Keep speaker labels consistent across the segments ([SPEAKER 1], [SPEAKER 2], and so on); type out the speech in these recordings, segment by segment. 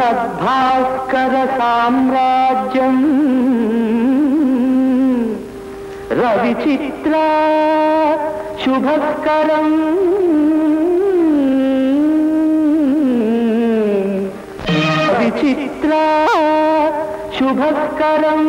[SPEAKER 1] సద్భాస్కర సామ్రాజ్యం రవిచిత్ర శుభస్కరం విచిత్ర శుభస్కరం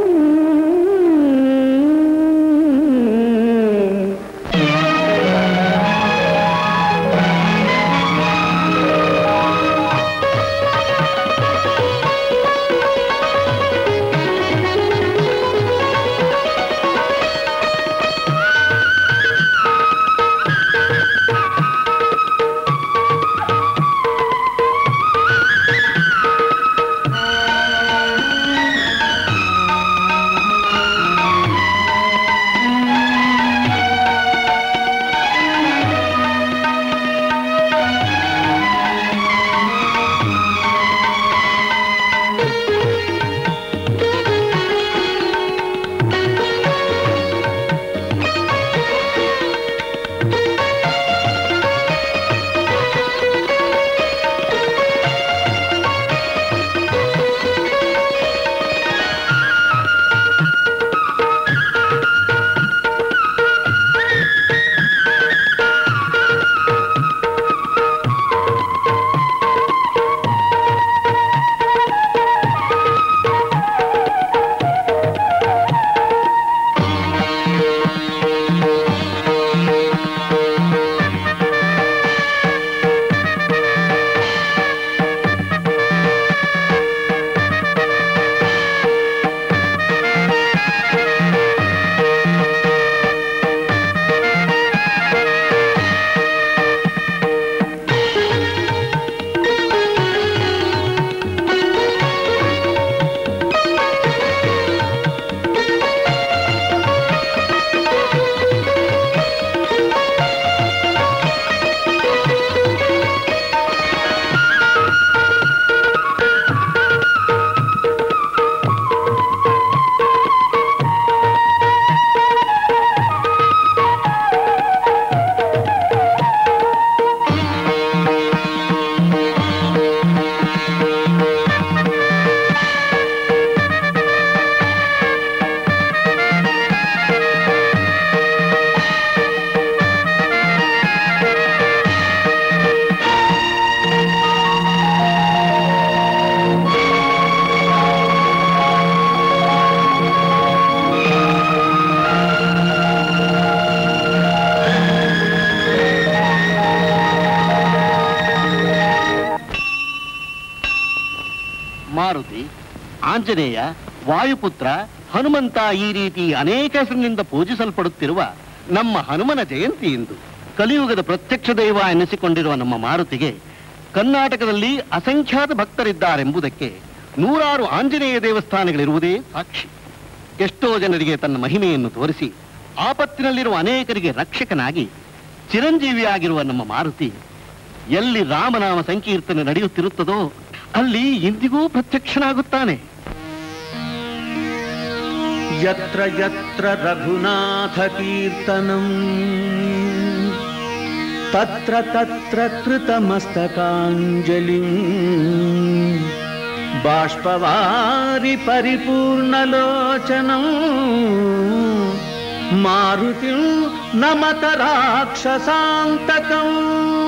[SPEAKER 2] ಮಾರುತಿ ಆಂಜನೇಯ ವಾಯುಪುತ್ರ ಹನುಮಂತ ಈ ರೀತಿ ಅನೇಕ ಹೆಸರಿನಿಂದ ಪೂಜಿಸಲ್ಪಡುತ್ತಿರುವ ನಮ್ಮ ಹನುಮನ ಜಯಂತಿ ಇಂದು ಕಲಿಯುಗದ ಪ್ರತ್ಯಕ್ಷ ದೈವ ಎನಿಸಿಕೊಂಡಿರುವ ನಮ್ಮ ಮಾರುತಿಗೆ ಕರ್ನಾಟಕದಲ್ಲಿ ಅಸಂಖ್ಯಾತ ಭಕ್ತರಿದ್ದಾರೆಂಬುದಕ್ಕೆ ನೂರಾರು ಆಂಜನೇಯ ದೇವಸ್ಥಾನಗಳಿರುವುದೇ ಸಾಕ್ಷಿ ಎಷ್ಟೋ ಜನರಿಗೆ ತನ್ನ ಮಹಿಮೆಯನ್ನು ತೋರಿಸಿ ಆಪತ್ತಿನಲ್ಲಿರುವ ಅನೇಕರಿಗೆ ರಕ್ಷಕನಾಗಿ ಚಿರಂಜೀವಿಯಾಗಿರುವ ನಮ್ಮ ಮಾರುತಿ ಎಲ್ಲಿ ರಾಮನಾಮ ಸಂಕೀರ್ತನೆ ನಡೆಯುತ್ತಿರುತ್ತದೋ ಅಲ್ಲಿ ಇಂದಿಗೂ ಪ್ರತ್ಯಕ್ಷನಾಗುತ್ತಾನೆ
[SPEAKER 1] ಯತ್ರ ಯತ್ರ ರಘುನಾಥ ಕೀರ್ತನಂ ತತ್ರ ತತ್ರ ಕೃತಮಸ್ತಕಾಂಜಲಿಂ ಬಾಷ್ಪವಾರಿ ಪರಿಪೂರ್ಣಲೋಚನಂ ಮಾರುತಿಂ ನಮತ ರಾಕ್ಷಸಾಂತಕಂ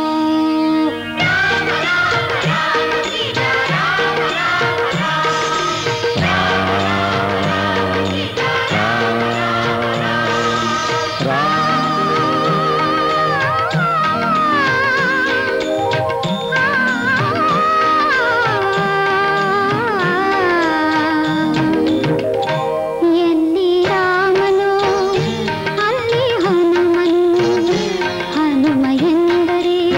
[SPEAKER 3] ಎಲ್ಲಿ ರಾಮನು ಅಲ್ಲಿ ಹನುಮನು ಹನುಮ ಎಂದರೆ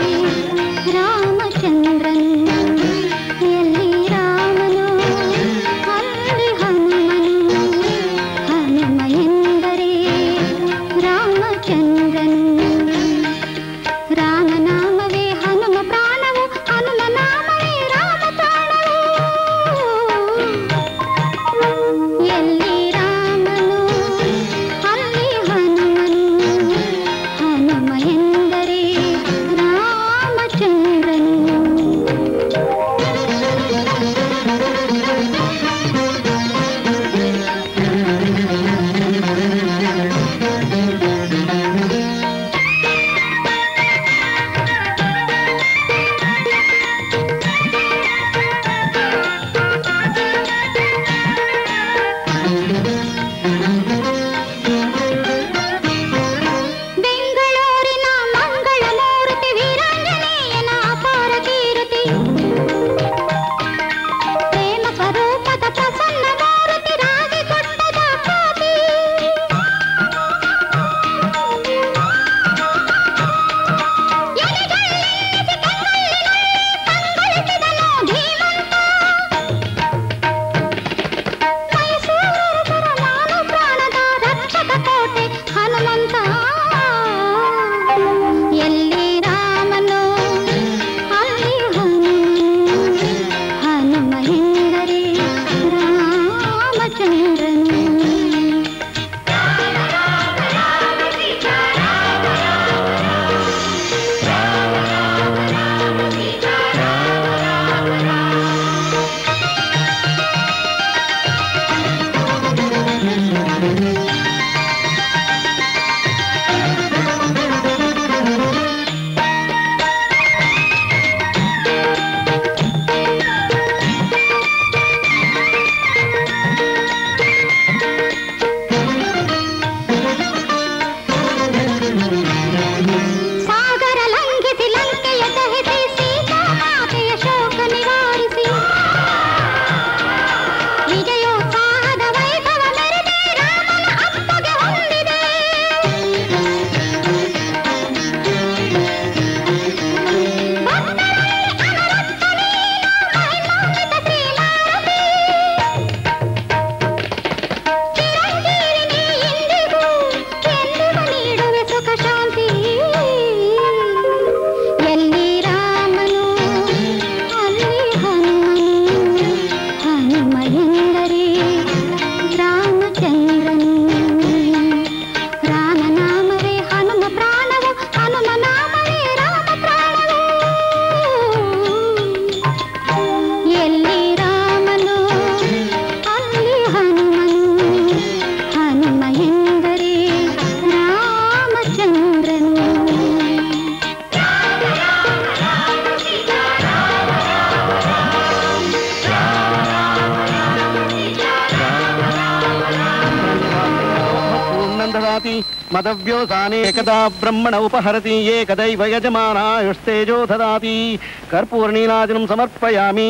[SPEAKER 2] ದದಾತಿ ಮದವ್ಯೋಸಾನೆ ಏಕದಾ ಬ್ರಹ್ಮಣ ಉಪಹರತಿ ಏಕದೈವ ಯಜಮಾನಾಯುಸ್ತೇಜೋ ದದಾತಿ ಕರ್ಪೂರ್ಣೀನಾದಿನಂ ಸಮರ್ಪಯಾಮಿ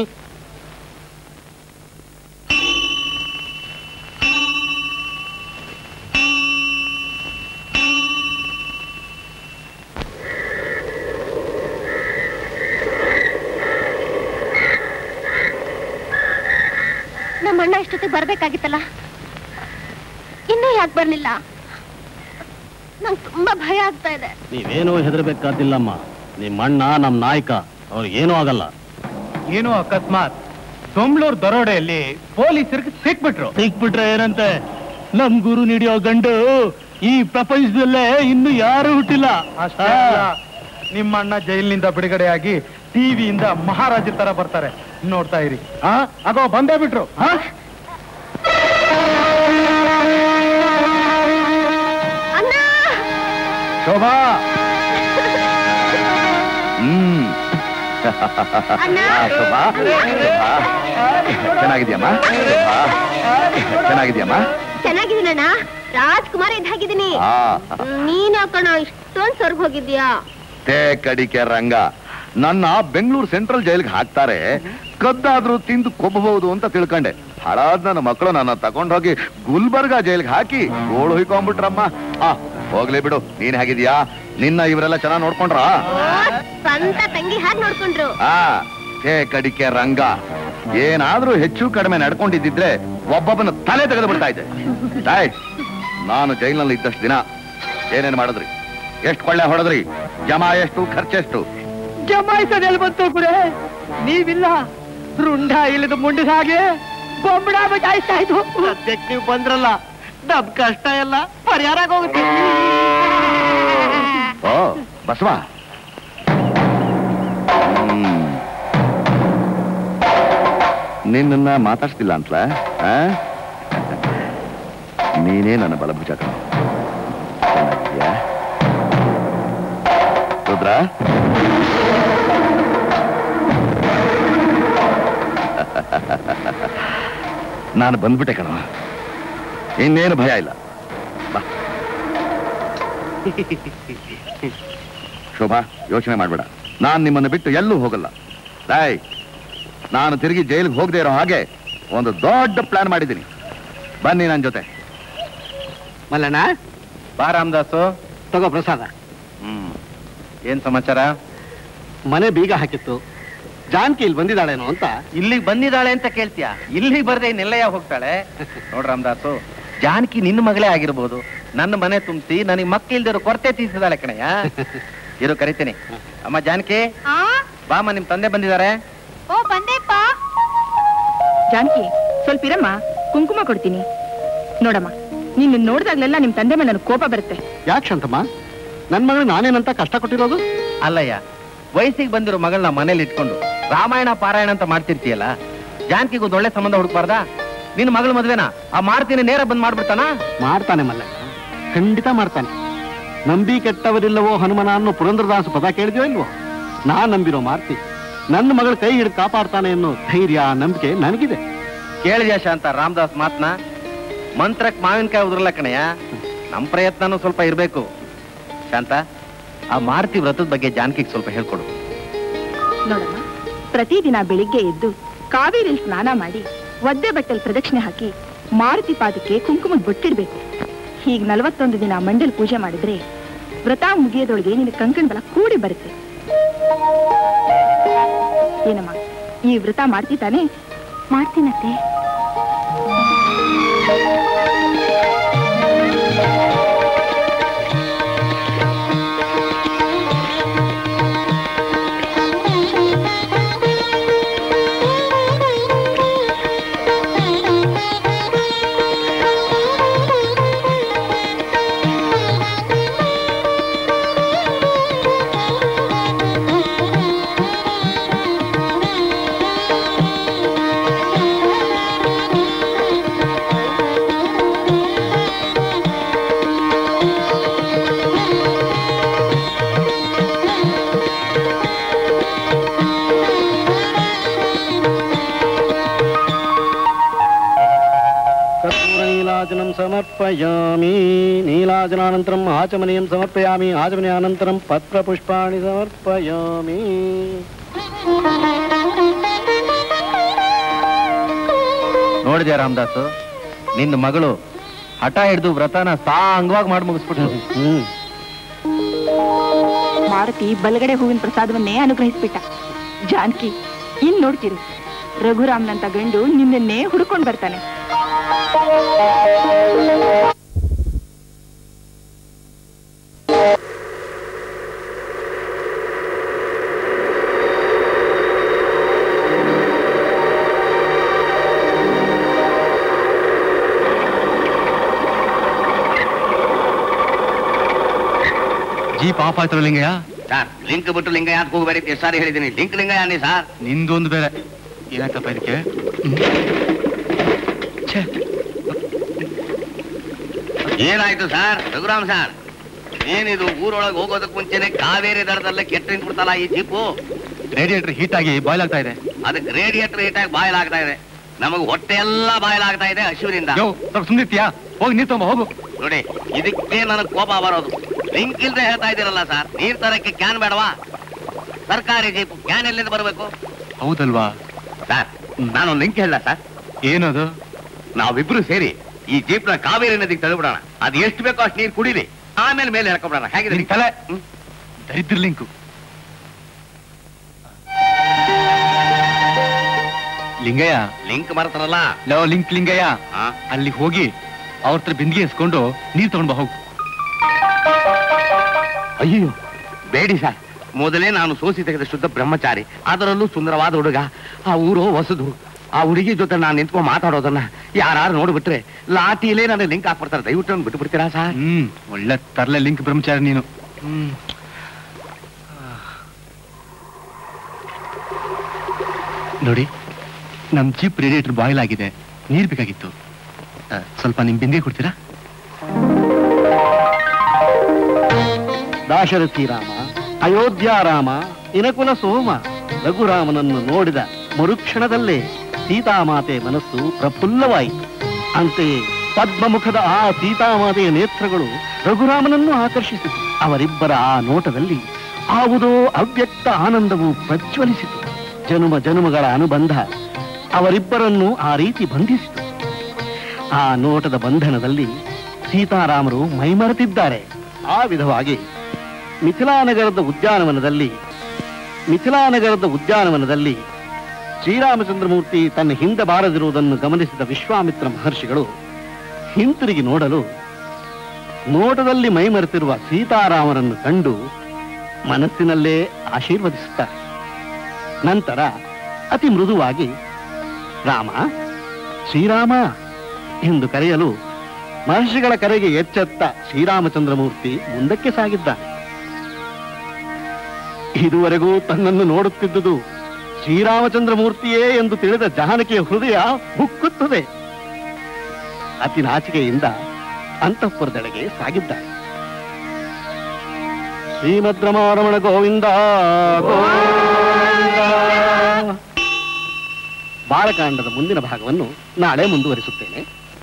[SPEAKER 3] ನಮ್ಮ ಅಣ್ಣ ಇಷ್ಟೊತ್ತಿಗೆ ಬರ್ಬೇಕಾಗಿತ್ತಲ್ಲ ಇನ್ನೂ ಯಾಕೆ ಬರ್ಲಿಲ್ಲ ನಂಗೆ ತುಂಬಾ ಭಯ ಆಗ್ತಾ ಇದೆ
[SPEAKER 2] ನೀವೇನೂ ಹೆದರ್ಬೇಕಾದಿಲ್ಲಮ್ಮ ನಿಮ್ಮ ಅಣ್ಣ ನಮ್ಮ ನಾಯಕ ಅವ್ರಿಗೇನೂ ಆಗಲ್ಲ
[SPEAKER 4] ಏನೋ ಅಕಸ್ಮಾತ್ ಸೋಮ್ಲೂರ್ ದರೋಡೆಯಲ್ಲಿ ಪೊಲೀಸರಿಗೆ ಸಿಕ್ಬಿಟ್ರು
[SPEAKER 2] ಸಿಕ್ಬಿಟ್ರೆ ಏನಂತೆ ನಮ್ ಗುರು ನೀಡಿಯೋ ಗಂಡು ಈ ಪ್ರಪಂಚದಲ್ಲೇ ಇನ್ನು ಯಾರು ಹುಟ್ಟಿಲ್ಲ
[SPEAKER 4] ಅಷ್ಟೇ ಅಲ್ಲ, ನಿಮ್ಮ ಅಣ್ಣ ಜೈಲಿನಿಂದ ಬಿಡುಗಡೆಯಾಗಿ ಟಿವಿಯಿಂದ ಮಹಾರಾಜ ತರ ಬರ್ತಾರೆ ನೋಡ್ತಾ ಇರಿ ಆ ಆಗೋ ಬಂದೇ ಬಿಟ್ರು ಆ?
[SPEAKER 3] ಅಣ್ಣ
[SPEAKER 4] ಶೋಭಾ
[SPEAKER 5] ಹ್ಮ್
[SPEAKER 3] ಅಣ್ಣ
[SPEAKER 5] ಶೋಭಾ ಚೆನ್ನಾಗಿದ್ಯಮ್ಮ ಶೋಭಾ ಚೆನ್ನಾಗಿದ್ಯಮ್ಮ
[SPEAKER 3] ಚೆನ್ನಾಗಿದ್ದೀನಣ್ಣ ರಾಜ್ಕುಮಾರ್ ಇದ್ದಾಗಿದ್ದೀನಿ
[SPEAKER 5] ಆ
[SPEAKER 3] ನೀನ್ ಯಾಕಣ್ಣ ಇಷ್ಟೊಂದ್ ಸ್ವರ್ಗ ಹೋಗಿದ್ಯಾ
[SPEAKER 5] ತೇ ಕಡಿಕೆ ರಂಗ ನನ್ನ ಬೆಂಗಳೂರು ಸೆಂಟ್ರಲ್ ಜೈಲ್ಗೆ ಹಾಕ್ತಾರೆ ಕದ್ದಾದ್ರೂ ತಿಂದು ಕೊಬ್ಬಬಹುದು ಅಂತ ತಿಳ್ಕೊಂಡೆ ಹಾಳಾದ್ ನನ್ನ ಮಕ್ಕಳು ನನ್ನ ತಗೊಂಡೋಗಿ ಗುಲ್ಬರ್ಗಾ ಜೈಲ್ಗೆ ಹಾಕಿ ಗೋಳು ಹೊಯ್ಕೊಂಡ್ಬಿಟ್ರಮ್ಮ ಆ ಹೋಗ್ಲಿ ಬಿಡು ನೀನ್ ಹೇಗಿದ್ಯಾ ನಿನ್ನ ಇವರೆಲ್ಲ ಚೆನ್ನಾಗ್ ನೋಡ್ಕೊಂಡ್ರಾ
[SPEAKER 3] ಸ್ವಂತ ತಂಗಿ ಹಾಗೆ ನೋಡ್ಕೊಂಡ್ರು
[SPEAKER 5] ಆ ತೇ ಕಡಿಕೆ ರಂಗ ಏನಾದ್ರೂ ಹೆಚ್ಚು ಕಡಿಮೆ ನಡ್ಕೊಂಡಿದ್ದಿದ್ರೆ ಒಬ್ಬೊಬ್ಬನ ತಲೆ ತೆಗೆದು ಬಿಡ್ತಾ ಇದ್ದೆ ತಾಯ್ ನಾನು ಜೈಲಿನಲ್ಲಿ ಇದ್ದಷ್ಟು ದಿನ ಏನೇನ್ ಮಾಡಿದ್ರಿ ಎಷ್ಟು ಕೊಳ್ಳೆ ಹೊಡೆದ್ರಿ ಜಮಾ ಎಷ್ಟು ಖರ್ಚೆಷ್ಟು
[SPEAKER 4] ಜಮಾಯಿಸೋದೆಲ್ಲಿ ಬಂತು ಗುರೆ ನೀವಿಲ್ಲ ರುಂಡ ಇಲ್ಲದ ಮುಂಡಿದ ಹಾಗೆ ಬೊಂಬಡ ಬಜಾಯಿಸ್ತಾ ಇದ್ವು
[SPEAKER 2] ಸದ್ಯಕ್ಕೆ ನೀವು ಬಂದ್ರಲ್ಲ ನಮ್ ಕಷ್ಟ ಎಲ್ಲ ಪರಿಹಾರ ಆಗೋಗುತ್ತೆ
[SPEAKER 5] ಓ ಬಸವ ಹ್ಮ್. ನಿನ್ನನ್ನ ಮಾತಾಡ್ಸ್ತಿಲ್ಲ ಅಂತಲ ನೀನೇ ನನ್ನ ಬಲಭುಜ ಕಣೋ. ಚೆನ್ನಾಗಿದ್ಯಾ? ರುದ್ರ ನಾನು ಬಂದ್ಬಿಟ್ಟೆ ಕಣ ಇನ್ನೇನು ಭಯ ಇಲ್ಲ ಬಾ ಶೋಭಾ ಯೋಚನೆ ಮಾಡ್ಬೇಡ ನಾನ್ ನಿಮ್ಮನ್ನು ಬಿಟ್ಟು ಎಲ್ಲೂ ಹೋಗಲ್ಲ ರಾಯ್ ನಾನು ತಿರುಗಿ ಜೈಲಿಗೆ ಹೋಗದೆ ಇರೋ ಹಾಗೆ ಒಂದು ದೊಡ್ಡ ಪ್ಲಾನ್ ಮಾಡಿದ್ದೀನಿ ಬನ್ನಿ ನನ್ನ ಜೊತೆ
[SPEAKER 2] ಮಲ್ಲಣ್ಣ
[SPEAKER 4] ಬಾ ರಾಮದಾಸು
[SPEAKER 2] ತಗೋ ಪ್ರಸಾದ
[SPEAKER 4] ಹ್ಮ್ ಏನ್ ಸಮಾಚಾರ
[SPEAKER 2] ಮನೆ ಬೀಗ ಹಾಕಿತ್ತು ಜಾನ್ಕಿ ಇಲ್ಲಿ ಬಂದಿದ್ದಾಳೇನೋ ಅಂತ
[SPEAKER 4] ಇಲ್ಲಿಗೆ ಬಂದಿದ್ದಾಳೆ ಅಂತ ಕೇಳ್ತೀಯ ಇಲ್ಲಿಗೆ ಬರ್ದೆ ಇನ್ನೆಲ್ಲಯ್ಯ ಹೋಗ್ತಾಳೆ ನೋಡ್ ರಾಮದಾಸು ಜಾನಕಿ ನಿನ್ನ ಮಗಳೇ ಆಗಿರ್ಬೋದು ನನ್ನ ಮನೆ ತುಂಬಿಸಿ ನನಗೆ ಮಕ್ಕಿಲ್ದಿರೋ ಕೊರತೆ ತೀರಿಸಿದಾಳೆ ಕಣಯ್ಯ ಇರು ಕರಿತೀನಿ ಅಮ್ಮ ಜಾನಕಿ
[SPEAKER 3] ಆ
[SPEAKER 4] ಬಾಮ್ಮ ನಿಮ್ ತಂದೆ ಬಂದಿದ್ದಾರೆ
[SPEAKER 3] ಓ ಬಂದೇಪ್ಪ
[SPEAKER 6] ಜಾನಕಿ ಸ್ವಲ್ಪ ಇರಮ್ಮ ಕುಂಕುಮ ಕೊಡ್ತೀನಿ ನೋಡಮ್ಮ ನಿನ್ನ ನೋಡಿದಾಗ್ಲೆಲ್ಲ ನಿಮ್ ತಂದೆ ಮೇಲೆ ನನಗೆ ಕೋಪ ಬರುತ್ತೆ
[SPEAKER 2] ಯಾಕೆ ಶಾಂತಮ್ಮ ನನ್ ಮಗಳು ನಾನೇನಂತ ಕಷ್ಟ ಕೊಟ್ಟಿರೋದು
[SPEAKER 4] ಅಲ್ಲಯ್ಯ ವಯಸ್ಸಿಗೆ ಬಂದಿರೋ ಮಗಳನ್ನ ಮನೇಲಿ ಇಟ್ಕೊಂಡು ರಾಮಾಯಣ ಪಾರಾಯಣ ಅಂತ ಮಾಡ್ತಿರ್ತೀಯಲ್ಲ ಜಾನಕಿಗೆ ಒಂದು ಒಳ್ಳೆ ಸಂಬಂಧ ಹುಡುಕ್ಬಾರ್ದಾ ನಿನ್ನ ಮಗಳ ಮದ್ವೆನಾ ಆ ಮಾಡ್ತೀನಿ ನೇರ ಬಂದ್ ಮಾಡ್ಬಿಡ್ತಾನ
[SPEAKER 2] ಮಾಡ್ತಾನೆ ಮಲ್ಲಣ್ಣ ಖಂಡಿತ ಮಾಡ್ತಾನೆ ನಂಬಿ ಕೆಟ್ಟವರಿಲ್ಲವೋ ಹನುಮನ ಅನ್ನೋ ಪುರಂದ್ರದಾಸ ಪದ ಕೇಳಿದ್ಯೋ ಇಲ್ವೋ ನಾ ನಂಬಿರೋ ಮಾರ್ತಿ ನನ್ನ ಮಗಳ ಕೈ ಹಿಡಿದು ಕಾಪಾಡ್ತಾನೆ ಅನ್ನೋ ಧೈರ್ಯ ನಂಬಿಕೆ ನನಗಿದೆ
[SPEAKER 4] ಕೇಳಿದ್ಯಾ ಶಾಂತ ರಾಮದಾಸ್ ಮಾತ್ನ ಮಂತ್ರಕ್ ಮಾವಿನಕಾಯಿ ಉದುರಲ್ಲ ಕಣಯ್ಯ ನಮ್ ಪ್ರಯತ್ನನೂ ಸ್ವಲ್ಪ ಇರ್ಬೇಕು ಶಾಂತ ಆ ಮಾರುತಿ ವ್ರತದ ಬಗ್ಗೆ ಜಾನಕಿಗೆ ಸ್ವಲ್ಪ ಹೇಳ್ಕೊಡು
[SPEAKER 6] ನೋಡಮ್ಮ ಪ್ರತಿದಿನ ಬೆಳಿಗ್ಗೆ ಎದ್ದು ಕಾವೇರಿಯಲ್ಲಿ ಸ್ನಾನ ಮಾಡಿ ಒದ್ದೆ ಬಟ್ಟೆಲ್ ಪ್ರದಕ್ಷಿಣೆ ಹಾಕಿ ಮಾರುತಿ ಪಾದಕ್ಕೆ ಕುಂಕುಮದ ಬೊಟ್ಟಿಡ್ಬೇಕು ಹೀಗೆ ನಲವತ್ತೊಂದು ದಿನ ಮಂಡಲ್ ಪೂಜೆ ಮಾಡಿದ್ರೆ ವ್ರತ ಮುಗಿಯೋದೊಳಗೆ ನಿನ್ನ ಕಂಕಣ ಬಲ ಕೂಡಿ ಬರುತ್ತೆ ಏನಮ್ಮ ಈ ವ್ರತ ಮಾಡ್ತಿ ತಾನೆ
[SPEAKER 3] ಮಾಡ್ತೀನತ್ತೆ
[SPEAKER 5] ಆ
[SPEAKER 2] ನೀಲಾಜನಂ ಸಮರ್ಪಯಾಮಿ ನೀಲಾಜನಾನಂತರಂ ಆಚಮನೀಯಂ ಸಮರ್ಪಯಾಮಿ ಆಚಮನೀಯಾನಂತರಂ ಪತ್ರಪುಷ್ಪಾಣಿ ಸಮರ್ಪಯಾಮಿ
[SPEAKER 4] ನೋಡಿದ್ಯಾ ರಾಮದಾಸು ನಿನ್ನ ಮಗಳು ಹಠ ಹಿಡಿದು ವ್ರತನ ಸಾಂಗವಾಗಿ ಮಾಡಿ ಮುಗಿಸ್ಬಿಟ್ರು
[SPEAKER 2] ಹ್ಮ್
[SPEAKER 6] ಮಾರುತಿ ಬಲಗಡೆ ಹೂವಿನ ಪ್ರಸಾದವನ್ನೇ ಅನುಗ್ರಹಿಸ್ಬಿಟ್ಟ ಜಾನಕಿ ಇನ್ ನೋಡ್ತಿರು ರಘುರಾಮ್ನಂತ ಗಂಡು ನಿನ್ನನ್ನೇ ಹುಡ್ಕೊಂಡ್ ಬರ್ತಾನೆ
[SPEAKER 4] ಜೀಪ್ ಆಫ್ ಆಯ್ತು ಲಿಂಗಯ್ಯ
[SPEAKER 7] ಸರ್ ಲಿಂಕ್ ಬಿಟ್ಟು ಲಿಂಗಯ್ಯ ಅಂತ ಹೋಗಬೇಡಿ ಎಷ್ಟು ಸಾರಿ ಹೇಳಿದ್ದೀನಿ ಲಿಂಕ್ ಲಿಂಗಯ್ಯ ಅನ್ನಿ ಸರ್
[SPEAKER 4] ನಿಂದೊಂದು ಬೇರೆ ಏನಾಯ್ತಪ್ಪ ಇದಕ್ಕೆ ಛೇ
[SPEAKER 7] ಏನಾಯ್ತು ಸರ್ ರಘುರಾಮ್ ಸರ್ ಏನಿದು ಊರೊಳಗೆ ಹೋಗೋದಕ್ಕೆ ಮುಂಚೆನೆ ಕಾವೇರಿ ದರದಲ್ಲೇ ಕೆಟ್ಟ ನಿಂತ್ಬಿಡ್ತಲ್ಲ ಈ ಜೀಪು
[SPEAKER 4] ರೇಡಿಯೇಟರ್ ಹೀಟ್ ಆಗಿ ಬಾಯ್ಲ್ ಆಗ್ತಾ ಇದೆ
[SPEAKER 7] ಅದಕ್ಕೆ ರೇಡಿಯೇಟರ್ ಏಟಾಗಿ ಬಾಯಲಾಗ್ತಾ ಇದೆ ನಮಗೆ ಹೊಟ್ಟೆ ಎಲ್ಲ ಬಾಯಲಾಗ್ತಾ ಇದೆ ಹಸಿವಿನಿಂದ
[SPEAKER 4] ಯೋ ಸ್ವಲ್ಪ ಸುಮ್ಮನಿರ್ತೀಯಾ ಹೋಗಿ ನೀರ್ ತಗೊಂಬ ಹೋಗು
[SPEAKER 7] ನೋಡಿ ಇದಕ್ಕೆ ನನಗೆ ಕೋಪ ಬರೋದು ಲಿಂಕ್ ಇಲ್ದೆ ಹೇಳ್ತಾ ಇದ್ದೀರಲ್ಲ ಸರ್ ನೀರ್ ತರಕ್ಕೆ ಕ್ಯಾನ್ ಬೇಡವಾ ಸರ್ಕಾರಿ ಜೀಪು ಕ್ಯಾನ್ ಎಲ್ಲಿಂದ ಬರಬೇಕು
[SPEAKER 4] ಹೌದಲ್ವಾ
[SPEAKER 7] ಸರ್ ನಾನು ಲಿಂಕ್ ಹೇಳ ಸರ್
[SPEAKER 4] ಏನದು
[SPEAKER 7] ನಾವಿಬ್ರು ಸೇರಿ ಈ ಜೀಪ್ನ ಕಾವೇರಿ ನದಿಗೆ ತಳ್ಳಿಬಿಡೋಣ ಅದು ಎಷ್ಟು ಬೇಕೋ ಅಷ್ಟು ನೀರು ಕುಡೀಲಿ ಆಮೇಲೆ ಮೇಲೆ ಹೇಳ್ಕೊಬಿಡೋಣ ಹೇಗಿದೆ
[SPEAKER 4] ನಿನ್ ತಲೆ ದರಿದ್ರ ಲಿಂಕು ಲಿಂಗಯ್ಯ
[SPEAKER 7] ಲಿಂಕ್ ಬರ್ತಾರಲ್ಲ
[SPEAKER 4] ಲೋ ಲಿಂಕ್ ಲಿಂಗಯ್ಯ
[SPEAKER 7] ಆ,
[SPEAKER 4] ಅಲ್ಲಿ ಹೋಗಿ ಅವ್ರ ಹತ್ರ ಬಿಂದಿಗೆ ಎಸ್ಕೊಂಡು ನೀರ್ ತಗೊಂಡ್ ಬಾ ಹೋಗು
[SPEAKER 7] ಅಯ್ಯೋ ಬೇಡಿ ಸರ್ ಮೊದಲೇ ನಾನು ಸೋಸಿ ತೆಗೆದ ಶುದ್ಧ ಬ್ರಹ್ಮಚಾರಿ ಅದರಲ್ಲೂ ಸುಂದರವಾದ ಹುಡುಗ ಆ ಊರು ಹೊಸದು ಆ ಹುಡುಗಿ ಜೊತೆ ನಾನು ನಿಂತ್ಕೊಂಡು ಮಾತಾಡೋದನ್ನ ಯಾರು ನೋಡ್ಬಿಟ್ರೆ ಲಾಟಿಲೇ ನನಗೆ ಲಿಂಕ್ ಹಾಕ್ಬಿಡ್ತಾರೆ ದಯವಿಟ್ಟು ನನ್ಗೆ ಬಿಟ್ಟು ಬಿಡ್ತೀರಾ ಸರ್
[SPEAKER 4] ಹ್ಮ್ ಒಳ್ಳೆ ತರ್ಲೆ ಲಿಂಕ್ ಬ್ರಹ್ಮಚಾರಿ ನೀನು ಹ್ಮ್ ನೋಡಿ ನಮ್ ಜೀಪ್ ರೇಡಿಯೇಟರ್ ಬಾಯ್ಲ್ ಆಗಿದೆ ನೀರ್ ಬೇಕಾಗಿತ್ತು ಆ, ಸ್ವಲ್ಪ ನಿಮ್ ಬಿಂದಿಗೆ ಕೊಡ್ತೀರಾ
[SPEAKER 2] ದಾಶರಥಿ ರಾಮ ಅಯೋಧ್ಯಾರಾಮ ಇನಕುಲ ಸೋಮ ರಘುರಾಮನನ್ನು ನೋಡಿದ ಮರುಕ್ಷಣದಲ್ಲೇ ಸೀತಾಮಾತೆ ಮನಸ್ಸು ಪ್ರಫುಲ್ಲವಾಯಿತು ಅಂತೆಯೇ ಪದ್ಮಮುಖದ ಆ ಸೀತಾಮಾತೆಯ ನೇತ್ರಗಳು ರಘುರಾಮನನ್ನು ಆಕರ್ಷಿಸಿತು ಅವರಿಬ್ಬರ ಆ ನೋಟದಲ್ಲಿ ಯಾವುದೋ ಅವ್ಯಕ್ತ ಆನಂದವು ಪ್ರಜ್ವಲಿಸಿತು ಜನುಮ ಜನುಮಗಳ ಅನುಬಂಧ ಅವರಿಬ್ಬರನ್ನು ಆ ರೀತಿ ಬಂಧಿಸಿತು ಆ ನೋಟದ ಬಂಧನದಲ್ಲಿ ಸೀತಾರಾಮರು ಮೈಮರೆತಿದ್ದಾರೆ ಆ ವಿಧವಾಗಿ ಮಿಥಿಲಾನಗರದ ಉದ್ಯಾನವನದಲ್ಲಿ ಮಿಥಿಲಾನಗರದ ಉದ್ಯಾನವನದಲ್ಲಿ ಶ್ರೀರಾಮಚಂದ್ರಮೂರ್ತಿ ತನ್ನ ಹಿಂದೆ ಬಾರದಿರುವುದನ್ನು ಗಮನಿಸಿದ ವಿಶ್ವಾಮಿತ್ರ ಮಹರ್ಷಿಗಳು ಹಿಂತಿರುಗಿ ನೋಡಲು ನೋಟದಲ್ಲಿ ಮೈಮರೆತಿರುವ ಸೀತಾರಾಮರನ್ನು ಕಂಡು ಮನಸ್ಸಿನಲ್ಲೇ ಆಶೀರ್ವದಿಸುತ್ತಾರೆ ನಂತರ ಅತಿ ಮೃದುವಾಗಿ ರಾಮ ಶ್ರೀರಾಮ ಎಂದು ಕರೆಯಲು ಮಹರ್ಷಿಗಳ ಕರೆಗೆ ಎಚ್ಚೆತ್ತ ಶ್ರೀರಾಮಚಂದ್ರಮೂರ್ತಿ ಮುಂದಕ್ಕೆ ಸಾಗಿದ್ದಾನೆ ಇದುವರೆಗೂ ತನ್ನನ್ನು ನೋಡುತ್ತಿದ್ದುದು ಶ್ರೀರಾಮಚಂದ್ರಮೂರ್ತಿಯೇ ಎಂದು ತಿಳಿದ ಜಾನಕಿಯ ಹೃದಯ ಹುಕ್ಕುತ್ತದೆ ಅತಿ ನಾಚಿಕೆಯಿಂದ ಅಂತಃಪುರದೆಡೆಗೆ ಸಾಗಿದ್ದಾನೆ ಶ್ರೀಮದ್ರಮಾರಮಣ ಗೋವಿಂದ ಗೋವಿಂದ ಬಾಲಕಾಂಡದ ಮುಂದಿನ ಭಾಗವನ್ನು ನಾಳೆ ಮುಂದುವರಿಸುತ್ತೇನೆ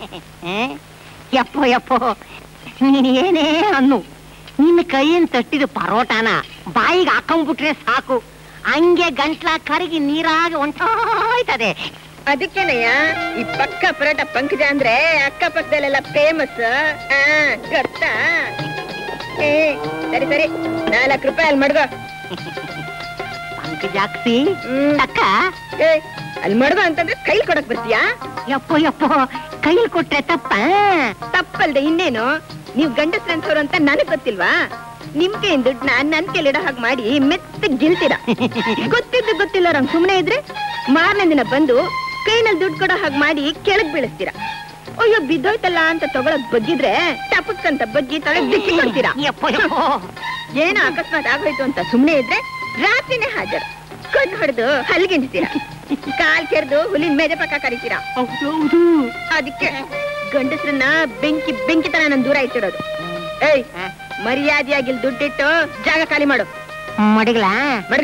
[SPEAKER 8] ಯಪ್ಪೋ ಯಪ್ಪೋ ನೀನ್ ಏನೇ ಅನ್ನು ನಿನ್ನ ಕೈಯಿಂದ ತಟ್ಟಿದ ಪರೋಟಾನ ಬಾಯಿಗೆ ಹಾಕೊಂಡ್ಬಿಟ್ರೆ ಸಾಕು ಹಂಗೆ ಗಂಟ್ಲ ಕರಗಿ ನೀರಾಗಿ ಹೊಂಟೋಯ್ತದೆ
[SPEAKER 6] ಅದಕ್ಕೇನಯ್ಯ ಈ ಪಕ್ಕ ಪರೋಟ ಪಂಕಜ ಅಂದ್ರೆ ಅಕ್ಕಪಕ್ಕದಲ್ಲೆಲ್ಲ ಫೇಮಸ್ ಗೊತ್ತಾ ಏ ಸರಿ ಸರಿ ನಾಲ್ಕು ರೂಪಾಯಿ ಅಲ್ಲಿ ಮಡ್ಗೋ
[SPEAKER 8] ಪಂಕಜಾಕ್ಸಿ
[SPEAKER 6] ಹ್ಮ್.
[SPEAKER 8] ಅಕ್ಕ
[SPEAKER 6] ಏ ಅಲ್ಲಿ ಮಡ್ಗೋ ಅಂತಂದ್ರೆ ಕೈಲಿ ಕೊಡಕ್ ಬರ್ತೀಯಾ
[SPEAKER 8] ಯಪ್ಪೋ ಯಪ್ಪೋ ಕೈಲಿ ಕೊಟ್ರೆ ತಪ್ಪ
[SPEAKER 6] ತಪ್ಪಲ್ದೆ ಇನ್ನೇನು ನೀವ್ ಗಂಡಸ್ರಂತವ್ರು ಅಂತ ನನಗ್ ಗೊತ್ತಿಲ್ವಾ ನಿಮ್ ಕೈಯಿಂದ ದುಡ್ಡನ್ನ ನನ್ ಕೈಲಿಡೋ ಹಾಗೆ ಮಾಡಿ ಮೆತ್ತಗ್ ಗಿಲ್ತೀರ ಗೊತ್ತಿದ್ದು ಗೊತ್ತಿಲ್ಲ ರಂಗ್ ಸುಮ್ನೆ ಇದ್ರೆ ಮಾರನೇ ದಿನ ಬಂದು ಕೈನಲ್ಲಿ ದುಡ್ಡು ಕೊಡೋ ಹಾಗೆ ಮಾಡಿ ಕೆಳಗ್ ಬೀಳಿಸ್ತೀರ ಅಯ್ಯೋ ಬಿದ್ದೋಯ್ತಲ್ಲ ಅಂತ ತಗೊಳಕ್ ಬಗ್ಗಿದ್ರೆ ಟಪಕ್ ಅಂತ ಬಗ್ಗಿ ತಳಗ್ ಬಿಚ್ಚಿ ಕೊಡ್ತೀರಾ
[SPEAKER 8] ಯಪ್ಪೋ ಯಪ್ಪೋ
[SPEAKER 6] ಏನೋ ಅಕಸ್ಮಾತ್ ಆಗೋಯ್ತು ಅಂತ ಸುಮ್ನೆ ಇದ್ರೆ ರಾತ್ರಿನೇ ಹಾಜರು ಕಣ್ಣು ಹೊಡೆದು ಹಲ್ಗಿಂಡ್ತೀರ ಕಾಲ್ ಕೆರೆದು ಹುಲಿನ ಮೇದೆ ಪಕ್ಕ ಕರಿತೀರಾ ಅದಕ್ಕೆ ಗಂಡಸ್ರನ್ನ ಬೆಂಕಿ ಬೆಂಕಿ ತರ ನನ್ ದೂರ ಇಟ್ಟಿರೋದು ಏಯ್ ಮರ್ಯಾದೆಯಾಗಿ ಇಲ್ಲಿ ದುಡ್ಡಿಟ್ಟು ಜಾಗ ಖಾಲಿ ಮಾಡು
[SPEAKER 8] ಮಡಗ್ಲಾ
[SPEAKER 6] ಮಡ್ಗ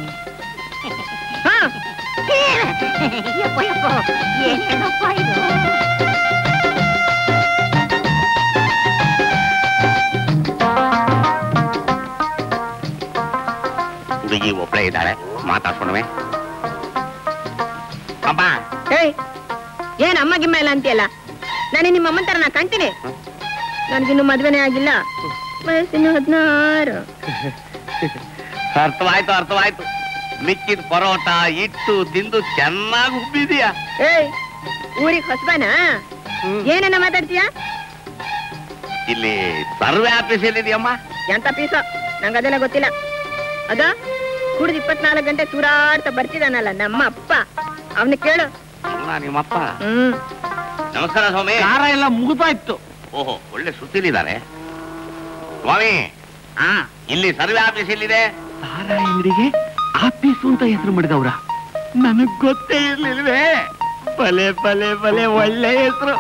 [SPEAKER 6] ಹಾ
[SPEAKER 8] ಯಪ್ಪೋ ಯಪ್ಪೋ ಏನೇನಪ್ಪ ಇದು
[SPEAKER 7] ನೋಡವೆ ಅಮ್ಮ
[SPEAKER 3] ಏಯ್ ಏನ್ ಅಮ್ಮ ಗಿಮ್ಮ ಇಲ್ಲ ಅಂತೀಯಲ್ಲ ನಾನು ನಿಮ್ಮ ಅಮ್ಮನ ತರ ನಾ ಕಾಣ್ತೀನಿ ನನ್ಗಿನ್ನು ಮದ್ವೆನೇ ಆಗಿಲ್ಲ ವಯಸ್ಸಿನ್ನು ಹದಿನಾರು
[SPEAKER 7] ಅರ್ಥವಾಯ್ತು ಅರ್ಥವಾಯ್ತು ಮಿಕ್ಕಿದ ಪರೋಟ ಇಟ್ಟು ತಿಂದು ಚೆನ್ನಾಗಿ ಉಬ್ಬಿದೀಯ
[SPEAKER 3] ಏಯ್ ಊರಿಗೆ ಹೊಸಬನ ಏನನ್ನ ಮಾತಾಡ್ತೀಯ
[SPEAKER 7] ಇಲ್ಲಿ ಸರ್ವೆ ಆಫೀಸ್ ಎಲ್ಲಿದೆಯಮ್ಮ
[SPEAKER 3] ಎಂತ ಪೀಸ ನಂಗ ಅದೆಲ್ಲ ಗೊತ್ತಿಲ್ಲ ಅದ ಕುಡ್ದು ಇಪ್ಪತ್ನಾಲ್ಕು ಗಂಟೆ ತೂರಾಡ್ತಾ ಬರ್ತಿದಾನಲ್ಲ ನಮ್ಮ ಅಪ್ಪ ಅವನ ಕೇಳು
[SPEAKER 7] ಅವ್ನಾ ನಿಮ್ಮಪ್ಪ
[SPEAKER 3] ಹ್ಮ್
[SPEAKER 7] ನಮಸ್ಕಾರ ಸ್ವಾಮಿ
[SPEAKER 2] ಕಾರ ಎಲ್ಲ ಮುಗಿದಾಯ್ತು
[SPEAKER 7] ಓಹೋ ಒಳ್ಳೆ ಸುತ್ತಿಲಿದ್ದಾರೆ ಸ್ವಾಮಿ ಹಾ ಇಲ್ಲಿ ಸರ್ವೆ ಆಫೀಸ್ ಎಲ್ಲಿದೆ
[SPEAKER 2] ನಾರಾಯಣರಿಗೆ ಆಫೀಸು ಅಂತ ಹೆಸರು ಮಾಡಿದವ್ರ ನನಗ್ ಗೊತ್ತೇ ಇರ್ಲಿಲ್ವೇ ಪಲೆ ಪಲೆ ಪಲೆ ಒಳ್ಳೆ ಹೆಸರು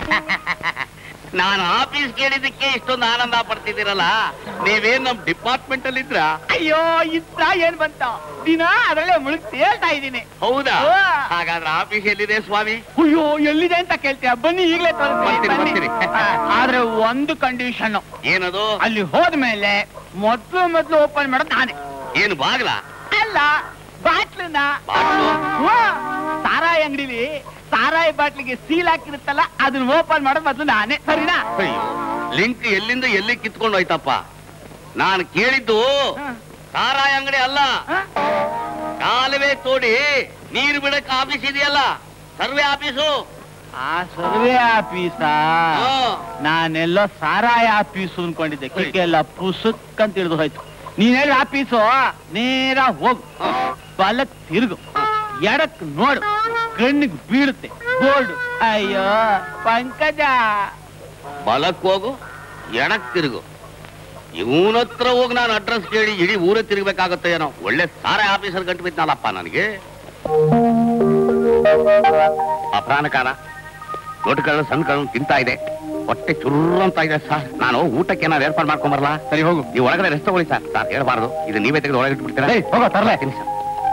[SPEAKER 7] ನಾನು ಆಫೀಸ್ ಕೇಳಿದಕ್ಕೆ ಇಷ್ಟೊಂದು ಆನಂದ ಪಡ್ತಿದ್ದೀರಲ್ಲ ನೀವೇನ್ ನಮ್ ಡಿಪಾರ್ಟ್ಮೆಂಟ್ ಅಲ್ಲಿ ಇದ್ರ
[SPEAKER 2] ಅಯ್ಯೋ ಇತ್ತ ಏನ್ ಬಂತ ದಿನ ಅದರಲ್ಲೇ ಮುಳುಗ್ ತೇಳ್ತಾ ಇದ್ದೀನಿ
[SPEAKER 7] ಹೌದಾ
[SPEAKER 2] ಓ.
[SPEAKER 7] ಹಾಗಾದ್ರೆ ಆಫೀಸ್ ಎಲ್ಲಿದೆ ಸ್ವಾಮಿ
[SPEAKER 2] ಅಯ್ಯೋ ಎಲ್ಲಿದೆ ಅಂತ ಕೇಳ್ತೀಯ ಬನ್ನಿ ಈಗಲೇ
[SPEAKER 7] ಬರ್ತೀನಿ, ಬರ್ತೀನಿ.
[SPEAKER 2] ಆದ್ರೆ ಒಂದು ಕಂಡೀಷನ್
[SPEAKER 7] ಏನದು
[SPEAKER 2] ಅಲ್ಲಿ ಹೋದ್ಮೇಲೆ ಮೊದ್ಲು ಮೊದ್ಲು ಓಪನ್ ಮಾಡೋದು ನಾನೇ
[SPEAKER 7] ಏನು ಬಾಗ್ಲ
[SPEAKER 2] ಅಲ್ಲ ಬಾಟ್ಲನ್ನ
[SPEAKER 7] ಬಾಟ್ಲು?
[SPEAKER 2] ಹ್ಞೂ. ಸಾರಾಯಿ ಅಂಗಡಿಲಿ ಸಾರಾಯಿ ಬಾಟ್ಲಿಗೆ ಸೀಲ್ ಹಾಕಿರುತ್ತಲ್ಲ ಅದನ್ನ ಓಪನ್ ಮಾಡೋದು ಮೊದ್ಲು ನಾನೇ ಸರಿನಾ
[SPEAKER 7] ಅಯ್ಯೋ ಲಿಂಕ್ ಎಲ್ಲಿಂದ ಎಲ್ಲಿ ಕಿತ್ಕೊಂಡು ಹೋಯ್ತಪ್ಪ ನಾನು ಕೇಳಿದ್ದು ಸಾರಾಯಿ ಅಂಗಡಿ ಅಲ್ಲ
[SPEAKER 2] ಹ?
[SPEAKER 7] ಕಾಲುವೆ ತೋಡಿ ನೀರು ಬಿಡಕ್ ಆಫೀಸ್ ಇದೆಯಲ್ಲ ಸರ್ವೆ ಆಫೀಸು
[SPEAKER 2] ಆ ಸರ್ವೆ ಆಫೀಸ
[SPEAKER 7] ಹಾ.
[SPEAKER 2] ನಾನೆಲ್ಲೋ ಸಾರಾಯಿ ಆಫೀಸು ಅನ್ಕೊಂಡಿದ್ದೆ ಕಿಕ್ಕೆಲ್ಲ ಪುಸುಕ್ ಅಂತ ಹಿಡಿದು ಹೋಯ್ತು ನೀನ್ ಹೇಳಿ ಆಫೀಸು ನೇರ ಹೋಗು ಬಲಕ್ ತಿರುಗು ಎಡಕ್ ನೋಡು ಕಣ್ಣಿಗೆ ಬೀಳುತ್ತೆ ಬೋರ್ಡು ಅಯ್ಯೋ ಪಂಕಜ
[SPEAKER 7] ಬಲಕ್ ಹೋಗು ಎಡಕ್ ತಿರುಗು ಇವನ ಹತ್ರ ಹೋಗಿ ನಾನು ಅಡ್ರೆಸ್ ಕೇಳಿ ಇಡೀ ಊರೇ ತಿರುಗಬೇಕಾಗತ್ತೆ ಏನೋ ಒಳ್ಳೆ ಸಾರೆ ಆಫೀಸರ್ ಗಂಟು ಬಿದ್ನಲ್ಲಪ್ಪ ನನಗೆ ಅಪರಾನಕಾರ ದೊಡ್ಡ ಕಳ್ಳು ಸಣ್ಣ ಕಳ್ಳು ತಿಂತಾ ಇದೆ ಹೊಟ್ಟೆ ಚುರ್ರು ಅಂತ ಇದೆ ಸರ್ ನಾನು ಊಟಕ್ಕೆ ಏನಾದ್ರು ಏರ್ಪಾಡು ಮಾಡ್ಕೊಂಬರಲ್ಲ ಸರಿ ಹೋಗು ನೀವು ಒಳಗಡೆ ರೆಸ್ಟ್ ತಗೊಳ್ಳಿ ಸರ್ ಸರ್ ಹೇಳ್ಬಾರ್ದು ಇದು ನೀವೇ ತೆಗೆದು ಒಳಗೆ ಇಟ್ಬಿಡ್ತೀರಾ ಹೋಗೋ ತರಲೇ ಸರ್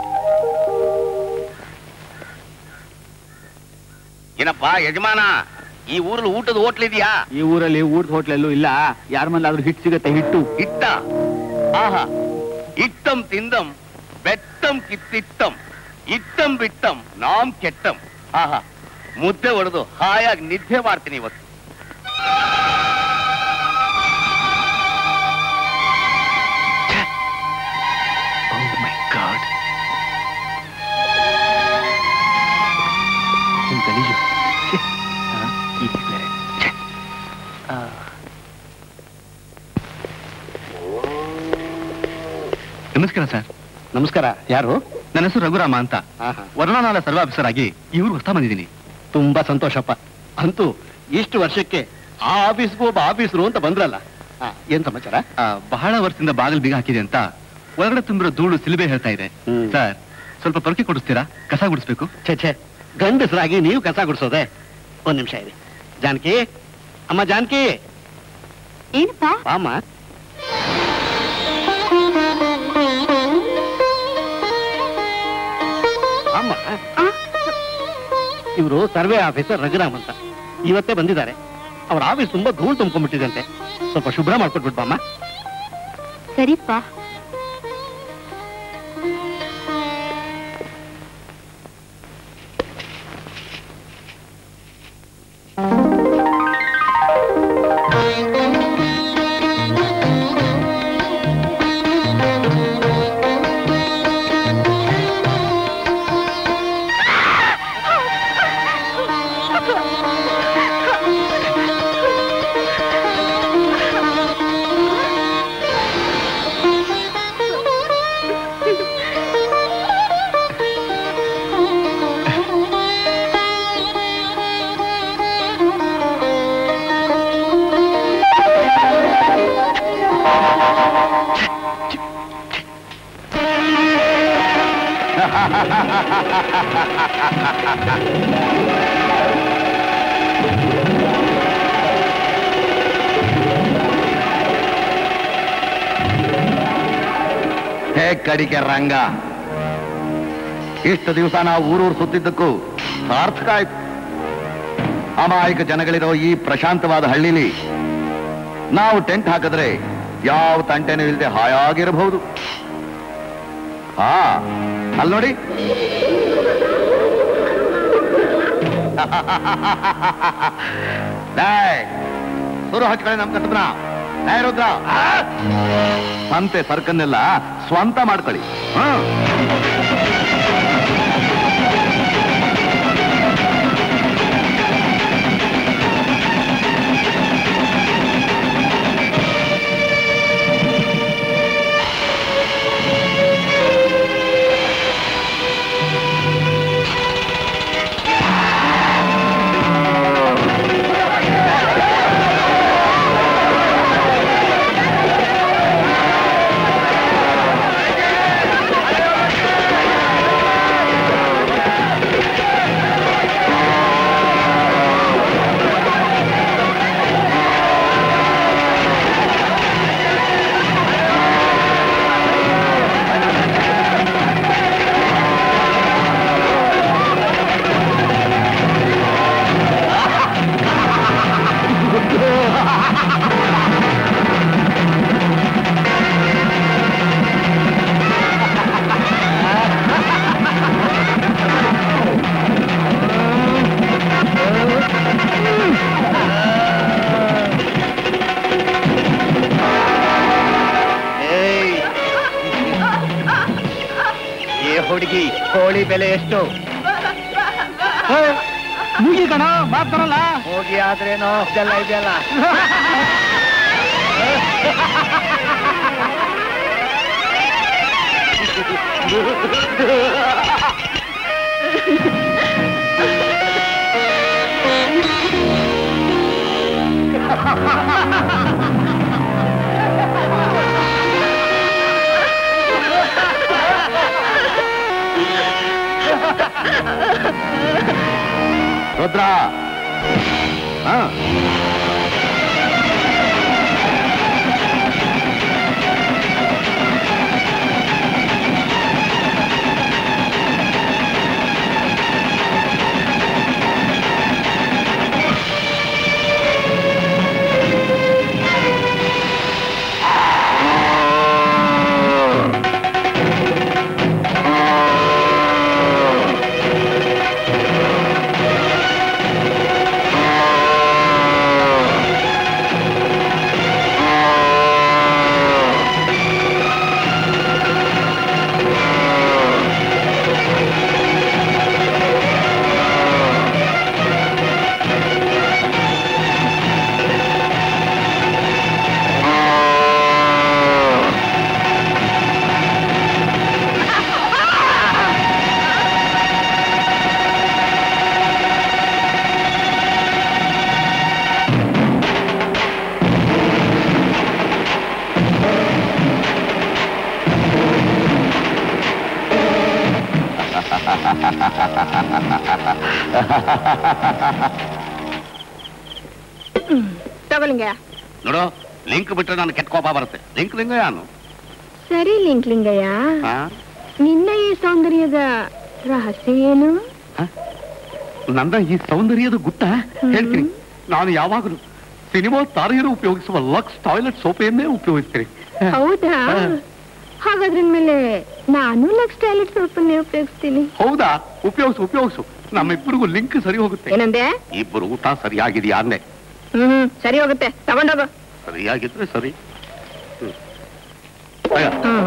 [SPEAKER 7] ಏನಪ್ಪ ಯಜಮಾನ ಈ ಊರಲ್ಲಿ ಊಟದ ಹೋಟ್ಲ್ ಇದೆಯಾ
[SPEAKER 2] ಈ ಊರಲ್ಲಿ ಊಟದ ಹೋಟ್ಲೆಲ್ಲೂ ಇಲ್ಲ ಯಾರ ಮನೇಲಾದ್ರೂ ಹಿಟ್ ಸಿಗತ್ತೆ ಹಿಟ್ಟು
[SPEAKER 7] ಇಟ್ಟ ಆಹಾ ಇಟ್ಟಂ ತಿಂದಂ ಬೆಟ್ಟಂ ಕಿತ್ತಿಟ್ಟಂ ಇಟ್ಟಂ ಬಿಟ್ಟಂ ನಾಮ್ ಕೆಟ್ಟಂ ಆಹಾ ಮುದ್ದೆ ಹೊಡೆದು ಹಾಯಾಗಿ ನಿದ್ದೆ ಮಾಡ್ತೀನಿ ಇವತ್ತು
[SPEAKER 2] ನಮಸ್ಕಾರ ಸರ್ ನಮಸ್ಕಾರ ಯಾರು ನನ್ನ ಹೆಸರು ರಘುರಾಮ ಅಂತ ಆಹಾ. ವರ್ಣನಾಳ ಸರ್ವ ಆಫೀಸರ್ ಆಗಿ ಈ ಊರಿಗೆ ಹೊಸ ಬಂದಿದ್ದೀನಿ
[SPEAKER 9] ತುಂಬಾ ಸಂತೋಷಪ್ಪ ಅಂತೂ ಇಷ್ಟು ವರ್ಷಕ್ಕೆ ಆ ಆಫೀಸ್ಗೂ ಒಬ್ಬ ಆಫೀಸರು ಅಂತ ಬಂದ್ರಲ್ಲ ಆ, ಏನ್ ಸಮಾಚಾರ
[SPEAKER 2] ಆ, ಬಹಳ ವರ್ಷದಿಂದ ಬಾಗಿಲು ಬೀಗ ಹಾಕಿದೆ ಅಂತ ಒಳಗಡೆ ತುಂಬಿರೋ ಧೂಳು ಸಿಲುಬೆ ಹೇಳ್ತಾ ಇದೆ
[SPEAKER 9] ಹ್ಮ್.
[SPEAKER 2] ಸರ್ ಸ್ವಲ್ಪ ಪೊರಕೆ ಕೊಡಿಸ್ತೀರಾ ಕಸ ಗುಡಿಸ್ಬೇಕು
[SPEAKER 9] ಛೇ ಛೇ ಗಂಡಸರಾಗಿ ನೀವು ಕಸ ಗುಡಿಸೋದೆ ಒಂದ್ ನಿಮಿಷ ಇದೆ ಜಾನಕಿ ಅಮ್ಮ ಜಾನಕಿ
[SPEAKER 3] ಏನಪ್ಪ
[SPEAKER 9] ಅಮ್ಮ ಅಮ್ಮ ಇವರು ಸರ್ವೆ ಆಫೀಸರ್ ರಘುರಾಮ್ ಅಂತ ಇವತ್ತೇ ಬಂದಿದ್ದಾರೆ ಅವ್ರ ಆಫೀಸ್ ತುಂಬಾ ಧೂಳು ತುಂಬ್ಕೊಂಡ್ಬಿಟ್ಟಿದಂತೆ ಸ್ವಲ್ಪ ಶುಭ್ರ ಮಾಡ್ಕೊಟ್ಬಿಟ್ಟು ಅಮ್ಮ
[SPEAKER 3] ಸರಿಪ್ಪ
[SPEAKER 5] ಹೇ ಕಡಿಕೆ ರಂಗ ಇಷ್ಟು ದಿವಸ ನಾವು ಊರೂರು ಸುತ್ತಿದ್ದಕ್ಕೂ ಸಾರ್ಥಕ ಆಯ್ತು ಅಮಾಯಕ ಜನಗಳಿರೋ ಈ ಪ್ರಶಾಂತವಾದ ಹಳ್ಳಿಲಿ ನಾವು ಟೆಂಟ್ ಹಾಕಿದ್ರೆ ಯಾವ ತಂಟೆನೂ ಇಲ್ಲದೆ ಹಾಯಾಗಿರಬಹುದು ಹಾ ಅಲ್ಲಿ ನೋಡಿ ಡೇಯ್, ಸುರು ಹಚ್ಕೊಳ್ಳಿ ನಮ್ ಕಸಬ್ನ ಡೇಯ್ ರುದ್ರ ಸಂತೆ ಸರ್ಕನ್ನೆಲ್ಲ ಸ್ವಂತ ಮಾಡ್ಕೊಳ್ಳಿ ಹ್ಮ್
[SPEAKER 4] ಏ ಹುಡುಗಿ ಕೋಳಿ ಬೆಲೆ ಎಷ್ಟು
[SPEAKER 2] ಮುಗಿ ಕಣ ಮಾತಾಡಲ್ಲ
[SPEAKER 4] ಹೋಗಿ ಆದ್ರೇನೋ ಇದೆಲ್ಲ ಇದೆಯಲ್ಲ
[SPEAKER 5] ರುದ್ರ ಹಾ
[SPEAKER 3] ತಗೊಲಿಂಗ
[SPEAKER 7] ನೋಡು ಲಿಂಕ್ ಬಿಟ್ರೆ ನಾನು ಕೆಟ್ಟ ಕೋಪ ಬರುತ್ತೆ ಲಿಂಕ್ ಲಿಂಗ ಯಾನು
[SPEAKER 3] ಸರಿ ಲಿಂಕ್ಲಿಂಗಯ್ಯ
[SPEAKER 7] ಆ?
[SPEAKER 3] ನಿನ್ನ ಈ ಸೌಂದರ್ಯದ ರಹಸ್ಯ ಏನು
[SPEAKER 2] ನನ್ನ ಈ ಸೌಂದರ್ಯದ ಗುಟ್ಟ ಹೇಳ್ತೀನಿ ನಾನು ಯಾವಾಗಲೂ ಸಿನಿಮಾ ತಾರೆಯರು ಉಪಯೋಗಿಸುವ ಲಕ್ಸ್ ಟಾಯ್ಲೆಟ್ ಸೋಪೆಯನ್ನೇ ಉಪಯೋಗಿಸ್ತೀನಿ
[SPEAKER 3] ಹೌದಾ ಹಾಗಾದ್ರ ಮೇಲೆ ನಾನು ಲಕ್ಸ್ ಟಾಯ್ಲೆಟ್ ಸೋಪನ್ನೇ ಉಪಯೋಗಿಸ್ತೀನಿ
[SPEAKER 2] ಹೌದಾ ಉಪಯೋಗಿಸು ಉಪಯೋಗಿಸು ನಮ್ಮಿಬ್ಬರಿಗೂ ಲಿಂಕ್ ಸರಿ ಹೋಗುತ್ತೆ
[SPEAKER 3] ಏನಂದೆ
[SPEAKER 2] ಇಬ್ಬರು ಊಟ ಸರಿಯಾಗಿದೆಯಾ ಅಂದೆ
[SPEAKER 3] ಹ್ಮ್ ಸರಿ ಹೋಗುತ್ತೆ ತಗೊಂಡೋಗು
[SPEAKER 2] ಸರಿಯಾಗಿದ್ರೆ ಸರಿ ಹ್ಮ್. ಅಯ್ಯ,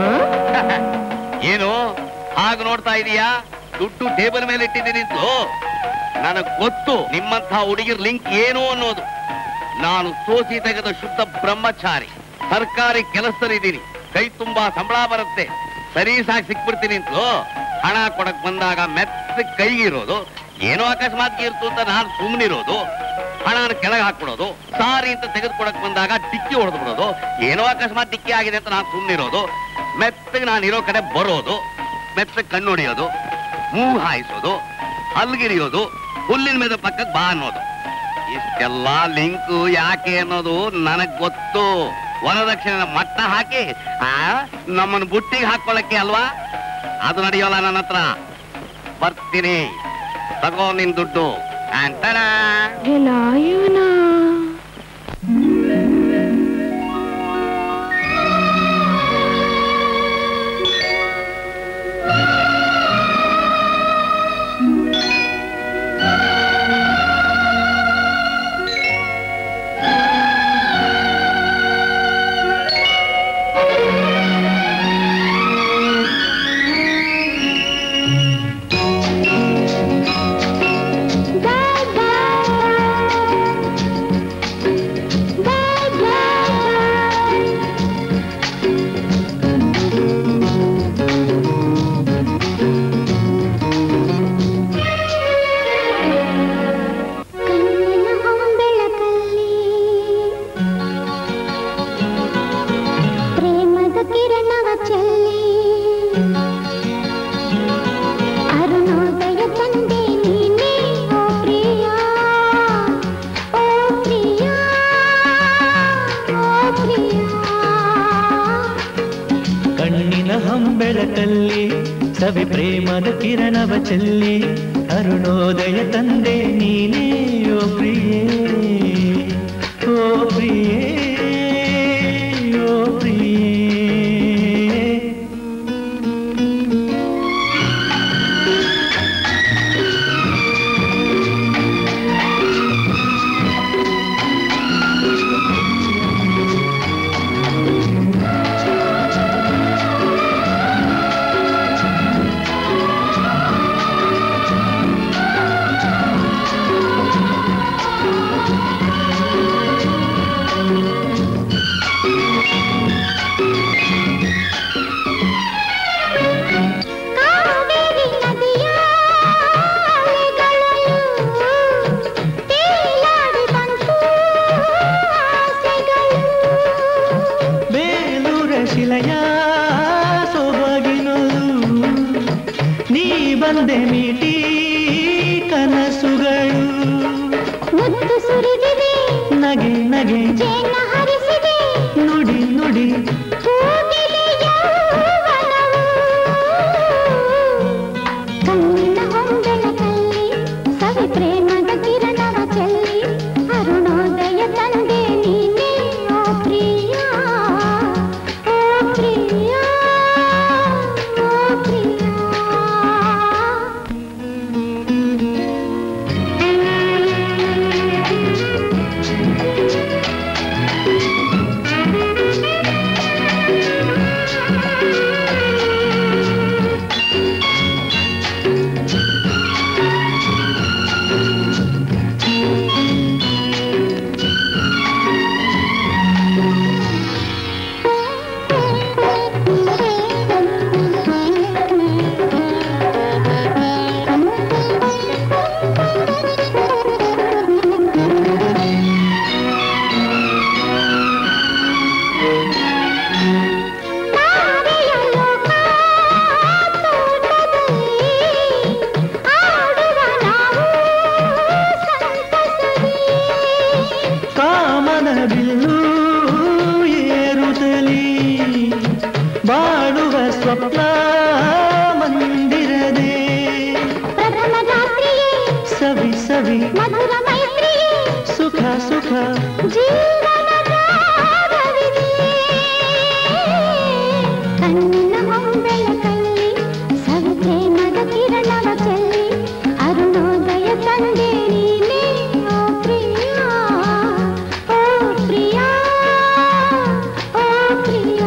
[SPEAKER 7] ಏನು ಹಾಗೆ ನೋಡ್ತಾ ಇದೀಯಾ ದುಡ್ಡು ಟೇಬಲ್ ಮೇಲೆ ಇಟ್ಟಿದ್ದೀನಿ ನಿಂತು ನನಗ್ ಗೊತ್ತು ನಿಮ್ಮಂಥ ಹುಡುಗಿರ್ ಲಿಂಕ್ ಏನು ಅನ್ನೋದು ನಾನು ಸೋಸಿ ತೆಗೆದ ಶುದ್ಧ ಬ್ರಹ್ಮಚಾರಿ ಸರ್ಕಾರಿ ಕೆಲಸದಲ್ಲಿದ್ದೀನಿ ಕೈ ತುಂಬಾ ಸಂಬಳ ಬರುತ್ತೆ ಸರಿ ಸಾಗಿ ಸಿಕ್ಬಿಡ್ತೀನಿ ಅಂತ ಹಣ ಕೊಡಕ್ ಬಂದಾಗ ಮೆತ್ತ ಕೈಗಿರೋದು ಏನೋ ಅಕಸ್ಮಾತ್ ಇರ್ತು ಅಂತ ನಾನು ಸುಮ್ಮನಿರೋದು ಹಣನ ಕೆಳಗೆ ಹಾಕ್ಬಿಡೋದು ಸಾರಿ ಅಂತ ತೆಗೆದುಕೊಡಕ್ ಬಂದಾಗ ಡಿಕ್ಕಿ ಹೊಡೆದು ಬಿಡೋದು ಏನೋ ಅಕಸ್ಮಾತ್ ಡಿಕ್ಕಿ ಆಗಿದೆ ಅಂತ ನಾನು ಸುಮ್ಮನಿರೋದು ಮೆತ್ತಗೆ ನಾನು ಇರೋ ಕಡೆ ಬರೋದು ಮೆತ್ತಗೆ ಕಣ್ಣು ಹೊಡಿಯೋದು ಮೂಗು ಹಾಯಿಸೋದು ಹಲ್ಗಿರಿಯೋದು ಹುಲ್ಲಿನ ಮೇಲೆ ಪಕ್ಕಕ್ಕೆ ಬಾ ಅನ್ನೋದು ಇಷ್ಟೆಲ್ಲ ಲಿಂಕು ಯಾಕೆ ಅನ್ನೋದು ನನಗ್ ಗೊತ್ತು ವರದಕ್ಷಿಣೆ ಮಟ್ಟ ಹಾಕಿ ಆ ನಮ್ಮನ್ನ ಬುಟ್ಟಿಗೆ ಹಾಕೊಳ್ಳಕ್ಕೆ ಅಲ್ವಾ ಅದು ನಡೆಯೋಲ್ಲ ನನ್ನ ಹತ್ರ ಬರ್ತೀನಿ ತಗೋ ನಿನ್ ದುಡ್ಡು ಅಂತಾನ
[SPEAKER 3] ಎಲ್ಲ ಇವನಾ
[SPEAKER 10] ಬೆಳಕಲ್ಲಿ ಸವಿ ಪ್ರೇಮದ ಕಿರಣವ ಚೆಲ್ಲಿ ಅರುಣೋದಯ ತಂದೆ ನೀನೇ ಓ ಪ್ರಿಯೇ ಓ ಪ್ರಿಯೇ ಓ ಪ್ರಿಯೇ
[SPEAKER 11] ಕಾವೇರಿ ನದಿಯ ಅಲೆಗಳಲು ತೇಲಾಡಿ ಬಂತು ಆಸೆಗಳು
[SPEAKER 10] ಬೇಲೂರ ಶಿಲೆಯ ಸೊಬಗಿನಲು ನೀ ಬಂದೆ ಮೀಟಿ ಕನಸುಗಳು
[SPEAKER 11] ಮುತ್ತು ಸುರಿದಿದೆ
[SPEAKER 10] ನಗೆ ನಗೆ
[SPEAKER 11] ಜೇನ ಹರಿಸಿದೆ
[SPEAKER 10] ನುಡಿ ನುಡಿ
[SPEAKER 11] ಕೋಗಿಲೆಯ ಯೌವನವು. ಕಣ್ಣಿನ ಹೊಂಬೆಳಕಲ್ಲಿ ಸವಿ ಪ್ರೇಮದ ಕಿರಣವ ಚೆಲ್ಲಿ ಅರುಣೋದಯ ತಂದೆ ನೀನೇ ಓ ಪ್ರಿಯ ಓ ಪ್ರಿಯ ಓ ಪ್ರಿಯ ತಾರೆಯ ಲೋಕ ತೋಟದಲ್ಲಿ ಆಡುವ ನಾವು ಸಂತಸದಿ
[SPEAKER 10] ಕಾಮನ ಬಿಲ್ಲು ಏರುತ್ತಲಿ ಬಾಳುವ ಸ್ವಪ್ನ ಮಂದಿರದೆ
[SPEAKER 11] ಪ್ರಥಮ ರಾತ್ರಿಯೇ
[SPEAKER 10] ಸವಿ ಸವಿ
[SPEAKER 11] ಮಧುರ ಮೈತ್ರಿಯೇ
[SPEAKER 10] ಸುಖ ಸುಖ
[SPEAKER 11] ಜೀವನದ ರಾಗವಿದೆ. ಕಣ್ಣಿನ ಹೊಂಬೆಳಕಲ್ಲಿ ಸವಿ ಪ್ರೇಮದ ಕಿರಣವ ಚೆಲ್ಲಿ ಅರುಣೋದಯ ತಂದೆ ನೀನೇ ಓ ಪ್ರಿಯ ಓ ಪ್ರಿಯ ಓ ಪ್ರಿಯ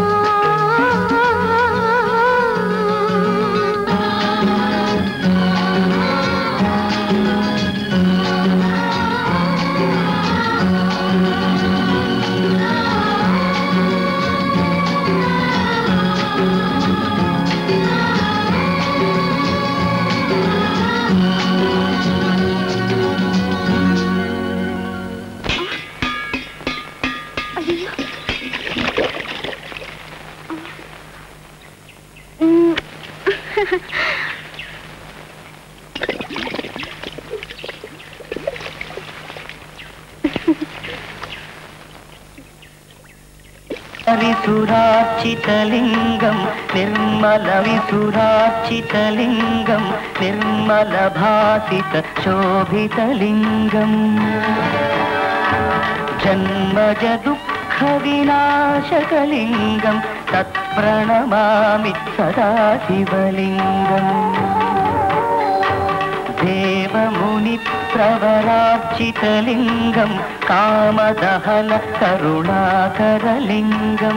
[SPEAKER 10] విసురార్చితలింగం నిర్మల విసురార్చితలింగం నిర్మల భాసిత శోభితలింగం జన్మజ దుఃఖ వినాశకలింగం తత్ప్రణమామి సదా శివలింగం దేవముని ప్రవరార్చితలింగం కామదహన కరుణాకరలింగం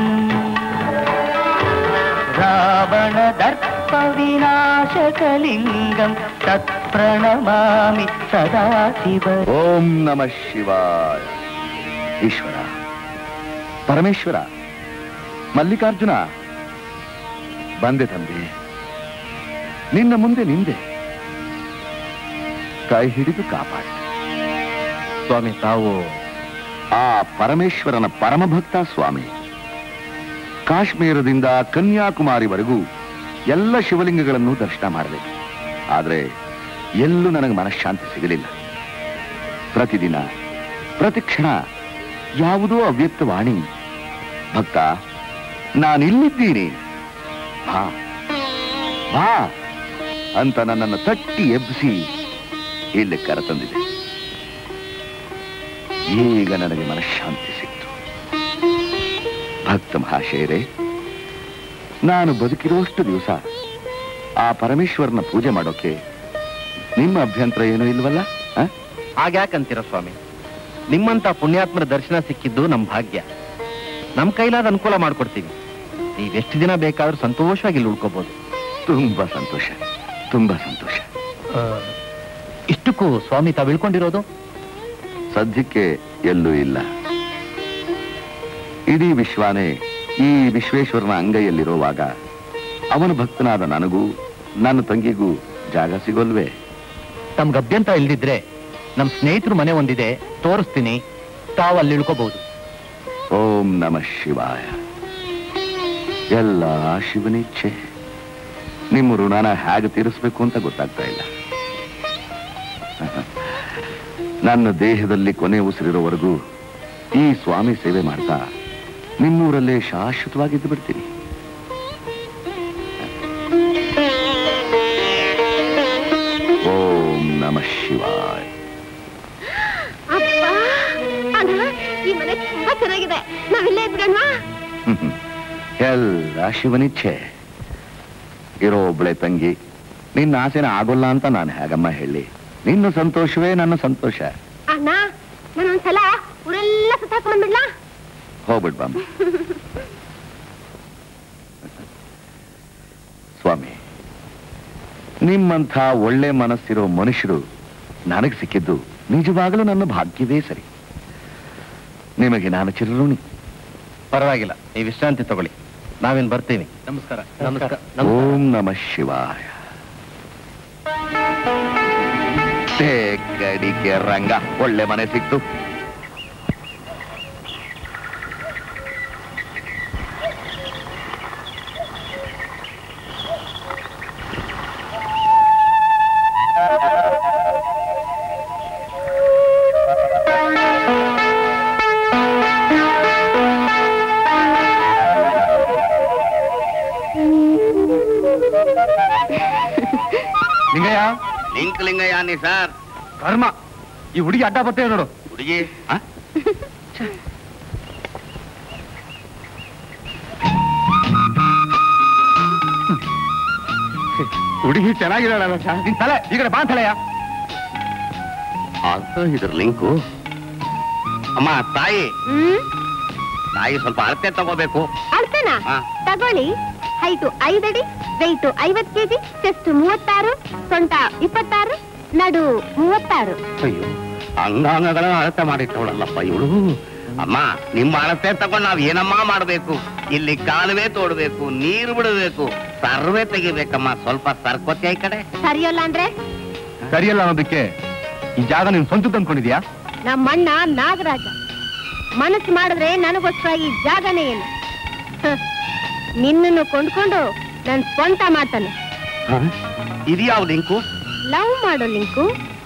[SPEAKER 10] రావణ దర్ప వినాశకలింగం తత్ప్రణమామి సదా శివ
[SPEAKER 5] ಓಂ ನಮ ಶಿವಾಯ ಈಶ್ವರ ಪರಮೇಶ್ವರ ಮಲ್ಲಿಕಾರ್ಜುನ ಬಂದೆ ತಂದೆ ನಿನ್ನ ಮುಂದೆ ನಿಂದೆ ಕೈ ಹಿಡಿದು ಕಾಪಾಡಿ
[SPEAKER 4] ಸ್ವಾಮಿ ತಾವು
[SPEAKER 5] ಆ ಪರಮೇಶ್ವರನ ಪರಮಭಕ್ತ ಸ್ವಾಮಿ ಕಾಶ್ಮೀರದಿಂದ ಕನ್ಯಾಕುಮಾರಿವರೆಗೂ ಎಲ್ಲ ಶಿವಲಿಂಗಗಳನ್ನು ದರ್ಶನ ಮಾಡಿದೆ ಆದರೆ ಎಲ್ಲೂ ನನಗೆ ಮನಃಶಾಂತಿ ಸಿಗಲಿಲ್ಲ ಪ್ರತಿದಿನ ಪ್ರತಿಕ್ಷಣ ಯಾವುದೋ ಅವ್ಯಕ್ತ ವಾಣಿ ಭಕ್ತ ನಾನಿಲ್ಲಿದ್ದೀನಿ ಬಾ ಬಾ ಅಂತ ನನ್ನನ್ನು ತಟ್ಟಿ ಎಬ್ಬಿಸಿ ಇಲ್ಲಿ ಕರೆತಂದಿದೆ ಈಗ ನನಗೆ ಮನಃಶಾಂತಿ ಸಿಕ್ತು ಭಕ್ತ ಮಹಾಶಯರೇ ನಾನು ಬದುಕಿರುವಷ್ಟು ದಿವಸ ಆ ಪರಮೇಶ್ವರನ ಪೂಜೆ ಮಾಡೋಕೆ ನಿಮ್ಮ ಅಭ್ಯಂತರ ಏನೂ ಇಲ್ವಲ್ಲ ಆ?
[SPEAKER 4] ಹಾಗ್ಯಾಕಂತೀರ ಸ್ವಾಮಿ ನಿಮ್ಮಂತ ಪುಣ್ಯಾತ್ಮರ ದರ್ಶನ ಸಿಕ್ಕಿದ್ದು ನಮ್ ಭಾಗ್ಯ ನಮ್ ಕೈಲಾದ ಅನುಕೂಲ ಮಾಡ್ಕೊಡ್ತೀವಿ ನೀವೆಷ್ಟು ದಿನ ಬೇಕಾದ್ರೂ ಸಂತೋಷವಾಗಿ ಇಲ್ಲಿ ಉಳ್ಕೋಬಹುದು
[SPEAKER 5] ತುಂಬಾ ಸಂತೋಷ ತುಂಬಾ ಸಂತೋಷ
[SPEAKER 4] ಇಷ್ಟಕ್ಕೂ ಸ್ವಾಮಿ ತಾವು ಇಳ್ಕೊಂಡಿರೋದು
[SPEAKER 5] ಸದ್ಯಕ್ಕೆ ಎಲ್ಲೂ ಇಲ್ಲ ಇಡೀ ವಿಶ್ವಾನೇ ಈ ವಿಶ್ವೇಶ್ವರನ ಅಂಗೈಯಲ್ಲಿರುವಾಗ ಅವನ ಭಕ್ತನಾದ ನನಗೂ ನನ್ನ ತಂಗಿಗೂ ಜಾಗ ಸಿಗೋಲ್ವೇ
[SPEAKER 4] ತಮ್ಗೆ ಅಭ್ಯಂತರ ಇಲ್ದಿದ್ರೆ ನಮ್ ಸ್ನೇಹಿತರು ಮನೆ ಒಂದಿದೆ ತೋರಿಸ್ತೀನಿ ತಾವು ಅಲ್ಲಿ ಇಳ್ಕೋಬಹುದು
[SPEAKER 5] ಓಂ ನಮ ಶಿವಾಯ ಎಲ್ಲ ಶಿವನಿಚ್ಛೆ ನಿಮ್ಮ ಋಣನ ಹೇಗೆ ತೀರಿಸ್ಬೇಕು ಅಂತ ಗೊತ್ತಾಗ್ತಾ ಇಲ್ಲ ನನ್ನ ದೇಹದಲ್ಲಿ ಕೊನೆ ಉಸಿರಿರೋವರೆಗೂ ಈ ಸ್ವಾಮಿ ಸೇವೆ ಮಾಡ್ತಾ ನಿಮ್ಮೂರಲ್ಲೇ ಶಾಶ್ವತವಾಗಿದ್ದು ಬಿಡ್ತೀನಿ ಓಂ ನಮ ಶಿವಾಯ
[SPEAKER 3] ಅಪ್ಪ ಅಣ್ಣ ಈ ಮನೆ ತುಂಬಾ ಚೆನ್ನಾಗಿದೆ ನಾವಿಲ್ಲೇ ಇದ್ಬಿಡೋಣವಾ
[SPEAKER 5] ಹ್ಮ್. ಎಲ್ಲ ಶಿವನಿಚ್ಛೆ ಇರೋ ಒಬ್ಳೆ ತಂಗಿ ನಿನ್ನ ಆಸೆನ ಆಗೋಲ್ಲ ಅಂತ ನಾನು ಹೇಗಮ್ಮ ಹೇಳಿ ನಿನ್ನ ಸಂತೋಷವೇ ನನ್ನ ಸಂತೋಷ
[SPEAKER 3] ಅಣ್ಣ ನಾನು ಒಂದ್ಸಲ ಊರೆಲ್ಲ ಸುತ್ತಾಕೊಂಡ್ ಬಂದ್ಬಿಡ್ಲಾ
[SPEAKER 5] ಹೋಗ್ಬಿಡ್ ಬಾಮ್ಮ ಸ್ವಾಮಿ ನಿಮ್ಮಂಥ ಒಳ್ಳೆ ಮನಸ್ಸಿರೋ ಮನುಷ್ಯರು ನನಗೆ ಸಿಕ್ಕಿದ್ದು ನಿಜವಾಗಲೂ ನನ್ನ ಭಾಗ್ಯವೇ ಸರಿ ನಿಮಗೆ ನಾನು ಚಿರಋಣಿ
[SPEAKER 4] ಪರವಾಗಿಲ್ಲ ನೀವು ವಿಶ್ರಾಂತಿ ತಗೊಳ್ಳಿ ನಾವೇನ್ ಬರ್ತೀವಿ ನಮಸ್ಕಾರ ನಮಸ್ಕಾರ
[SPEAKER 5] ಓಂ ನಮ ಶಿವಾಯ ಕಡಿಕೆ ರಂಗ ಒಳ್ಳೆ ಮನೆ ಸಿಕ್ತು
[SPEAKER 2] ಲಿಂಗಯ್ಯ
[SPEAKER 7] ಲಿಂಕ್ ಲಿಂಗಯ್ಯ ನೀ ಸರ್
[SPEAKER 2] ಕರ್ಮ ಈ ಹುಡುಗಿ ಅಡ್ಡ ಬರ್ತೇವೆ ನೋಡು
[SPEAKER 7] ಹುಡುಗಿ
[SPEAKER 2] ಹುಡುಗಿ ಚೆನ್ನಾಗಿದ್ದಾಳಲ್ಲ ಸರ್ ನಿನ್ ತಲೆ ಈ ಕಡೆ ಬಾ ತಲೆಯ
[SPEAKER 7] ಅದು ಇದ್ರ ಲಿಂಕು ಅಮ್ಮ ತಾಯಿ
[SPEAKER 3] ಹ್ಮ್
[SPEAKER 7] ತಾಯಿ ಸ್ವಲ್ಪ ಅಳತೆ ತಗೋಬೇಕು
[SPEAKER 3] ಅಳ್ತೇನಾ
[SPEAKER 7] ಹಾ.
[SPEAKER 3] ತಗೊಳ್ಳಿ ಹೈಟು ಐದಡಿ ವೆಯ್ಟು ಐವತ್ ಕೆಜಿ ಚೆಸ್ಟ್ ಮೂವತ್ತಾರು ಸೊಂಟ ಇಪ್ಪತ್ತಾರು ನಡು ಮೂವತ್ತಾರು
[SPEAKER 7] ಅಯ್ಯೋ ಅಂಗಾಂಗಗಳ ಅಳತೆ ಮಾಡಿಟ್ಟವಳಲ್ಲಪ್ಪ ಇವಳು ಅಮ್ಮ ನಿಮ್ಮ ಅಳತೆ ತಗೊಂಡು ನಾವ್ ಏನಮ್ಮ ಮಾಡ್ಬೇಕು ಇಲ್ಲಿ ಕಾಲುವೆ ತೋಡ್ಬೇಕು ನೀರು ಬಿಡಬೇಕು ಸರ್ವೆ ತೆಗಿಬೇಕಮ್ಮ ಸ್ವಲ್ಪ ಸರ್ಕೋತಿ ಈ ಕಡೆ
[SPEAKER 3] ಸರಿಯಲ್ಲ ಅಂದ್ರೆ
[SPEAKER 2] ಸರಿಯಲ್ಲ ಅನ್ನೋದಕ್ಕೆ ಈ ಜಾಗ ನೀನ್ ಸ್ವಂತಕ್ಕೆ ಅಂದ್ಕೊಂಡಿದ್ಯಾ
[SPEAKER 3] ನಮ್ಮ ಅಣ್ಣ ನಾಗರಾಜ ಮನಸ್ಸು ಮಾಡಿದ್ರೆ ನನಗೋಸ್ಕರ ಈ ಜಾಗನೇ ಏನು ಹ, ನಿನ್ನನ್ನು ಕೊಂಡ್ಕೊಂಡು ನನ್ ಸ್ವಂತ ಮಾಡ್ತಾನೆ
[SPEAKER 7] ಇದ್ಯಾವ ಲಿಂಕು
[SPEAKER 3] ಲವ್ ಮಾಡೋ ಲಿಂಕು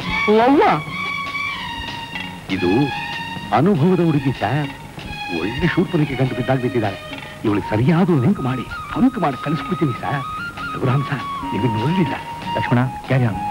[SPEAKER 2] ಇದು ಅನುಭವದ ಹುಡುಗಿ ಸರ್ ಒಳ್ಳೆ ಶೂರ್ಪನಿಗೆ ಗಂಟು ಬಿದ್ದಾಗ ಬಿದ್ದಿದ್ದಾಳೆ ಇವಳಿಗೆ ಸರಿಯಾದ ಲಿಂಕ್ ಮಾಡಿ ಅಂಕ್ ಮಾಡಿ ಕಳಿಸ್ಬಿಡ್ತೀನಿ ಸರ್ ರಘುರಾಮ್ ಸರ್ ನೀವು ನೋಡಲಿಲ್ಲ ಲಕ್ಷ್ಮಣ ಕ್ಯಾರಿ ಆನ್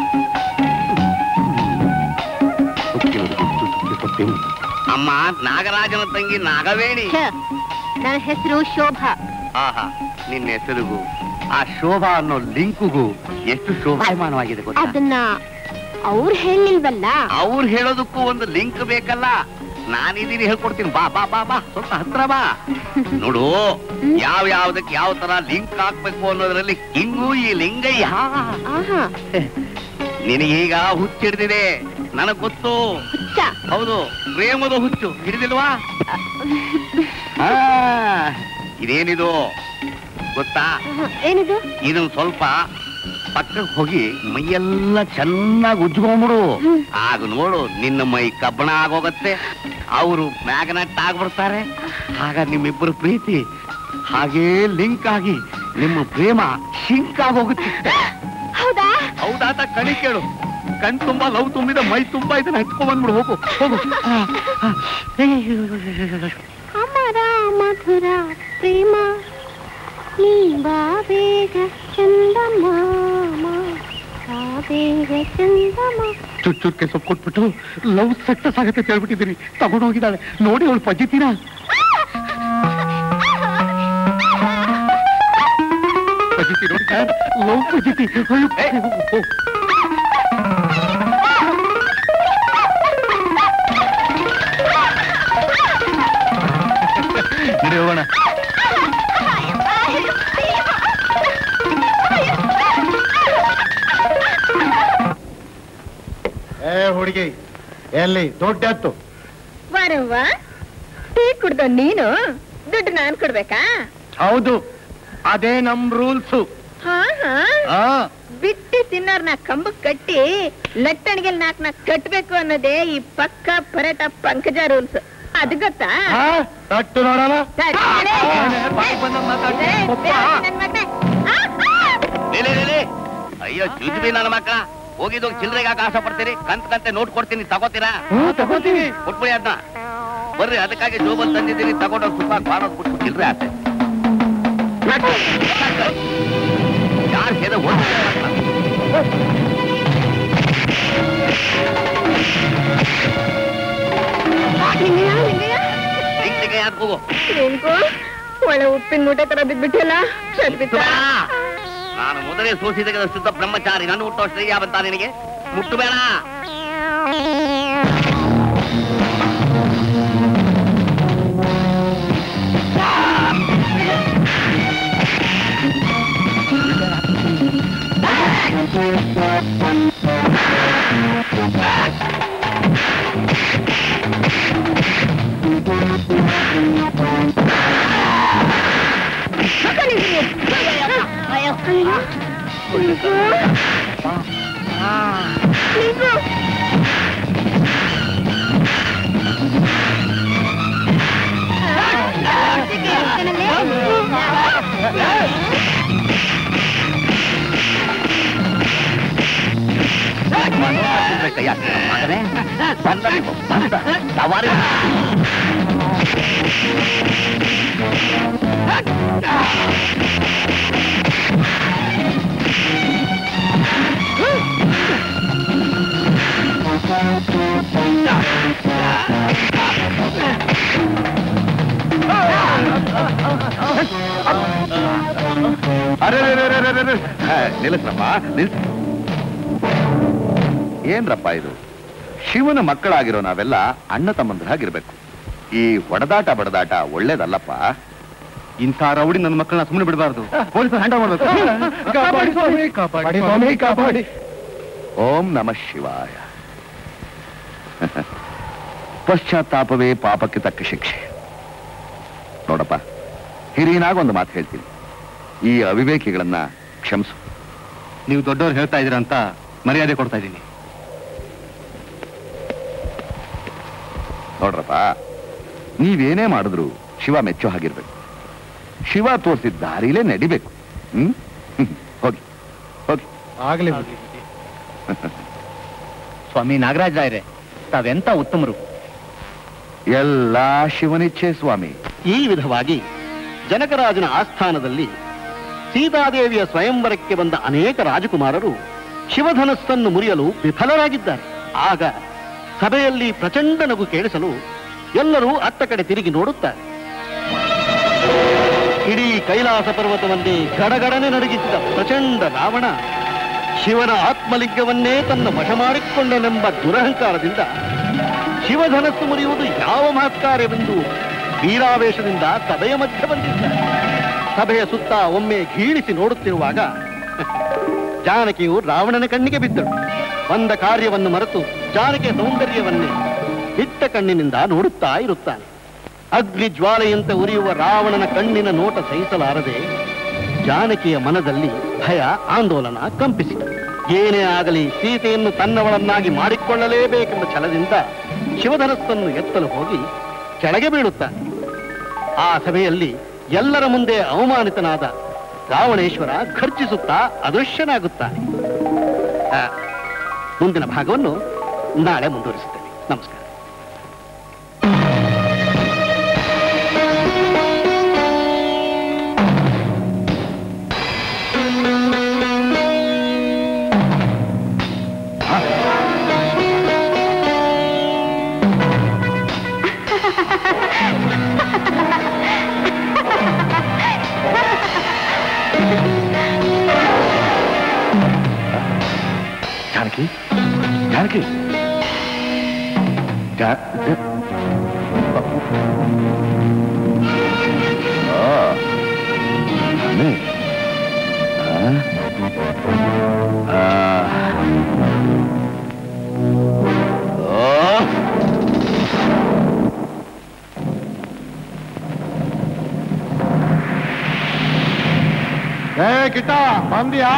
[SPEAKER 7] ಅಮ್ಮ ನಾಗರಾಜನ ತಂಗಿ ನಾಗವೇಣಿ
[SPEAKER 3] ಛ, ನನ್ನ ಹೆಸರು ಶೋಭಾ
[SPEAKER 7] ಆಹಾ ನಿನ್ನ ಹೆಸರಿಗೂ ಆ ಶೋಭಾ ಅನ್ನೋ ಲಿಂಕ್ಗೂ ಎಷ್ಟು ಶೋಭಾಯಮಾನವಾಗಿದೆ ಗೊತ್ತಾ
[SPEAKER 3] ಅದನ್ನ ಅವ್ರು ಹೇಳಿಲ್ವಲ್ಲ
[SPEAKER 7] ಅವ್ರು ಹೇಳೋದಕ್ಕೂ ಒಂದು ಲಿಂಕ್ ಬೇಕಲ್ಲ ನಾನಿದ್ದೀನಿ ಹೇಳ್ಕೊಡ್ತೀನಿ ಬಾ ಬಾ ಬಾ ಬಾ ಸ್ವಲ್ಪ ಹತ್ರ ಬಾ ನೋಡು ಯಾವ ಯಾವ್ದಕ್ಕೆ ಯಾವ ತರ ಲಿಂಕ್ ಹಾಕ್ಬೇಕು ಅನ್ನೋದ್ರಲ್ಲಿ ಹಿಂಗೂ ಈ ಲಿಂಗಯ್ಯ
[SPEAKER 3] ಆಹಾ
[SPEAKER 7] ನಿನಗೀಗ ಹುಚ್ಚಿಡ್ದಿದೆ ನನಗ್ ಗೊತ್ತು
[SPEAKER 3] ಹುಚ್ಚ
[SPEAKER 7] ಹೌದು ಪ್ರೇಮದ ಹುಚ್ಚು ಹಿಡಿದಿಲ್ವಾ ಆ, ಇದೇನಿದು ಗೊತ್ತಾ
[SPEAKER 3] ಆಹಾ, ಏನಿದು
[SPEAKER 7] ಇದನ್ ಸ್ವಲ್ಪ ಪಕ್ಕಕ್ಕೆ ಹೋಗಿ ಮೈಯೆಲ್ಲ ಚೆನ್ನಾಗಿ ಉಜ್ಕೊಂಬಿಡು ಆಗ ನೋಡು ನಿನ್ನ ಮೈ ಕಬ್ಬಣ ಆಗೋಗತ್ತೆ ಅವರು ಮ್ಯಾಗ್ನೆಟ್ ಆಗ್ಬಿಡ್ತಾರೆ ಆಗ ನಿಮ್ಮಿಬ್ಬರು ಪ್ರೀತಿ ಹಾಗೇ ಲಿಂಕ್ ಆಗಿ ನಿಮ್ಮ ಪ್ರೇಮ ಶಿಂಕ್ ಆಗೋಗುತ್ತೆ
[SPEAKER 3] ಹೌದಾ
[SPEAKER 7] ಹೌದಾತ ಕಣಿ ಕೇಳು ಕಣ್ ತುಂಬಾ ಲವ್ ತುಂಬಿದ ಮೈ ತುಂಬಾ ಇದನ್ನ ಹಚ್ಕೊಂಡ್ ಬಂದ್ಬಿಡು ಹೋಗು ಹೋಗು ಆ, ಆ.
[SPEAKER 3] ಅಮರ ಮಧುರ ಪ್ರೇಮ
[SPEAKER 11] ನೀ ಬಾ ಬೇಗ ಚಂದಮಾಮ ಬಾ ಬೇಗ ಚಂದಮಾಮ
[SPEAKER 9] ಚುಟ್ ಚುಟ್ಕೆ ಸೊಪ್ಪು ಕೊಟ್ಬಿಟ್ಟು ಲವ್ ಸಕ್ಸಸ್ ಆಗತ್ತೆ ಅಂತ ಹೇಳ್ಬಿಟ್ಟಿದ್ದೀರಿ ತಗೊಂಡೋಗಿದ್ದಾಳೆ ನೋಡಿ ಅವಳು ಪಜಿತೀರಾ ಪಜಿತಿ ನೋಡಿ ಸರ್ ಲವ್ ಪಜಿತಿ ಅಯ್ಯೋ, ಓ, ನಡಿ ಹೋಗೋಣ
[SPEAKER 2] ಏ ಹುಡುಗಿ ಎಲ್ಲಿ ದೊಡ್ಡ ಎತ್ತು
[SPEAKER 3] ಬರವ್ವ ಟೀ ಕುಡ್ದ ನೀನು ದುಡ್ಡು ನಾನ್ ಕೊಡ್ಬೇಕಾ
[SPEAKER 2] ಹೌದು ಅದೇ ನಮ್ ರೂಲ್ಸು
[SPEAKER 3] ಹಾ ಹಾ
[SPEAKER 2] ಆ
[SPEAKER 3] ಬಿಟ್ಟಿ ತಿನ್ನೋರ್ನ ಕಂಬಕ್ ಕಟ್ಟಿ ಲಟ್ಟಣಿಗೆ ನಾಲ್ಕ್ ನಾಲ್ಕು ಕಟ್ಬೇಕು ಅನ್ನೋದೇ ಈ ಪಕ್ಕ ಪರೇಟ ಪಂಕಜ ರೂಲ್ಸ್ ಅದು ಗೊತ್ತಾ
[SPEAKER 2] ಆ, ತಟ್ಟು ನೋಡೋಣ
[SPEAKER 3] ಸರಿ, ಸರಿ.
[SPEAKER 2] ಬಾಯಿ ಬಂದಂಗ್ ಮಾತಾಡ್ತಿ.
[SPEAKER 3] ಏ,
[SPEAKER 2] ಪಪ್ಪ.
[SPEAKER 3] ಬೇಡ ನನ್ ಮಗ್ನೆ. ಆ, ಆ.
[SPEAKER 7] ಲೇ, ಲೇ, ಲೇ, ಲೇ. ಅಯ್ಯೋ ಜುಜುಬಿ ನನ್ನ ಮಕ್ಕಳ ಹೋಗಿದ್ದು ಚಿಲ್ಲರೆಗೆ ಆಸೆ ಪಡ್ತೀರಿ ಕಂತ್ ಕಂತೆ ನೋಟ್ ಕೊಡ್ತೀನಿ ತಗೋತೀರಾ
[SPEAKER 2] ಹ್ಮ್ ತಗೋತೀವಿ
[SPEAKER 7] ಕೊಟ್ಬಿಡಿ ಅದನ್ನ ಬರ್ರಿ ಅದಕ್ಕಾಗಿ ಜೋಬಲ್ ತಂದಿದ್ದೀನಿ ತಗೊಂಡೋಗಿ ಸ್ವಲ್ಪ ಬಾರೋದ್ ಬಿಟ್ಟು ಚಿಲ್ಲರೆ ಆಸೆ ಯಾರು ಸೇದ
[SPEAKER 3] ಹಿಂಗಯ್ಯ, ಹಿಂಗಯ್ಯ.
[SPEAKER 7] ಹಿಂಗೆ ಯಾಕೆ ಹೋಗು
[SPEAKER 3] ನಿನ್ಗೂ ಒಳ್ಳೆ ಉಪ್ಪಿನ ಮೂಟೆ ತರ ಬಿದ್ಬಿಟ್ಟಿಲ್ಲ ಸದ್ಬಿತ್ತ
[SPEAKER 7] ನಾನು ಮೊದಲೇ ಸೋಸಿ ತೆಗೆದ ಶುದ್ಧ ಬ್ರಹ್ಮಚಾರಿ ನನ್ನ ಹುಟ್ಟೋ ಶ್ರೇಯ ಬಂತ ನಿನಗೆ ಮುಟ್ಟಬೇಡ ಕೈ ಹಾಕ್ತೀರ ಮಗನೇ ಬಂದ ನೀವು, ಬಂದ ಸವಾರಿ
[SPEAKER 5] ಅರೆ ಅರೆ, ಅರೆ, ಅರೆ, ಅರೆ. ಹೇ, ನಿಲ್ಲಿಸ್ರಪ್ಪ ನಿಲ್ಸ್ ಏನ್ರಪ್ಪ ಇದು ಶಿವನ ಮಕ್ಕಳಾಗಿರೋ ನಾವೆಲ್ಲ ಅಣ್ಣ ತಮ್ಮಂದ್ರಾಗಿರ್ಬೇಕು ಈ ಹೊಡೆದಾಟ ಬಡದಾಟ ಒಳ್ಳೇದಲ್ಲಪ್ಪ
[SPEAKER 9] ಇಂಥ ರೌಡಿ ನನ್ನ ಮಕ್ಕಳನ್ನ ಸುಮ್ಮನೆ ಬಿಡಬಾರ್ದು ಪೊಲೀಸರು ಹ್ಯಾಂಡಲ್ ಮಾಡ್ಬೇಕು
[SPEAKER 2] ಕಾಪಾಡಿ ಸ್ವಾಮಿ ಕಾಪಾಡಿ ಸ್ವಾಮಿ ಕಾಪಾಡಿ
[SPEAKER 5] ಓಂ ನಮಃ ಶಿವಾಯ ಪಶ್ಚಾತ್ತಾಪವೇ ಪಾಪಕ್ಕೆ ತಕ್ಕ ಶಿಕ್ಷೆ ನೋಡಪ್ಪ ಹಿರಿಯನಾಗ ಒಂದು ಮಾತು ಹೇಳ್ತೀನಿ ಈ ಅವಿವೇಕಿಗಳನ್ನ ಕ್ಷಮಿಸು
[SPEAKER 9] ನೀವು ದೊಡ್ಡವ್ರು ಹೇಳ್ತಾ ಇದೀರ ಅಂತ ಮರ್ಯಾದೆ ಕೊಡ್ತಾ ಇದ್ದೀನಿ
[SPEAKER 5] ನೋಡ್ರಪ್ಪ ನೀವೇನೇ ಮಾಡಿದ್ರು ಶಿವ ಮೆಚ್ಚೋ ಹಾಗಿರ್ಬೇಕು ಶಿವ ತೋರಿಸಿದ ದಾರಿಲೇ ನಡಿಬೇಕು ಹ್ಮ್ ಹ್ಮ್. ಹೋಗಿ ಹೋಗಿ
[SPEAKER 2] ಆಗ್ಲಿ
[SPEAKER 4] ಸ್ವಾಮಿ ನಾಗರಾಜ ರಾಯರೇ ತಾವೆಂತ ಉತ್ತಮರು
[SPEAKER 5] ಎಲ್ಲ ಶಿವನಿಚ್ಛೆ ಸ್ವಾಮಿ
[SPEAKER 2] ಈ ವಿಧವಾಗಿ ಜನಕರಾಜನ ಆಸ್ಥಾನದಲ್ಲಿ ಸೀತಾದೇವಿಯ ಸ್ವಯಂವರಕ್ಕೆ ಬಂದ ಅನೇಕ ರಾಜಕುಮಾರರು ಶಿವಧನಸ್ಸನ್ನು ಮುರಿಯಲು ವಿಫಲರಾಗಿದ್ದಾರೆ ಆಗ ಸಭೆಯಲ್ಲಿ ಪ್ರಚಂಡ ನಗು ಕೇಳಿಸಲು ಎಲ್ಲರೂ ಅತ್ತ ಕಡೆ ತಿರುಗಿ ನೋಡುತ್ತಾರೆ ಇಡೀ ಕೈಲಾಸ ಪರ್ವತವನ್ನೇ ಗಡಗಡನೆ ನಡುಗಿಸಿದ ಪ್ರಚಂಡ ರಾವಣ ಶಿವನ ಆತ್ಮಲಿಂಗವನ್ನೇ ತನ್ನ ವಶ ಮಾಡಿಕೊಂಡನೆಂಬ ದುರಹಂಕಾರದಿಂದ ಶಿವಧನಸ್ಸು ಮುರಿಯುವುದು ಯಾವ ಮಹತ್ಕಾರ್ಯವೆಂದು ವೀರಾವೇಶದಿಂದ ಸಭೆಯ ಮಧ್ಯೆ ಬಂದಿದ್ದ ಸಭೆಯ ಸುತ್ತ ಒಮ್ಮೆ ಗೀಳಿಸಿ ನೋಡುತ್ತಿರುವಾಗ ಜಾನಕಿಯು ರಾವಣನ ಕಣ್ಣಿಗೆ ಬಿದ್ದಳು ಬಂದ ಕಾರ್ಯವನ್ನು ಮರೆತು ಜಾನಕಿಯ ಸೌಂದರ್ಯವನ್ನೇ ಬಿಟ್ಟ ಕಣ್ಣಿನಿಂದ ನೋಡುತ್ತಾ ಇರುತ್ತಾನೆ ಅಗ್ನಿ ಜ್ವಾಲೆಯಂತೆ ಉರಿಯುವ ರಾವಣನ ಕಣ್ಣಿನ ನೋಟ ಸಹಿಸಲಾರದೆ ಜಾನಕಿಯ ಮನದಲ್ಲಿ ಭಯ ಆಂದೋಲನ ಕಂಪಿಸಿತು ಏನೇ ಆಗಲಿ ಸೀತೆಯನ್ನು ತನ್ನವಳನ್ನಾಗಿ ಮಾಡಿಕೊಳ್ಳಲೇಬೇಕೆಂಬ ಛಲದಿಂದ ಶಿವಧನಸ್ಸನ್ನು ಎತ್ತಲು ಹೋಗಿ ಕೆಳಗೆ ಬೀಳುತ್ತಾನೆ ಆ ಸಭೆಯಲ್ಲಿ ಎಲ್ಲರ ಮುಂದೆ ಅವಮಾನಿತನಾದ ರಾವಣೇಶ್ವರ ಖರ್ಚಿಸುತ್ತಾ ಅದೃಶ್ಯನಾಗುತ್ತಾನೆ ಆ, ಮುಂದಿನ ಭಾಗವನ್ನು ನಾಳೆ ಮುಂದುವರಿಸುತ್ತೇನೆ ನಮಸ್ಕಾರ
[SPEAKER 5] ಜಾನಕಿ ಜಾ- ಜಾ- ಆ, ಅಮ್ಮೆ. ಆ? ಆ. ಆ.
[SPEAKER 2] ಏ ಕಿಟ್ಟ ಬಂದಿಯಾ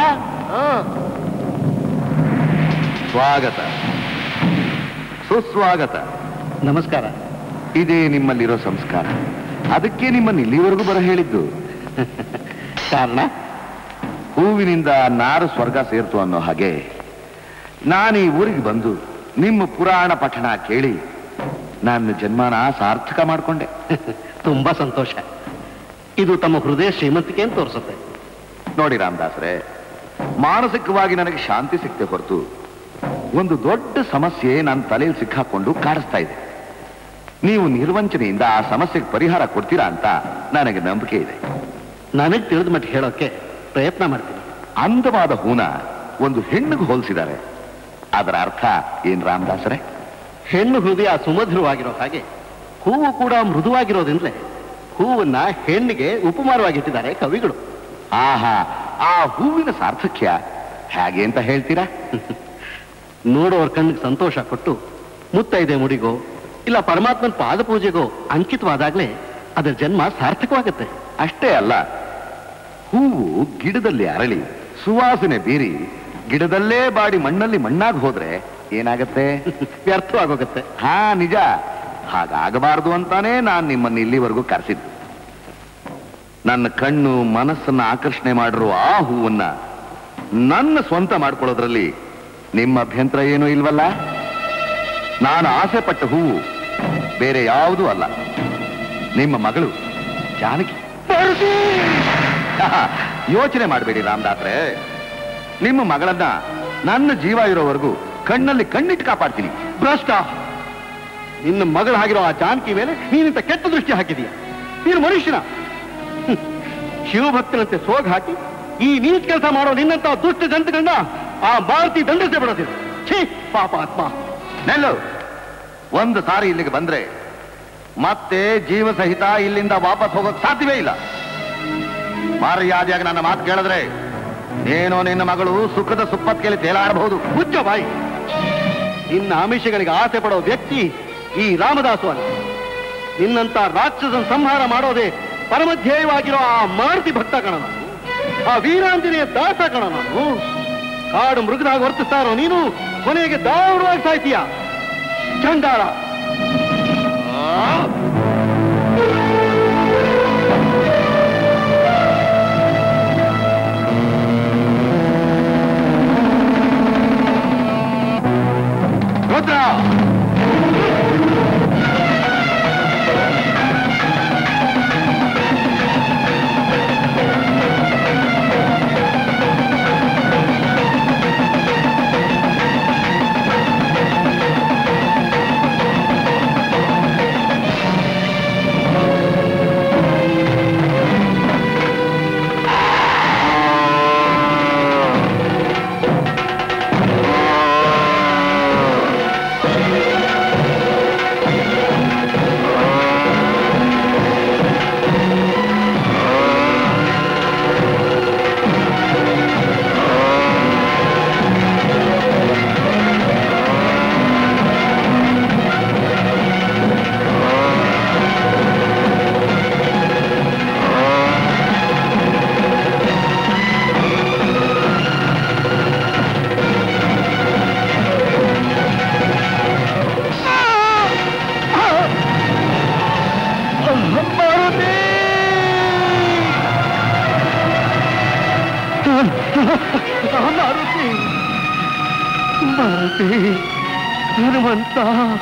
[SPEAKER 5] ಸ್ವಾಗತ ಸುಸ್ವಾಗತ
[SPEAKER 2] ನಮಸ್ಕಾರ
[SPEAKER 5] ಇದೇ ನಿಮ್ಮಲ್ಲಿರೋ ಸಂಸ್ಕಾರ ಅದಕ್ಕೆ ನಿಮ್ಮನ್ನು ಇಲ್ಲಿವರೆಗೂ ಬರ ಹೇಳಿದ್ದು
[SPEAKER 2] ಕಾರಣ
[SPEAKER 5] ಹೂವಿನಿಂದ ನಾರು ಸ್ವರ್ಗ ಸೇರ್ತು ಅನ್ನೋ ಹಾಗೆ ನಾನು ಈ ಊರಿಗೆ ಬಂದು ನಿಮ್ಮ ಪುರಾಣ ಪಠಣ ಕೇಳಿ ನನ್ನ ಜನ್ಮನ ಸಾರ್ಥಕ ಮಾಡಿಕೊಂಡೆ
[SPEAKER 2] ತುಂಬಾ ಸಂತೋಷ ಇದು ತಮ್ಮ ಹೃದಯ ಶ್ರೀಮಂತಿಕೆ ಅಂತ ತೋರಿಸುತ್ತೆ
[SPEAKER 5] ನೋಡಿ ರಾಮದಾಸ್ರೆ ಮಾನಸಿಕವಾಗಿ ನನಗೆ ಶಾಂತಿ ಸಿಕ್ತೆ ಹೊರತು ಒಂದು ದೊಡ್ಡ ಸಮಸ್ಯೆ ನನ್ನ ತಲೆಯಲ್ಲಿ ಸಿಕ್ಕಾಕೊಂಡು ಕಾಡಿಸ್ತಾ ಇದೆ ನೀವು ನಿರ್ವಂಚನೆಯಿಂದ ಆ ಸಮಸ್ಯೆಗೆ ಪರಿಹಾರ ಕೊಡ್ತೀರಾ ಅಂತ ನನಗೆ ನಂಬಿಕೆ ಇದೆ
[SPEAKER 2] ನನಗೆ ತಿಳಿದ ಮಟ್ಟ ಹೇಳೋಕೆ ಪ್ರಯತ್ನ ಮಾಡ್ತೀನಿ
[SPEAKER 5] ಅಂದವಾದ ಹೂನ ಒಂದು ಹೆಣ್ಣಿಗೆ ಹೋಲಿಸಿದ್ದಾರೆ ಅದರ ಅರ್ಥ ಏನ್ ರಾಮದಾಸರೇ
[SPEAKER 2] ಹೆಣ್ಣು ಹೃದಯ ಸುಮಧುರವಾಗಿರೋ ಹಾಗೆ ಹೂವು ಕೂಡ ಮೃದುವಾಗಿರೋದ್ರಿಂದಲೇ ಹೂವನ್ನ ಹೆಣ್ಣಿಗೆ ಉಪಮಾನವಾಗಿಟ್ಟಿದ್ದಾರೆ ಕವಿಗಳು
[SPEAKER 5] ಆಹಾ ಆ ಹೂವಿನ ಸಾರ್ಥಕ್ಯ ಹೇಗೆ ಅಂತ ಹೇಳ್ತೀರಾ
[SPEAKER 2] ನೋಡೋರ್ ಕಣ್ಣಿಗೆ ಸಂತೋಷ ಕೊಟ್ಟು ಮುತ್ತೈದೆ ಮುಡಿಗೋ ಇಲ್ಲ ಪರಮಾತ್ಮನ ಪಾದ ಪೂಜೆಗೋ ಅಂಕಿತವಾದಾಗ್ಲೇ ಅದರ ಜನ್ಮ ಸಾರ್ಥಕವಾಗುತ್ತೆ
[SPEAKER 5] ಅಷ್ಟೇ ಅಲ್ಲ ಹೂವು ಗಿಡದಲ್ಲಿ ಅರಳಿ ಸುವಾಸನೆ ಬೀರಿ ಗಿಡದಲ್ಲೇ ಬಾಡಿ ಮಣ್ಣಲ್ಲಿ ಮಣ್ಣಾಗಿ ಹೋದ್ರೆ ಏನಾಗತ್ತೆ
[SPEAKER 2] ವ್ಯರ್ಥವಾಗೋಗುತ್ತೆ
[SPEAKER 5] ಹಾ ನಿಜ ಹಾಗಾಗಬಾರದು ಅಂತಾನೆ ನಾನು ನಿಮ್ಮನ್ನು ಇಲ್ಲಿವರೆಗೂ ಕರೆಸಿದ್ದು ನನ್ನ ಕಣ್ಣು ಮನಸ್ಸನ್ನ ಆಕರ್ಷಣೆ ಮಾಡಿರುವ ಆ ಹೂವನ್ನ ನನ್ನ ಸ್ವಂತ ಮಾಡ್ಕೊಳ್ಳೋದ್ರಲ್ಲಿ ನಿಮ್ಮ ಅಭ್ಯಂತರ ಏನೂ ಇಲ್ವಲ್ಲ ನಾನು ಆಸೆ ಪಟ್ಟ ಹೂವು ಬೇರೆ ಯಾವುದೂ ಅಲ್ಲ ನಿಮ್ಮ ಮಗಳು ಜಾನಕಿ ಆಹಾ, ಯೋಚನೆ ಮಾಡಬೇಡಿ ರಾಮದಾಸ್ರೆ ನಿಮ್ಮ ಮಗಳನ್ನ ನನ್ನ ಜೀವ ಇರೋವರೆಗೂ ಕಣ್ಣಲ್ಲಿ ಕಣ್ಣಿಟ್ಟು ಕಾಪಾಡ್ತೀನಿ
[SPEAKER 2] ಭ್ರಷ್ಟ ನಿನ್ನ ಮಗಳಾಗಿರೋ ಆ ಜಾನಕಿ ಮೇಲೆ ನೀನಿಂತ ಕೆಟ್ಟ ದೃಷ್ಟಿ ಹಾಕಿದೀಯ ನೀನು ಮನುಷ್ಯನ ಹ್ಮ್. ಶಿವಭಕ್ತನಂತೆ ಸೋಗ್ ಹಾಕಿ ಈ ನೀಚ್ ಕೆಲಸ ಮಾಡೋ ನಿನ್ನಂತ ದುಷ್ಟ ಜಂತುಗಳನ್ನ ಆ ಭಾರತಿ ದಂಡಿಸೇ ಬಿಡೋದಿಲ್ಲ ಛೀ ಪಾಪ ಆತ್ಮ
[SPEAKER 5] ನೆಲ್ಲು ಒಂದು ಸಾರಿ ಇಲ್ಲಿಗೆ ಬಂದ್ರೆ ಮತ್ತೆ ಜೀವ ಸಹಿತ ಇಲ್ಲಿಂದ ವಾಪಸ್ ಹೋಗೋಕ್ ಸಾಧ್ಯವೇ ಇಲ್ಲ ಮರ್ಯಾದೆಯಾಗಿ ನನ್ನ ಮಾತು ಕೇಳಿದ್ರೆ ಏನೋ ನಿನ್ನ ಮಗಳು ಸುಖದ ಸುಪ್ಪತ್ತಿಗೆಯಲ್ಲಿ ತೇಲಾಡಬಹುದು
[SPEAKER 2] ಮುಚ್ಚ ಬಾಯಿ ನಿನ್ನ ಆಮಿಷಗಳಿಗೆ ಆಸೆ ಪಡೋ ವ್ಯಕ್ತಿ ಈ ರಾಮದಾಸು ಅಲ್ಲ ನಿನ್ನಂತ ರಾಕ್ಷಸನ ಸಂಹಾರ ಮಾಡೋದೇ ಪರಮಧ್ಯೇಯವಾಗಿರೋ ಆ ಮಾರುತಿ ಭಕ್ತ ಕಣ ನಾನು ಆ ವೀರಾಂಜನೇಯ ದಾಸ ಕಣ ನಾನು ಕಾಡು ಮೃಗದಾಗ ವರ್ತಿಸ್ತಾ ಇರೋ ನೀನು ಕೊನೆಗೆ ದಾರುಣವಾಗಿ ಸಾಯ್ತೀಯ ಚಂಡಾಳ
[SPEAKER 5] ರುದ್ರ
[SPEAKER 2] ಮಾರುತಿ ಮಾರುತಿ ಹನುಮಂತ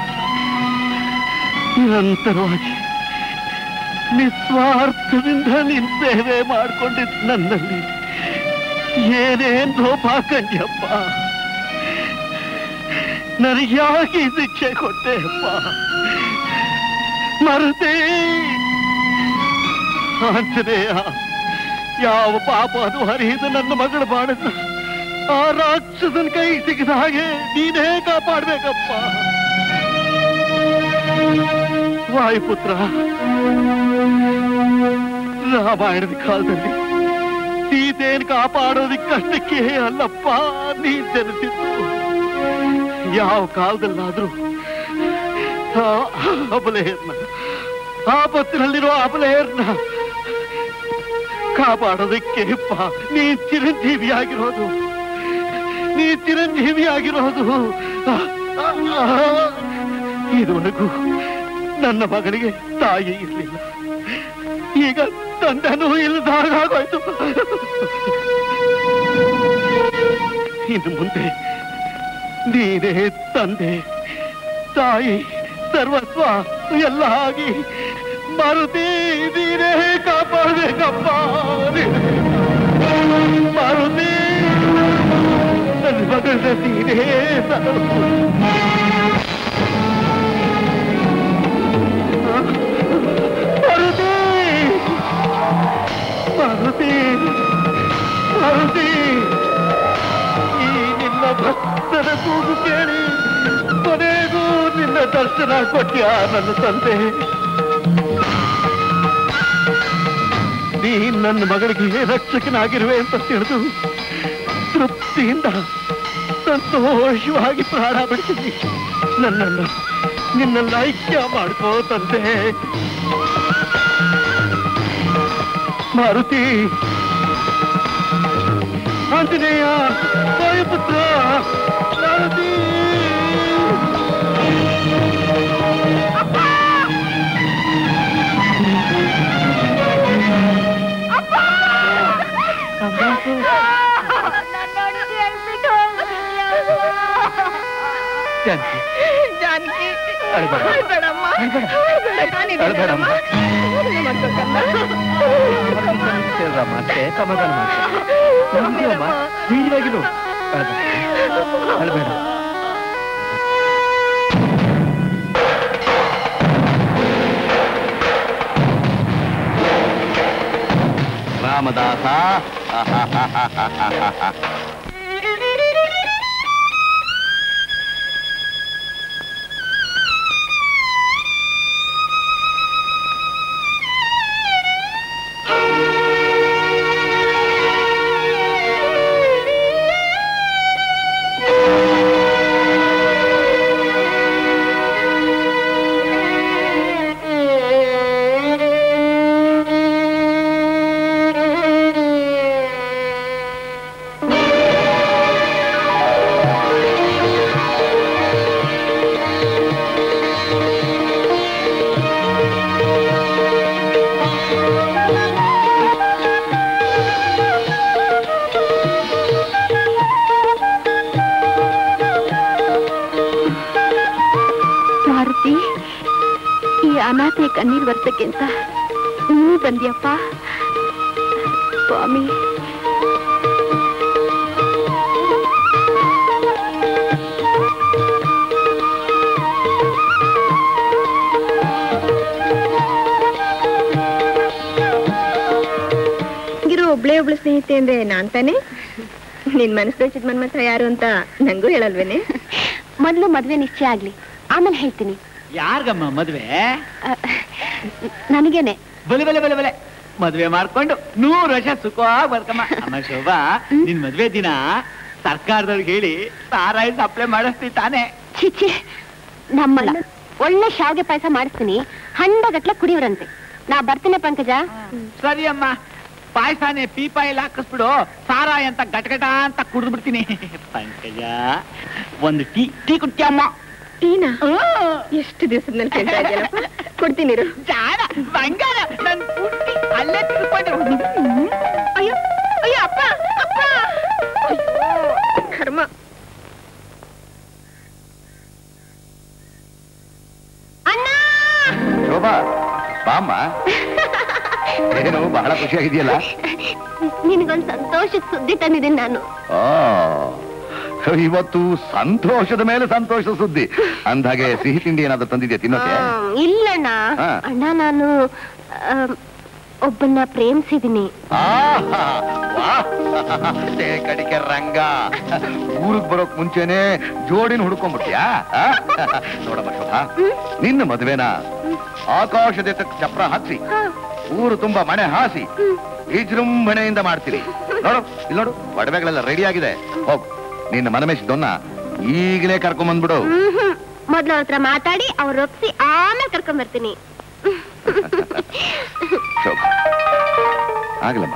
[SPEAKER 2] ನಿರಂತರವಾಗಿ ನಿಸ್ವಾರ್ಥದಿಂದ ನಿನ್ ಸೇವೆ ಮಾಡ್ಕೊಂಡಿದ್ ನನ್ನಲ್ಲಿ ಏನೇನ್ ಲೋಪ ಕಂಡ್ಯಪ್ಪ ನನಗೆ ಯಾಕೆ ಈ ಶಿಕ್ಷೆ ಕೊಟ್ಟೆ ಅಪ್ಪ ಮರುತಿ ಆಂಜನೇಯ ಯಾವ ಪಾಪ ಅದು ಹರಿದು ನನ್ನ ಮಗಳು ಮಾಡಿದ ಆ ರಾಕ್ಷಸನ ಕೈ ಸಿಗದ ಹಾಗೆ ನೀನೇ ಕಾಪಾಡ್ಬೇಕಪ್ಪ ವಾಯುಪುತ್ರ ರಾಮಾಯಣದ ಕಾಲದಲ್ಲಿ ಸೀತೆಯನ್ನು ಕಾಪಾಡೋದಿಕ್ಕಷ್ಟಕ್ಕೆ ಅಲ್ಲಪ್ಪ ನೀ ಜನಿಸಿದ್ದು ಯಾವ ಕಾಲದಲ್ಲಾದ್ರೂ ಆ ಅಬಲೆಯರ್ನ ಆಪತ್ತಿನಲ್ಲಿರೋ ಅಬಲೆಯರ್ನ ಕಾಪಾಡೋದಕ್ಕೆ ಅಪ್ಪ ನೀ ಚಿರಂಜೀವಿ ಆಗಿರೋದು ನೀ ಚಿರಂಜೀವಿ ಆಗಿರೋದು ಆ, ಆ, ಆ. ಇದುವರೆಗೂ ನನ್ನ ಮಗಳಿಗೆ ತಾಯಿ ಇರಲಿಲ್ಲ ಈಗ ತಂದೆನೂ ಇಲ್ಲದಾಗೋಯ್ತು ಇನ್ನು ಮುಂದೆ ನೀನೇ ತಂದೆ ತಾಯಿ ಸರ್ವಸ್ವ ಎಲ್ಲ ಆಗಿ ಮಾರುತಿ ನೀನೇ ಕಾಪಾಡ್ಬೇಕಪ್ಪ ಮಾರುತಿ ನನ್ನ ಮಗಳನ್ನ ನೀನೇ ಸಾಕು. ಮಾರುತಿ ಮಾರುತಿ ಮಾರುತಿ ಈ ನಿನ್ನ ಭಕ್ತರ ಕೂಗು ಕೇಳಿ ಕೊನೆಗೂ ನಿನ್ನ ದರ್ಶನ ಕೊಟ್ಟ್ಯ ನನ್ನ ತಂದೆ ನೀ ನನ್ನ ಮಗಳಿಗೆ ರಕ್ಷಕನಾಗಿರುವೆ ಅಂತ ತಿಳಿದು ತೃಪ್ತಿಯಿಂದ ಸಂತೋಷವಾಗಿ ಪ್ರಾಣ ಬಿಡ್ತೀನಿ ನನ್ನನ್ನು ನಿನ್ನೆಲ್ಲ ಐಕ್ಯ ಮಾಡ್ಕೋ ತಂದೆ ಮಾರುತಿ ಆಂಜನೇಯ ವಾಯುಪುತ್ರ ಮಾರುತಿ
[SPEAKER 3] ಜಾನಕಿ
[SPEAKER 2] ಅಳ್ಬೇಡ.
[SPEAKER 3] ಬೇಡಮ್ಮ
[SPEAKER 2] ಅಳ್ಬೇಡಮ್ಮ. ಮತ್ತೆ ಸಮಾಧಾನ ಮಾಡ್ಕೊ. ಧೈರ್ಯವಾಗಿರು ಅಳ್ಬೇಡ. ಅಳ್ಬೇಡ
[SPEAKER 5] ರಾಮದಾಸ
[SPEAKER 3] ಮಾರುತಿ ಈ ಅನಾಥೆ ಕಣ್ಣೀರ್ ವರ್ಷಕ್ಕೆ ಅಂತ ನೀನು ಬಂದ್ಯಪ್ಪ ಸ್ವಾಮಿ ಇರೋ ಒಬ್ಳೆ ಒಬ್ಳು ಸ್ನೇಹಿತೆ ಅಂದ್ರೆ ನಾನ್ ತಾನೆ ನಿನ್ ಮನಸ್ಸು ದೋಚಿದ್ ಮನ್ಮಥ ಯಾರು ಅಂತ ನಂಗೂ ಹೇಳಲ್ವೇನೆ ಮೊದ್ಲು ಮದ್ವೆ ನಿಶ್ಚಯ ಆಗ್ಲಿ ಆಮೇಲೆ ಹೇಳ್ತೀನಿ
[SPEAKER 1] ಯಾರ್ಗಮ್ಮ ಮದ್ವೆ
[SPEAKER 3] ನನಗೇನೆ
[SPEAKER 1] ಬಲೆ ಬಲೆ ಬಲೆ ಬಲೆ ಮದ್ವೆ ಮಾಡ್ಕೊಂಡು ನೂರು ವರ್ಷ ಸುಖವಾಗಿ ಬರ್ಕಮ್ಮ ಅಮ್ಮ ಶೋಭಾ ನಿನ್ ಮದ್ವೆ ದಿನ ಸರ್ಕಾರದವ್ರಿಗೆ ಹೇಳಿ ಸಾರಾಯಿ ಸಪ್ಲೈ ಮಾಡಿಸ್ತಿ ತಾನೆ
[SPEAKER 3] ಚಿಚ್ಚಿ ನಮ್ಮಲ್ಲ ಒಳ್ಳೆ ಶಾವ್ಗೆ ಪಾಯಸ ಮಾಡಿಸ್ತೀನಿ ಹಂಡಗಟ್ಲೆ ಕುಡಿಯೋರಂತೆ ನಾ ಬರ್ತೀನಿ ಪಂಕಜ
[SPEAKER 1] ಸರಿ ಅಮ್ಮ ಪಾಯಸಾನೆ ಪೀಪಾಯಲ್ಲಿ ಹಾಕಿಸ್ಬಿಡು ಸಾರಾಯಿ ಅಂತ ಗಟಗಟ ಅಂತ ಕುಡಿದು ಬಿಡ್ತೀನಿ ಪಂಕಜ ಒಂದು ಟೀ ಟೀ ಕುಡ್ತೀಯಮ್ಮ
[SPEAKER 3] ಟೀನಾ ಎಷ್ಟು ದಿವಸದ ಮೇಲೆ ಕೇಳ್ತಾ ಇದೆಯಲ್ಲಪ್ಪ ಕೊಡ್ತೀನಿ ಇರು.
[SPEAKER 1] ಜಾಣ ಬಂಗಾರ ನನ್ ಪುಟ್ಟಿ ಅಲ್ಲೇ ತಿಳ್ಕೊಂಡು
[SPEAKER 3] ಅಯ್ಯೋ ಅಯ್ಯೋ ಅಪ್ಪ ಅಪ್ಪ ಅಯ್ಯೋ ಕರ್ಮ ಅಣ್ಣ
[SPEAKER 5] ಶೋಭಾ ಬಾಮ್ಮ ಏನು ಬಹಳ ಖುಷಿಯಾಗಿದೆಯಲ್ಲ
[SPEAKER 3] ನಿನಗೊಂದು ಸಂತೋಷದ ಸುದ್ದಿ ತಂದಿದ್ದೀನಿ ನಾನು
[SPEAKER 5] ಆ ಇವತ್ತು ಸಂತೋಷದ ಮೇಲೆ ಸಂತೋಷದ ಸುದ್ದಿ ಅಂದಾಗೆ ಸಿಹಿ ತಿಂಡಿ ಏನಾದ್ರು ತಂದಿದ್ಯಾ ತಿನ್ನೋಕೆ
[SPEAKER 3] ಆ, ಇಲ್ಲಣ್ಣ
[SPEAKER 5] ಹಾ.
[SPEAKER 3] ಅಣ್ಣ ನಾನು ಆಮ್,
[SPEAKER 11] ಒಬ್ಬನ್ನ ಪ್ರೇಮಿಸಿದೀನಿ
[SPEAKER 5] ಆಹಾ, ವಾಹ್. ಏ ಕಡಿಕೆ ರಂಗ ಊರಿಗೆ ಬರೋಕ್ ಮುಂಚೆನೆ ಜೋಡಿನ ಹುಡ್ಕೊಂಡ್ಬಿಟ್ಯಾ ಆ? ನೋಡಮ್ಮ ಶೋಭಾ ನಿನ್ನ ಮದುವೆನ ಆಕಾಶದ ಚಪ್ರ ಹಾಕ್ಸಿ ಊರು ತುಂಬಾ ಮನೆ ಹಾಸಿ ವಿಜೃಂಭಣೆಯಿಂದ ಮಾಡ್ತೀರಿ ನೋಡು ಇಲ್ಲಿ ನೋಡು ಒಡವೆಗಳೆಲ್ಲ ರೆಡಿ ಆಗಿದೆ ಹೋಗು ನಿನ್ನ ಮನಮೇಶಿದೊನ್ನ ಈಗಲೇ ಕರ್ಕೊಂಡ್ ಬಂದ್ಬಿಡು
[SPEAKER 11] ಹ್ಮ್ ಮೊದ್ಲು ಅವ್ರ ಹತ್ರ ಮಾತಾಡಿ ಅವ್ರ ಒಪ್ಸಿ ಆಮೇಲೆ ಕರ್ಕೊಂಡ್ ಬರ್ತೀನಿ
[SPEAKER 5] ಶೋಭಾ ಆಗ್ಲಮ್ಮ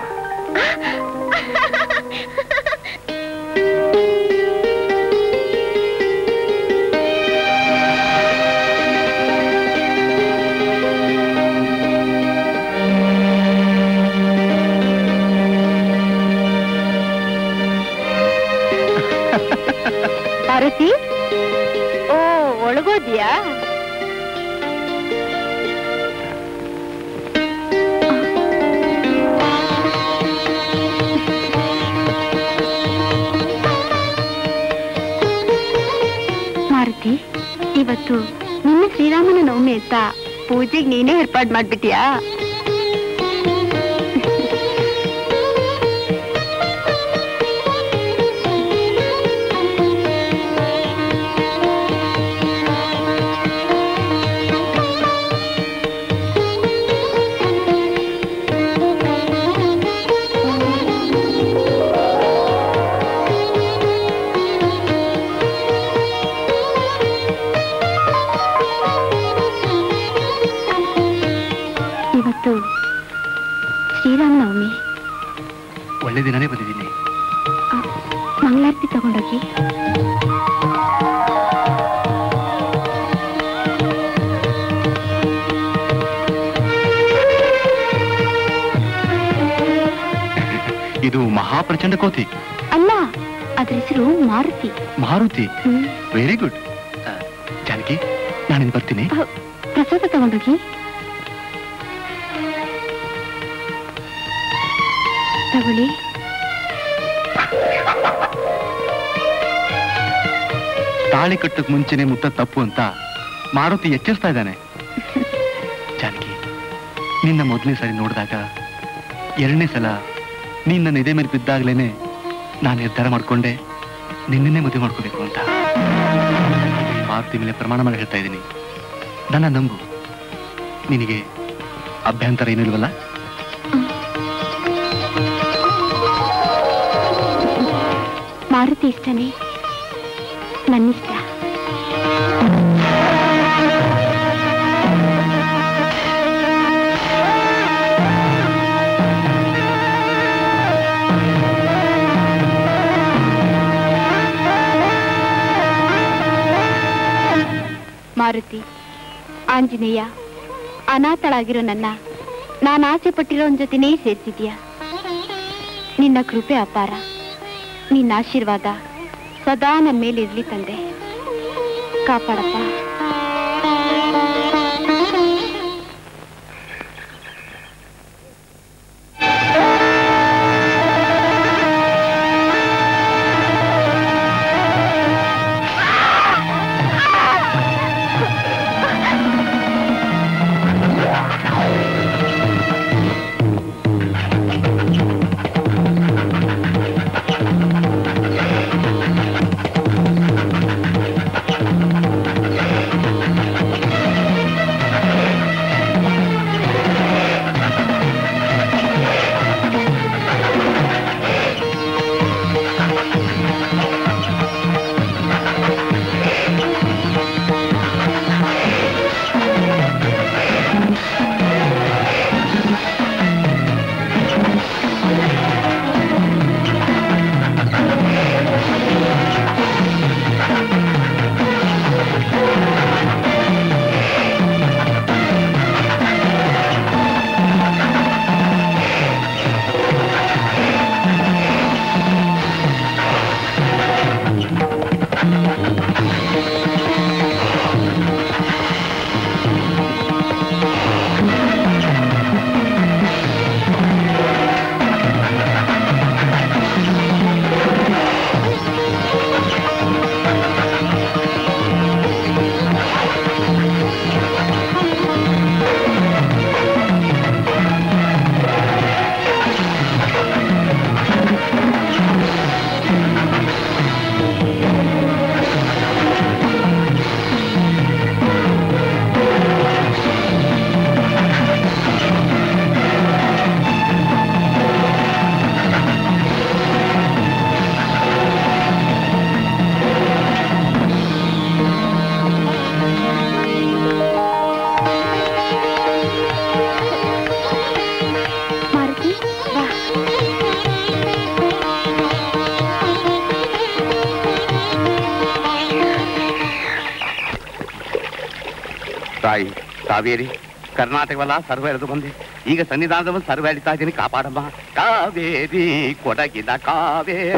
[SPEAKER 3] ಪಾರ್ವತಿ ಓ ಒಳಗೋದ್ಯಾ ಮಾರುತಿ ಇವತ್ತು ನಿನ್ನ ಶ್ರೀರಾಮನ ನವಮಿ ಅಂತ ಪೂಜೆಗೆ ನೀನೇ ಏರ್ಪಾಡು ಮಾಡ್ಬಿಟ್ಯಾ ಇವತ್ತು ಶ್ರೀರಾಮನವಮಿ
[SPEAKER 9] ಒಳ್ಳೆ ದಿನನೇ ಬಂದಿದ್ದೀನಿ
[SPEAKER 3] ಮಂಗಳಾರತಿ ತಗೊಂಡೋಗಿ
[SPEAKER 9] ಇದು ಮಹಾಪ್ರಚಂಡ ಕೋತಿ
[SPEAKER 3] ಅಲ್ಲ ಅದ್ರ ಹೆಸರು Maruti
[SPEAKER 9] Maruti
[SPEAKER 3] hmm.
[SPEAKER 9] Very good Janaki ನಾನಿನ್ ಬರ್ತೀನಿ
[SPEAKER 3] ಅಹ್, ಪ್ರಸಾದ ತಗೊಂಡೋಗಿ ತಗೊಳ್ಳಿ
[SPEAKER 9] ತಾಳಿ ಕಟ್ಟಕ್ ಮುಂಚೆನೆ ಮುತ್ತ ತಪ್ಪು ಅಂತ ಮಾರುತಿ ಎಚ್ಚರಿಸ್ತಾ ಇದ್ದಾನೆ ಜಾನಕಿ ನಿನ್ನ ಮೊದಲನೇ ಸರಿ ನೋಡಿದಾಗ ಎರಡನೇ ಸಲ ನೀನ್ ನನ್ನ ಎದೆ ಮೇಲೆ ಬಿದ್ದಾಗ್ಲೇನೆ ನಾನು ನಿರ್ಧಾರ ಮಾಡ್ಕೊಂಡೆ ನಿನ್ನೇ ಮದುವೆ ಮಾಡ್ಕೋಬೇಕು ಅಂತ ಮಾರುತಿ ಮೇಲೆ ಪ್ರಮಾಣ ಮಾಡಿ ಹೇಳ್ತಾ ಇದ್ದೀನಿ ನನ್ನ ನಂಬು ನಿನಗೆ ಅಭ್ಯಂತರ ಏನೂ ಇಲ್ವಲ್ಲ
[SPEAKER 3] ಮಾರುತಿ ಇಷ್ಟನೇ ನನ್ನಿಷ್ಟ ಮಾರುತಿ ಆಂಜನೇಯ ಅನಾಥಳಾಗಿರೋ ನನ್ನ ನಾನು ಆಸೆ ಪಟ್ಟಿರೋ ಜೊತೆನೇ ಸೇರ್ತಿದ್ಯಾ ನಿನ್ನ ಕೃಪೆ ಅಪಾರ ನಿನ್ನ ಆಶೀರ್ವಾದ ಸದಾ ನನ್ನ ಮೇಲೆ ಇರ್ಲಿ ತಂದೆ ಕಾಪಾಡಪ್ಪ
[SPEAKER 7] ತಾಯಿ ಕಾವೇರಿ ಕರ್ನಾಟಕವಲ್ಲ ಸರ್ವ ಎಳೆದು ಬಂದೆ ಈಗ ಸನ್ನಿಧಾನದ ಸರ್ವ ಎಳಿತಾ ಇದ್ದೀನಿ ಕಾಪಾಡಮ್ಮ ಕಾವೇರಿ ಕೊಡಗಿನ ಕಾವೇರಿ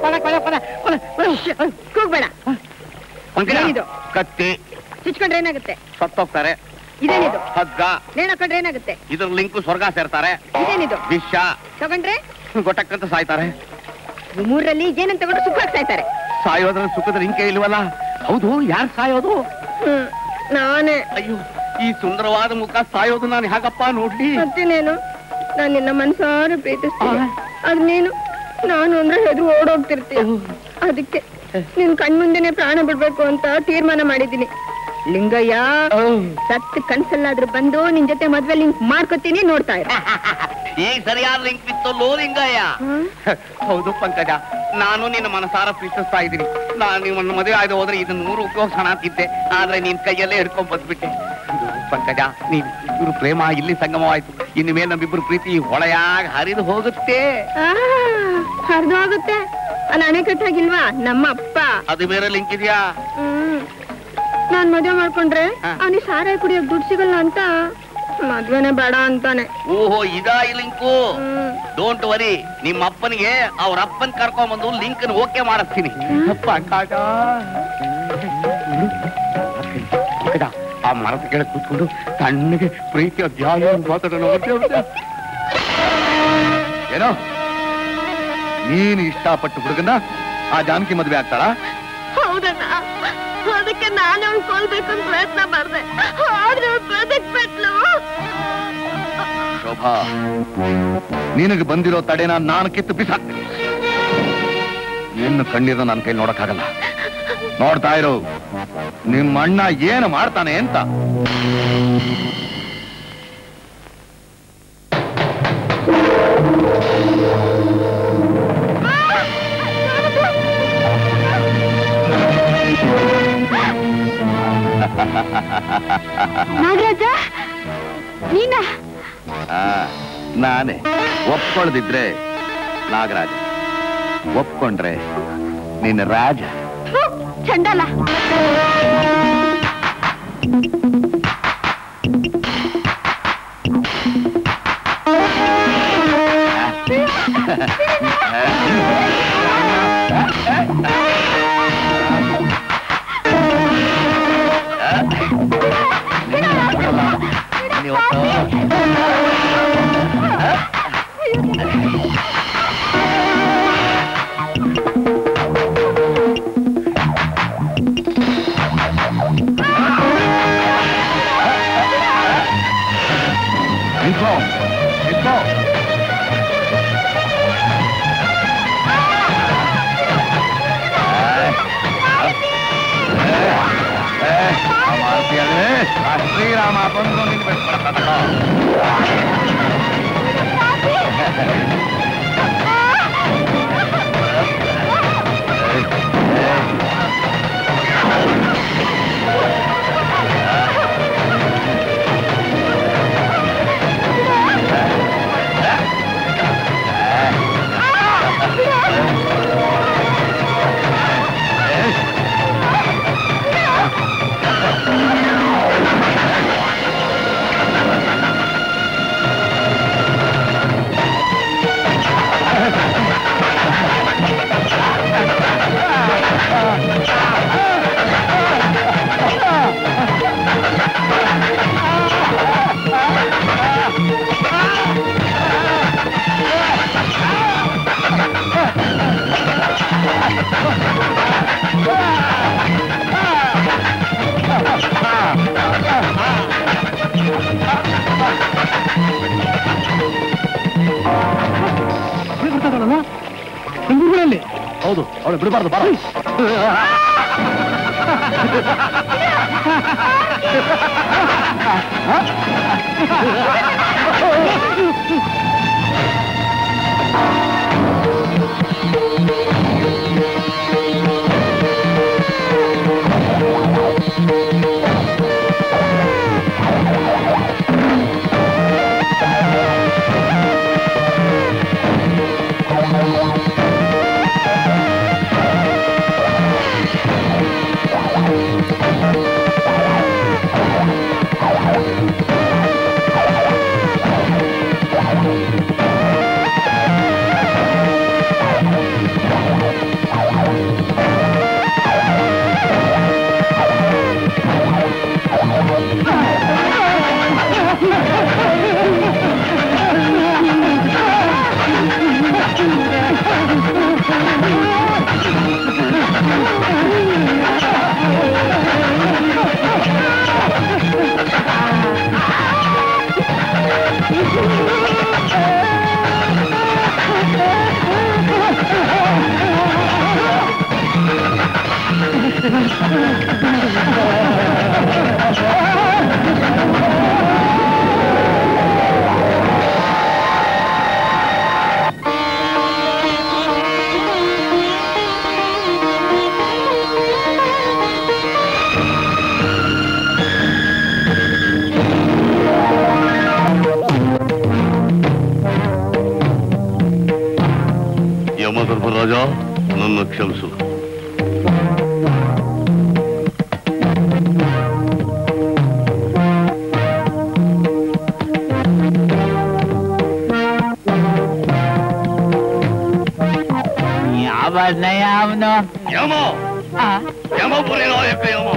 [SPEAKER 3] ಕೂಗ್ಬೇಡ
[SPEAKER 7] ಪಂಕಜ,
[SPEAKER 3] ಏನಿದು?
[SPEAKER 7] ಕತ್ತಿ
[SPEAKER 3] ಚುಚ್ಕೊಂಡ್ರೆ ಏನಾಗುತ್ತೆ
[SPEAKER 7] ಸತ್ತೋಗ್ತಾರೆ
[SPEAKER 3] ಇದೇನಿದು
[SPEAKER 7] ಹಗ್ಗ
[SPEAKER 3] ನೇಣ್ ಹಾಕೊಂಡ್ರೆ ಏನಾಗುತ್ತೆ
[SPEAKER 7] ಇದ್ರ ಲಿಂಕು ಸ್ವರ್ಗ ಸೇರ್ತಾರೆ
[SPEAKER 3] ಇದೇನಿದು
[SPEAKER 7] ವಿಷ
[SPEAKER 3] ತಗೊಂಡ್ರೆ
[SPEAKER 7] ಗೊಟ್ಟಕ್ಕಂತ ಸಾಯ್ತಾರೆ
[SPEAKER 3] ಈ ಮೂರರಲ್ಲಿ ಏನಂತ ತಗೊಂಡು ಸುಖ ಆಗ್ತಾ ಇದ್ದಾರೆ
[SPEAKER 7] ಸಾಯೋದ್ರ ಸುಖದ ಲಿಂಕೆ ಇಲ್ವಲ್ಲ ಹೌದು ಯಾರು ಸಾಯೋದು
[SPEAKER 3] ಹ್ಮ್ ನಾನೇ
[SPEAKER 7] ಅಯ್ಯೋ ಈ ಸುಂದರವಾದ ಮುಖ ಸಾಯೋದು ನಾನು ಹೇಗಪ್ಪ ನೋಡ್ಲಿ
[SPEAKER 3] ಮತ್ತೇನೇನು ನಾನು ನಿನ್ನ ಮನ್ಸಾರ ಪ್ರೀತಿಸ್ತೀನಿ ಅದ್ ನೀನು ನಾನು ಅಂದ್ರೆ ಹೆದ್ರು ಓಡೋಗ್ತಿರ್ತೀಯ ಅದಕ್ಕೆ ನಿನ್ ಕಣ್ಮುಂದೆನೆ ಪ್ರಾಣ ಬಿಡ್ಬೇಕು ಅಂತ ತೀರ್ಮಾನ ಮಾಡಿದ್ದೀನಿ ಲಿಂಗಯ್ಯ ಸತ್ ಕನ್ಸಲ್ಲಾದ್ರೂ ಬಂದು ನಿನ್ ಜೊತೆ ಮದ್ವೆ ಲಿಂಕ್ ಮಾಡ್ಕೊತೀನಿ ನೋಡ್ತಾ ಇರ
[SPEAKER 7] ಈಗ ಸರಿಯಾದ ಲಿಂಕ್ ಬಿತ್ತು ಲೋ ಲಿಂಗಯ್ಯ ಹೌದು ಪಂಕಜ ನಾನು ನಿನ್ನ ಮನಸಾರ ಪ್ರೀತಿಸ್ತಾ ಇದ್ದೀನಿ ನಾನು ನಿಮ್ಮನ್ನ ಮದುವೆ ಆಯ್ದು ಹೋದ್ರೆ ಇದನ್ನ ನೂರು ಉಪಯೋಗಿಸೋಣ ಅಂತಿದ್ದೆ ಆದ್ರೆ ನಿನ್ ಕೈಯಲ್ಲೇ ಹಿಡ್ಕೊಂಡ್ ಬಂದ್ಬಿಟ್ಟೆ ಇದು ಪಂಕಜ ನೀನ್ ಇಬ್ರು ಪ್ರೇಮ ಇಲ್ಲಿ ಸಂಗಮವಾಯ್ತು ಇನ್ನು ಮೇಲೆ ನಮ್ಮಿಬ್ರು ಪ್ರೀತಿ ಹೊಳೆಯಾಗ ಹರಿದು ಹೋಗುತ್ತೆ
[SPEAKER 3] ಹರಿದು ಹೋಗುತ್ತೆ ಅಲ್ಲಿ ಅಣೆಕಟ್ಟಾಗಿಲ್ವಾ ನಮ್ಮ ಅಪ್ಪ
[SPEAKER 7] ಅದು ಬೇರೆ ಲಿಂಕ್ ಇದೆಯಾ
[SPEAKER 3] ಹ್ಮ್ ನಾನ್ ಮದ್ವೆ ಮಾಡ್ಕೊಂಡ್ರೆ
[SPEAKER 7] ಹಾ.
[SPEAKER 3] ಅವನಿಗೆ ಸಾರಾಯಿ ಕುಡಿಯೋಕ್ ದುಡ್ಡು ಸಿಗಲ್ಲ ಅಂತ ಮದ್ವೆನೇ ಬೇಡ ಅಂತಾನೆ
[SPEAKER 7] ಓಹೋ ಇದಾ ಈ ಲಿಂಕು
[SPEAKER 3] ಹ್ಮ್
[SPEAKER 7] ಡೋಂಟ್ ವರಿ ನಿಮ್ಮ ಅಪ್ಪನಿಗೆ ಅವ್ರ ಅಪ್ಪನ್ ಕರ್ಕೊಂಡ್ಬಂದು ಲಿಂಕ್ ಓಕೆ ಮಾಡಿಸ್ತೀನಿ ಪಂಕಜ ಪಂಕಜ, ಆ ಮರದ ಕೆಳಗೆ ಕೂತ್ಕೊಂಡು ತಣ್ಣಗೆ ಪ್ರೀತಿ ಅಧ್ಯಾಯ ಮಾತಾಡೋಣ
[SPEAKER 5] ಏನೋ ನೀನು ಇಷ್ಟಪಟ್ಟು ಹುಡುಗನ ಆ ಜಾನಕಿ ಮದ್ವೆ ಆಗ್ತಾಳಾ
[SPEAKER 3] ಹೌದಣ್ಣ ಅದಕ್ಕೆ ನಾನು ಅವ್ಳು ಕೊಲ್ಬೇಕು ಅಂತ ಪ್ರಯತ್ನ ಮಾಡ್ದೆ ಆದ್ರೆ ಅವ್ಳು ಬದುಕ್ಬಿಟ್ಲು
[SPEAKER 5] ಶೋಭಾ ನಿನಗೆ ಬಂದಿರೋ ತಡೆನ ನಾನು ಕಿತ್ತು ಬಿಸಾಕ್ತೀನಿ ನಿನ್ನ ಕಣ್ಣೀರ ನನ್ನ ಕೈ ನೋಡಕ್ಕಾಗಲ್ಲ ನೋಡ್ತಾ ಇರು ನಿಮ್ಮ ಅಣ್ಣ ಏನು ಮಾಡ್ತಾನೆ ಅಂತ
[SPEAKER 3] ನಾಗರಾಜ ನೀನ
[SPEAKER 5] ಆ, ನಾನೇ ಒಪ್ಕೊಳ್ದಿದ್ರೆ ನಾಗರಾಜ ಒಪ್ಕೊಂಡ್ರೆ ನಿನ್ನ ರಾಜ
[SPEAKER 3] ಚಂಡಲ್ಲ
[SPEAKER 5] ನಿಂತ್ಕೋ ನಿಂತ್ಕೋ ಶ್ರೀರಾಮ ಬಂದು ನಿನ್ ಬಿಟ್ಬಿಡ್ತಾನೋ. ಹೌದು ಅವಳು ಬಿಡಬಾರ್ದು ಬಾರ
[SPEAKER 3] ಆ
[SPEAKER 7] ಯಮಧರ್ಮರಾಜ ನನ್ನ ಕ್ಷಮಿಸು
[SPEAKER 1] ಯಾವ ನಯ ಅವನು
[SPEAKER 7] ಯಮ ಯಮಪುರಿ ನಾಯಕ ಯಮ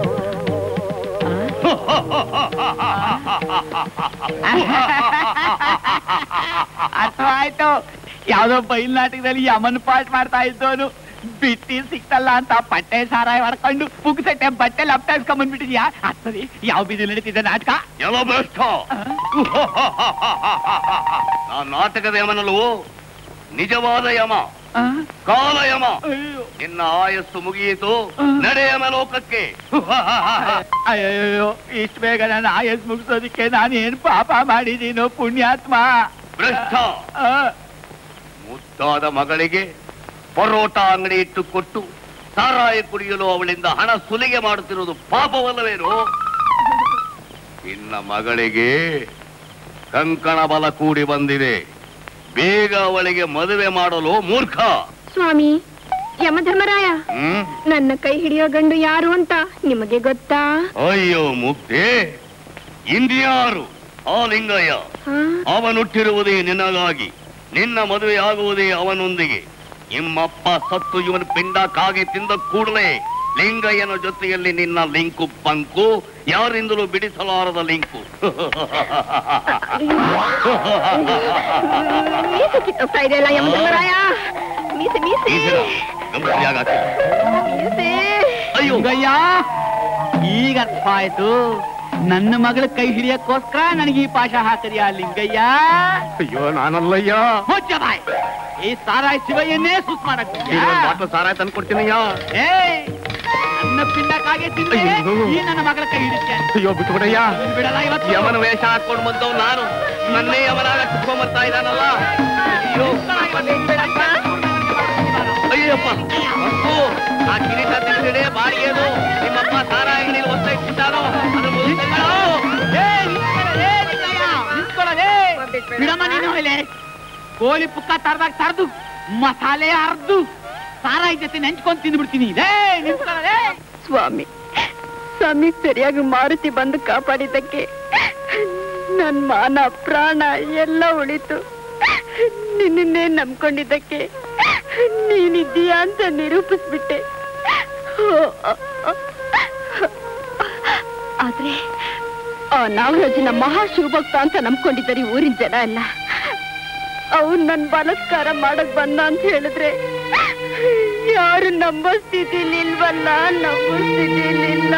[SPEAKER 1] ಅರ್ಥವಾಯ್ತು ಯಾವ್ದೋ ಬೈಲ್ ನಾಟಕದಲ್ಲಿ ಯಮನ್ ಪಾಠ ಮಾಡ್ತಾ ಇದ್ದವನು ಬಿಟ್ಟಿ ಸಿಕ್ತಲ್ಲ ಅಂತ ಪಟ್ಟೆ ಸಾರಾಯ ಹೊಡ್ಕೊಂಡು ಪುಗ್ಸಟ್ಟೆ ಬಟ್ಟೆ ಲಪ್ಟಾಡ್ಸ್ಕೊಂಡ್ ಬಂದ್ಬಿಟ್ಟಿದ್ಯಾ ಸರಿ ಯಾವ ಬೀದಿ ನಡೀತಿದೆ ನಾಟಕ
[SPEAKER 7] ಯಮ ಭ್ರಷ್ಟ ನಾ ನಾಟಕದ ಯಮನಲ್ವೋ ನಿಜವಾದ ಯಮ ಕಾಲ ಯಮ ನಿನ್ನ ಆಯಸ್ಸು ಮುಗಿಯಿತು ನಡೆ ಯಮ ಲೋಕಕ್ಕೆ
[SPEAKER 1] ಅಯ್ಯೋ ಇಷ್ಟ ಬೇಗ ನನ್ನ ಆಯಸ್ ಮುಗಿಸೋದಿಕ್ಕೆ ನಾನು ಏನ್ ಪಾಪ ಮಾಡಿದೀನೋ ಪುಣ್ಯಾತ್ಮ
[SPEAKER 7] ಭ್ರಷ್ಟ ಮುದ್ದಾದ ಮಗಳಿಗೆ ಪರೋಟ ಅಂಗಡಿ ಇಟ್ಟು ಕೊಟ್ಟು ಸಾರಾಯ ಕುಡಿಯಲು ಅವಳಿಂದ ಹಣ ಸುಲಿಗೆ ಮಾಡುತ್ತಿರುವುದು ಪಾಪವಲ್ಲವೇನು ನಿನ್ನ ಮಗಳಿಗೆ ಕಂಕಣ ಬಲ ಕೂಡಿ ಬಂದಿದೆ ಬೇಗ ಅವಳಿಗೆ ಮದುವೆ ಮಾಡಲು ಮೂರ್ಖ
[SPEAKER 3] ಸ್ವಾಮಿ ಯಮಧರ್ಮರಾಯ
[SPEAKER 7] ಹ್ಮ್
[SPEAKER 3] ನನ್ನ ಕೈ ಹಿಡಿಯೋ ಗಂಡು ಯಾರು ಅಂತ ನಿಮಗೆ ಗೊತ್ತಾ
[SPEAKER 7] ಅಯ್ಯೋ ಮುಕ್ತಿ ಇಂದ್ಯಾರು ಆ ಲಿಂಗಯ್ಯ
[SPEAKER 3] ಹಾ?
[SPEAKER 7] ಅವನುಟ್ಟಿರುವುದೇ ನಿನಗಾಗಿ ನಿನ್ನ ಮದುವೆ ಆಗುವುದೇ ಅವನೊಂದಿಗೆ ನಿಮ್ಮಪ್ಪ ಸತ್ತು ಇವನ ಪಿಂಡ ಕಾಗೆ ತಿಂದ ಕೂಡಲೇ ಲಿಂಗಯ್ಯನ ಜೊತೆಯಲ್ಲಿ ನಿನ್ನ ಲಿಂಕು ಪಂಕು ಯಾರಿಂದಲೂ ಬಿಡಿಸಲಾರದ ಲಿಂಕು
[SPEAKER 3] ಮೀಸೆ ಕಿತ್ತೋಗ್ತಾ ಇದೆಯಲ್ಲ ಯಮಧರ್ಮರಾಯ ಮೀಸೆ ಮೀಸೆ
[SPEAKER 7] ಈಗಿನ ಗಂಭೀರ್ಯಾಗಾಗ್ತದೆ.
[SPEAKER 3] ಮೀಸೆ
[SPEAKER 7] ಅಯ್ಯೋ
[SPEAKER 1] ಲಿಂಗಯ್ಯ ಈಗ ಅರ್ಥ ಆಯ್ತು ನನ್ನ ಮಗಳ ಕೈ ಹಿಡಿಯಕ್ಕೋಸ್ಕರ ನನಗೆ ಈ ಪಾಶ ಹಾಕರಿಯ ಲಿಂಗಯ್ಯ
[SPEAKER 2] ಅಯ್ಯೋ ನಾನಲ್ಲಯ್ಯ
[SPEAKER 1] ಮುಚ್ಚ ಬಾಯ್ ಈ ಸಾರಾಯ್ ಶಿವಯ್ಯನ್ನೇ ಸುಸ್ ಮಾಡಕ್
[SPEAKER 2] ಮಾತ್ರ ಸಾರಾಯ ತಂದು ಕೊಡ್ತೀನಯ್ಯ
[SPEAKER 1] ಏಯ್ ನನ್ನ ಪಿಂಡಕ್ಕಾಗೆ ತಿಂದ್ರೆ
[SPEAKER 2] ಅಯ್ಯೋ.
[SPEAKER 1] ಈ ನನ್ನ ಮಗಳ ಕೈ ಹಿಡಿತೆ
[SPEAKER 2] ಅಯ್ಯೋ ಬಿಟ್ಬಿಡಯ್ಯ
[SPEAKER 1] ಬಿಡಲ್ಲ ಇವತ್ತು
[SPEAKER 7] ಯಮನ ವೇಷ ಹಾಕೊಂಡು ಬಂದವ್ ನಾನು ನನ್ನೇ ಯಮನಾಗ ಕುತ್ಕೊಂಬರ್ತಾ ಇದ್ದಾನಲ್ಲ ಅಯ್ಯೋ ಅಯ್ಯಪ್ಪ ಅಪ್ಪು, ಆ ಕಿರೀಟ ತೆಗೆದಿಡೆ ಬಾಡಿಗೆದು ನಿಮ್ಮಪ್ಪ ಸಾರಾ ಅಂಗಡಿಯಲ್ಲಿ ಒತ್ತ ಇಟ್ಟಿದ್ದಾನೋ ಅದು ಮುಗಿಸ್ಕೊಳ್ಳೋ.
[SPEAKER 1] ಏಯ್, ನಿಂತ್ಕೊಳ್ಳೆ, ಏ ಲಿಂಗಯ್ಯ, ನಿಂತ್ಕೊಳ್ಳೆ. ಬಿಡಮ್ಮ ನೀನು ಮೇಲೆ ಕೋಳಿ ಪುಕ್ಕ ತರದಾಗ ತರದು ಮಸಾಲೆ ಅರ್ದು ಸಾರಾಯಿ ಜೊತೆ ನೆಂಚ್ಕೊಂಡ್ ತಿಂದ್ಬಿಡ್ತೀನಿ ಲೇ ನಿಂತ್ಕೊಳ್ಳೆ
[SPEAKER 3] ಸ್ವಾಮಿ ಸ್ವಾಮಿ ಸರಿಯಾಗಿ ಮಾರುತಿ ಬಂದು ಕಾಪಾಡಿದ್ದಕ್ಕೆ ನನ್ ಮಾನ ಪ್ರಾಣ ಎಲ್ಲ ಉಳಿತು ನಿನ್ನನ್ನೇ ನಂಬ್ಕೊಂಡಿದ್ದಕ್ಕೆ ನೀನಿದ್ದೀಯಾ ಅಂತ ನಿರೂಪಿಸ್ಬಿಟ್ಟೆ ಆದ್ರೆ ಆ ನಾಗರಾಜನ ಮಹಾ ಶಿವಭಕ್ತ ಅಂತ ನಂಬ್ಕೊಂಡಿದ್ದಾರೆ ಈ ಊರಿನ ಜನ ಎಲ್ಲ ಅವ್ನ್ ನನ್ ಬಲತ್ಕಾರ ಮಾಡಕ್ ಬಂದ ಅಂತ ಹೇಳಿದ್ರೆ ಯಾರು ನಂಬೋ ಸ್ಥಿತಿಲಿ ಇಲ್ವಲ್ಲ ನಂಬೋ ಸ್ಥಿತಿಲಿ ಇಲ್ಲ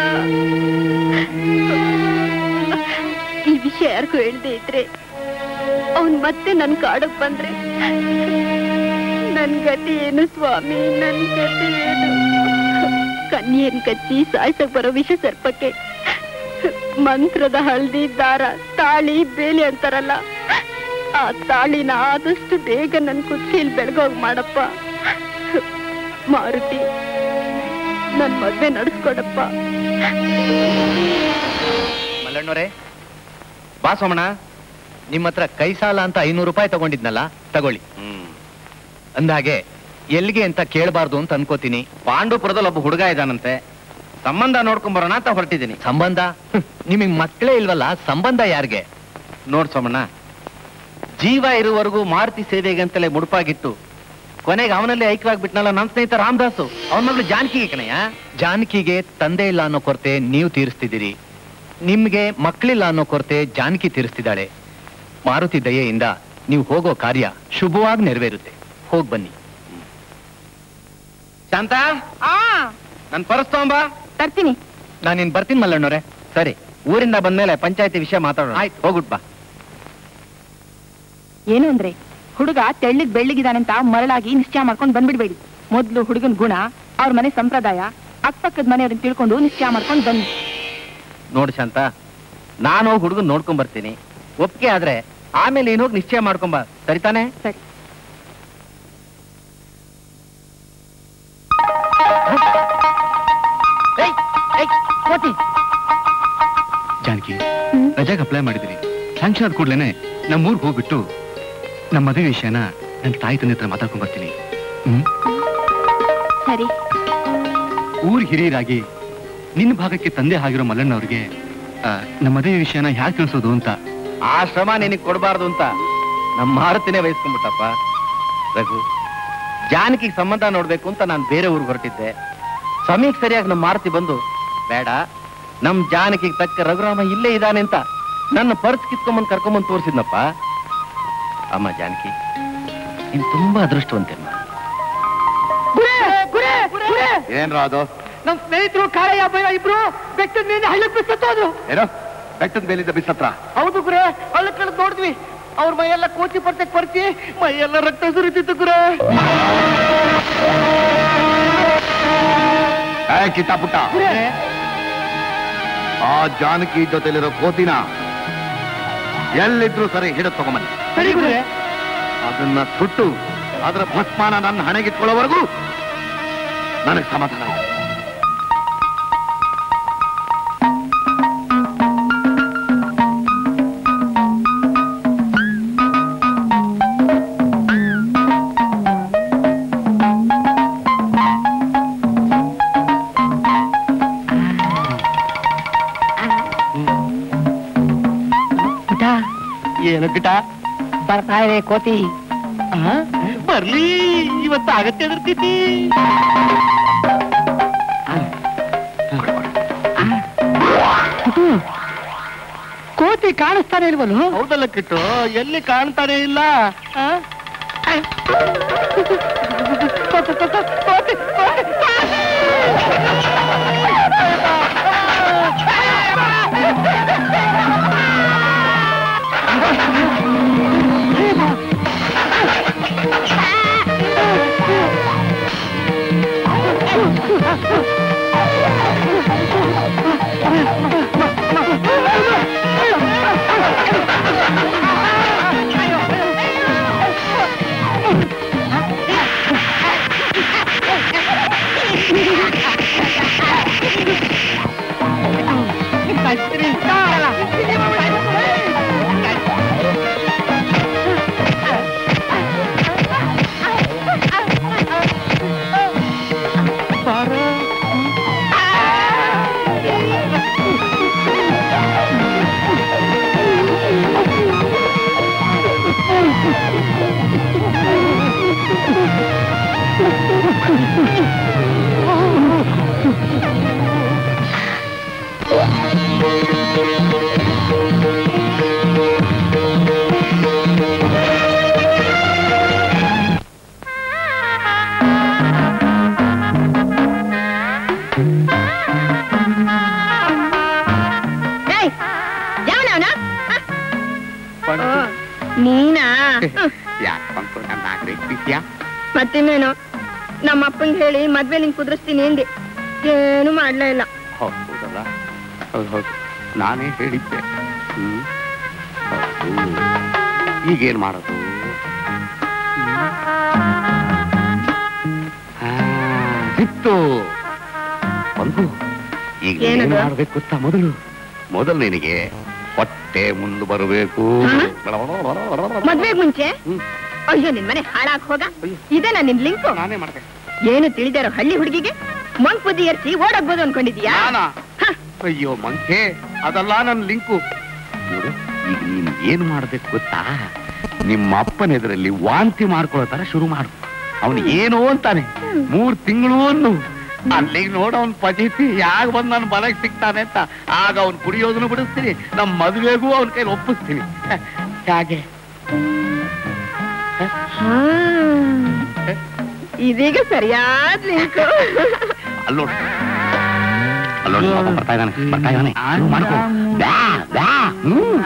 [SPEAKER 3] ಈ ವಿಷಯ ಯಾರಿಗೂ ಹೇಳ್ದೆ ಇದ್ರೆ ಅವನ್ ಮತ್ತೆ ನನ್ ಕಾಡಕ್ ಬಂದ್ರೆ ನನ್ ಗತಿ ಏನು ಸ್ವಾಮಿ ನನ್ ಗತಿ ಏನು ಕನ್ಯನ್ ಕಚ್ಚಿ ಸಾಯ್ಸಕ್ ಬರೋ ವಿಷ ಸರ್ಪಕ್ಕೆ ಮಂತ್ರದ ಹಳದಿ ದಾರ ತಾಳಿ ಬೇಲಿ ಅಂತಾರಲ್ಲ ಆ ತಾಳಿನ ಆದಷ್ಟು ಬೇಗ ನನ್ ಕುತ್ತಿಗೆಯಲ್ಲಿ ಬೆಳಗೋಗ್ ಮಾಡಪ್ಪ ಮಾರುತಿ ನನ್ ಮದ್ವೆ ನಡೆಸ್ಕೊಡಪ್ಪ
[SPEAKER 4] ಮಲ್ಲಣ್ಣವ್ರೆ ಬಾ ಸೋಮಣ್ಣ ನಿಮ್ಮ ಹತ್ರ ಕೈ ಸಾಲ ಅಂತ ಐನೂರು ರೂಪಾಯಿ ತಗೊಂಡಿದ್ನಲ್ಲ ತಗೊಳ್ಳಿ
[SPEAKER 7] ಹ್ಮ್
[SPEAKER 4] ಅಂದಾಗೆ ಎಲ್ಲಿಗೆ ಅಂತ ಕೇಳಬಾರ್ದು ಅಂತ ಅನ್ಕೋತೀನಿ
[SPEAKER 7] ಪಾಂಡುಪುರದಲ್ಲಿ ಒಬ್ಬ ಹುಡುಗ ಇದ್ದಾನಂತೆ ಸಂಬಂಧ ನೋಡ್ಕೊಂಡ್ ಬರೋಣ ಅಂತ ಹೊರಟಿದ್ದೀನಿ
[SPEAKER 4] ಸಂಬಂಧ ನಿಮಗ್ ಮಕ್ಕಳೇ ಇಲ್ವಲ್ಲ ಸಂಬಂಧ ಯಾರಿಗೆ
[SPEAKER 7] ನೋಡ್ ಸೋಮಣ್ಣ ಜೀವ ಇರುವವರೆಗೂ ಮಾರುತಿ ಸೇವೆಗೆ ಅಂತಲೇ ಮುಡುಪಾಗಿಟ್ಟು ಕೊನೆಗೆ ಅವನಲ್ಲಿ ಐಕ್ಯವಾಗ್ಬಿಟ್ನಲ್ಲ ನನ್ನ ಸ್ನೇಹಿತ ರಾಮದಾಸು ಅವನ ಮಗಳು ಜಾನಕಿಗೆ ಕಣಯ್ಯ
[SPEAKER 4] ಜಾನಕಿಗೆ ತಂದೆ ಇಲ್ಲ ಅನ್ನೋ ಕೊರತೆ ನೀವು ತೀರಿಸ್ತಿದ್ದೀರಿ ನಿಮ್ಗೆ ಮಕ್ಕಳಿಲ್ಲ ಅನ್ನೋ ಕೊರತೆ ಜಾನಕಿ ತೀರಿಸ್ತಿದ್ದಾಳೆ ಮಾರುತಿ ದಯೆಯಿಂದ ನೀವು ಹೋಗೋ ಕಾರ್ಯ ಶುಭವಾಗಿ ನೆರವೇರುತ್ತೆ ಹೋಗ್ ಬನ್ನಿ
[SPEAKER 7] ಶಾಂತ ನನ್ ಪರ್ಸ್ ತಗೊಂಬಾ
[SPEAKER 6] ತರ್ತೀನಿ
[SPEAKER 4] ನಾನು ಇನ್ ಬರ್ತೀನಿ ಮಲ್ಲಣ್ಣವ್ರೆ
[SPEAKER 7] ಸರಿ ಊರಿಂದ ಬಂದ್ಮೇಲೆ ಪಂಚಾಯತಿ ವಿಷಯ ಮಾತಾಡೋಣ
[SPEAKER 4] ಆಯ್ತು.
[SPEAKER 7] ಹೋಗ್ಬಿಟ್ ಬಾ
[SPEAKER 6] ಏನು ಅಂದ್ರೆ ಹುಡುಗ ತೆಳ್ಳಿಗ್ ಬೆಳ್ಳಿಗಿದಾನಂತ ಮರಳಾಗಿ ನಿಶ್ಚಯ ಮಾಡ್ಕೊಂಡು ಬಂದ್ಬಿಡ್ಬೇಡಿ ಮೊದ್ಲು ಹುಡುಗನ್ ಗುಣ ಅವ್ರ ಮನೆ ಸಂಪ್ರದಾಯ ಅಕ್ಕಪಕ್ಕದ ಮನೆಯವ್ರನ್ನ ತಿಳ್ಕೊಂಡು ನಿಶ್ಚಯ ಮಾಡ್ಕೊಂಡು ಬನ್ನಿ
[SPEAKER 4] ನೋಡು ಶಾಂತ ನಾನು ಹೋಗಿ ಹುಡುಗನ್ ನೋಡ್ಕೊಂಡ್ ಬರ್ತೀನಿ ಒಪ್ಪಿಗೆ ಆದ್ರೆ ಆಮೇಲೆ ನೀನ್ ಹೋಗಿ ನಿಶ್ಚಯ ಮಾಡ್ಕೊಂಬ ಸರಿತಾನೆ
[SPEAKER 6] ಸರಿ
[SPEAKER 9] ಜಾನಕಿ ರಜಾಗ್ ಅಪ್ಲೈ ಮಾಡಿದಿರಿ ಸ್ಯಾಂಕ್ಷನ್ ಆದ ಕೂಡ್ಲೇನೆ ನಮ್ಮ ಊರಿಗೆ ಹೋಗ್ಬಿಟ್ಟು ನಮ್ಮ ಮದುವೆ ವಿಷಯನ ನನ್ನ ತಾಯಿ ತಂದೆ ಹತ್ರ ಮಾತಾಡ್ಕೊಂಡ್ ಬರ್ತೀನಿ ಹ್ಮ್
[SPEAKER 6] ಸರಿ
[SPEAKER 9] ಊರ್ ಹಿರಿಯರಾಗಿ ನಿನ್ನ ಭಾಗಕ್ಕೆ ತಂದೆ ಆಗಿರೋ ಮಲ್ಲಣ್ಣ ಅವ್ರಿಗೆ ಆ, ನಮ್ಮ ಮದುವೆ ವಿಷಯನ ಹ್ಯಾಕ್ ತಿಳಿಸೋದು ಅಂತ
[SPEAKER 4] ಆ ಶ್ರಮ ನಿನಗ್ ಕೊಡಬಾರ್ದು ಅಂತ ನಮ್ಮ ಮಾರುತಿನೇ ವಹಿಸ್ಕೊಂಡ್ಬಿಟ್ಟಪ್ಪ ರಘು ಜಾನಕಿಗೆ ಸಂಬಂಧ ನೋಡ್ಬೇಕು ಅಂತ ನಾನು ಬೇರೆ ಊರಿಗೆ ಹೊರಟಿದ್ದೆ ಸಮಯಕ್ಕೆ ಸರಿಯಾಗಿ ನಮ್ಮ ಮಾರುತಿ ಬಂದು ಬೇಡ ನಮ್ ಜಾನಕಿಗೆ ತಕ್ಕ ರಘುರಾಮ ಇಲ್ಲೇ ಇದ್ದಾನೆ ಅಂತ ನನ್ನ ಪರ್ಸ್ ಕಿತ್ಕೊಂಬಂದ್ ಕರ್ಕೊಂಬಂದ್ ತೋರಿಸಿದ್ನಪ್ಪ ಅಮ್ಮ ಜಾನಕಿ ನೀನ್ ತುಂಬಾ ಅದೃಷ್ಟವಂತೆಮ್ಮ
[SPEAKER 5] ಏನ್ರ ಅದು
[SPEAKER 1] ನಮ್ ಸ್ನೇಹಿತರು ಕಾಳಯ್ಯ ಭಯ ಇಬ್ರು ಬೆಟ್ಟದ ಮೇಲೆ ಹಳ್ಳಕ್ ಬಿಸತ್ತೋದ್ರು
[SPEAKER 5] ಏನೋ ಬೆಟ್ಟದ ಮೇಲಿದ್ದ ಬಿಸತ್ರ
[SPEAKER 1] ಹೌದು ಗುರೆ ಹಳ್ಳಕ್ ಕಳೆದು ನೋಡಿದ್ವಿ ಅವ್ರ ಮೈಯೆಲ್ಲ ಕೋಚಿ ಪರ್ತೆ ಕೊರ್ಚಿ ಮೈಯೆಲ್ಲ ರಕ್ತ ಸುರಿತಿತ್ತು ಗುರೆ
[SPEAKER 5] ಏ ಕಿತ್ತಾಪುಟ್ಟ ಆ ಜಾನಕಿ ಜೊತೆಲಿರೋ ಕೋತಿನ ಎಲ್ಲಿದ್ರು ಸರಿ ಹಿಡಿದು ತಗೊಂಬನ್ನಿ
[SPEAKER 1] ಸರಿ ಗುರೆ
[SPEAKER 5] ಅದನ್ನ ಸುಟ್ಟು ಅದರ ಭಸ್ಮಾನ ನನ್ನ ಹಣೆಗಿಟ್ಕೊಳ್ಳೋವರೆಗೂ ನನಗೆ ಸಮಾಧಾನ ಇದೆ
[SPEAKER 1] ಏನು ಗಿಟ
[SPEAKER 8] ಬರ್ತಾ ಇದೆ ಕೋತಿ
[SPEAKER 1] ಬರ್ಲಿ ಇವತ್ತು ಆಗತ್ತೆ ಎದುರ್ತೀತಿ ಕೋತಿ ಕಾಣಿಸ್ತಾನೆ ಇಲ್ವಲ್ಲ ಹೌದಲ್ಲ ಕಿಟ್ಟು ಎಲ್ಲಿ ಕಾಣ್ತಾನೆ ಇಲ್ಲ ಆ? ಕೋತಿ, ಕೋತಿ, ಕೋತಿ, ಕೋತಿ.
[SPEAKER 3] ಯಾವನವನ ನೀನಾ
[SPEAKER 7] ಯಾಕಂತ ನನ್ನ ಆಗ್ರಹಿಸ್ತೀಯಾ
[SPEAKER 3] ಮತ್ತಿನ್ನೇನು ನಮ್ಮ ಅಪ್ಪಂಗೆ ಹೇಳಿ ಮದ್ವೆ ನಿಂಗೆ ಕುದುರಿಸ್ತೀನಿ ಎಂದೆ ಏನು ಮಾಡ್ಲೇ ಇಲ್ಲ
[SPEAKER 7] ಹೌದಲ್ಲ ಹೌದು ಹೌದು ನಾನೇ ಹೇಳಿದ್ದೆ ಹ್ಮ್ ಹೌದು. ಈಗೇನ್ ಮಾಡೋದು ಆ, ಸಿಕ್ತು ಒಂದು ಈಗ ಏನ್
[SPEAKER 3] ಏನದು?
[SPEAKER 7] ಮಾಡ್ಬೇಕು ಗೊತ್ತಾ ಮೊದಲು ಮೊದಲು ನಿನಗೆ ಹೊಟ್ಟೆ ಮುಂದೆ ಬರಬೇಕು
[SPEAKER 3] ಮದ್ವೆಗ್ ಮುಂಚೆ
[SPEAKER 7] ಹ್ಮ್.
[SPEAKER 3] ಅಯ್ಯೋ ನಿನ್ ಮನೆ ಹಾಳಾಗ್ ಹೋಗ ಇದೇನಾ ನಿನ್ ಲಿಂಕು
[SPEAKER 7] ನಾನೇ ಮಾಡ್ದೆ
[SPEAKER 3] ಏನು ತಿಳಿದಾರೋ ಹಳ್ಳಿ ಹುಡುಗಿಗೆ ಮಂಕ್ ಬುದ್ಧಿ ಎರ್ಸಿ ಓಡಾಗ್ಬೋದು ಅನ್ಕೊಂಡಿದ್ಯಾ
[SPEAKER 7] ನಾನಾ?
[SPEAKER 3] ಹ,
[SPEAKER 7] ಅಯ್ಯೋ ಮಂಕೆ ಅದಲ್ಲ ನನ್ನ ಲಿಂಕು ನೋಡು ಈಗ ನೀನ್ ಏನ್ ಮಾಡ್ಬೇಕು ಗೊತ್ತಾ ನಿಮ್ಮ ಅಪ್ಪನ ಎದುರಲ್ಲಿ ವಾಂತಿ ಮಾಡ್ಕೊಳ್ಳೋ ತರ ಶುರು ಮಾಡು ಅವನು ಏನು ಅಂತಾನೆ ಮೂರ್ ತಿಂಗಳು ಅನ್ನು ಅಲ್ಲಿಗೆ ನೋಡ ಅವನ್ ಪಜಿತಿ ಯಾಗ ಬಂದ್ ನನ್ನ ಬಲಕ್ಕೆ ಸಿಗ್ತಾನೆ ಅಂತ ಆಗ ಅವ್ನ್ ಕುಡಿಯೋದನ್ನು ಬಿಡಿಸ್ತೀನಿ ನಮ್ ಮದುವೆಗೂ ಅವನ ಕೈಲಿ ಒಪ್ಪಿಸ್ತೀನಿ ಹೇಗೆ
[SPEAKER 3] ಹಾ. ಇದೀಗ ಸರಿಯಾದ ಲಿಂಕು
[SPEAKER 7] ಅಲ್ಲೋಡ್ ಅಲ್ಲೋಡ್ ಪಾಪ ಬರ್ತಾ ಇದ್ದಾನೆ ಬರ್ತಾ ಇದ್ದಾನೆ ಶುರು ಮಾಡ್ಕೊ ಬ್ಯಾ ಬ್ಯಾ ಹ್ಮ್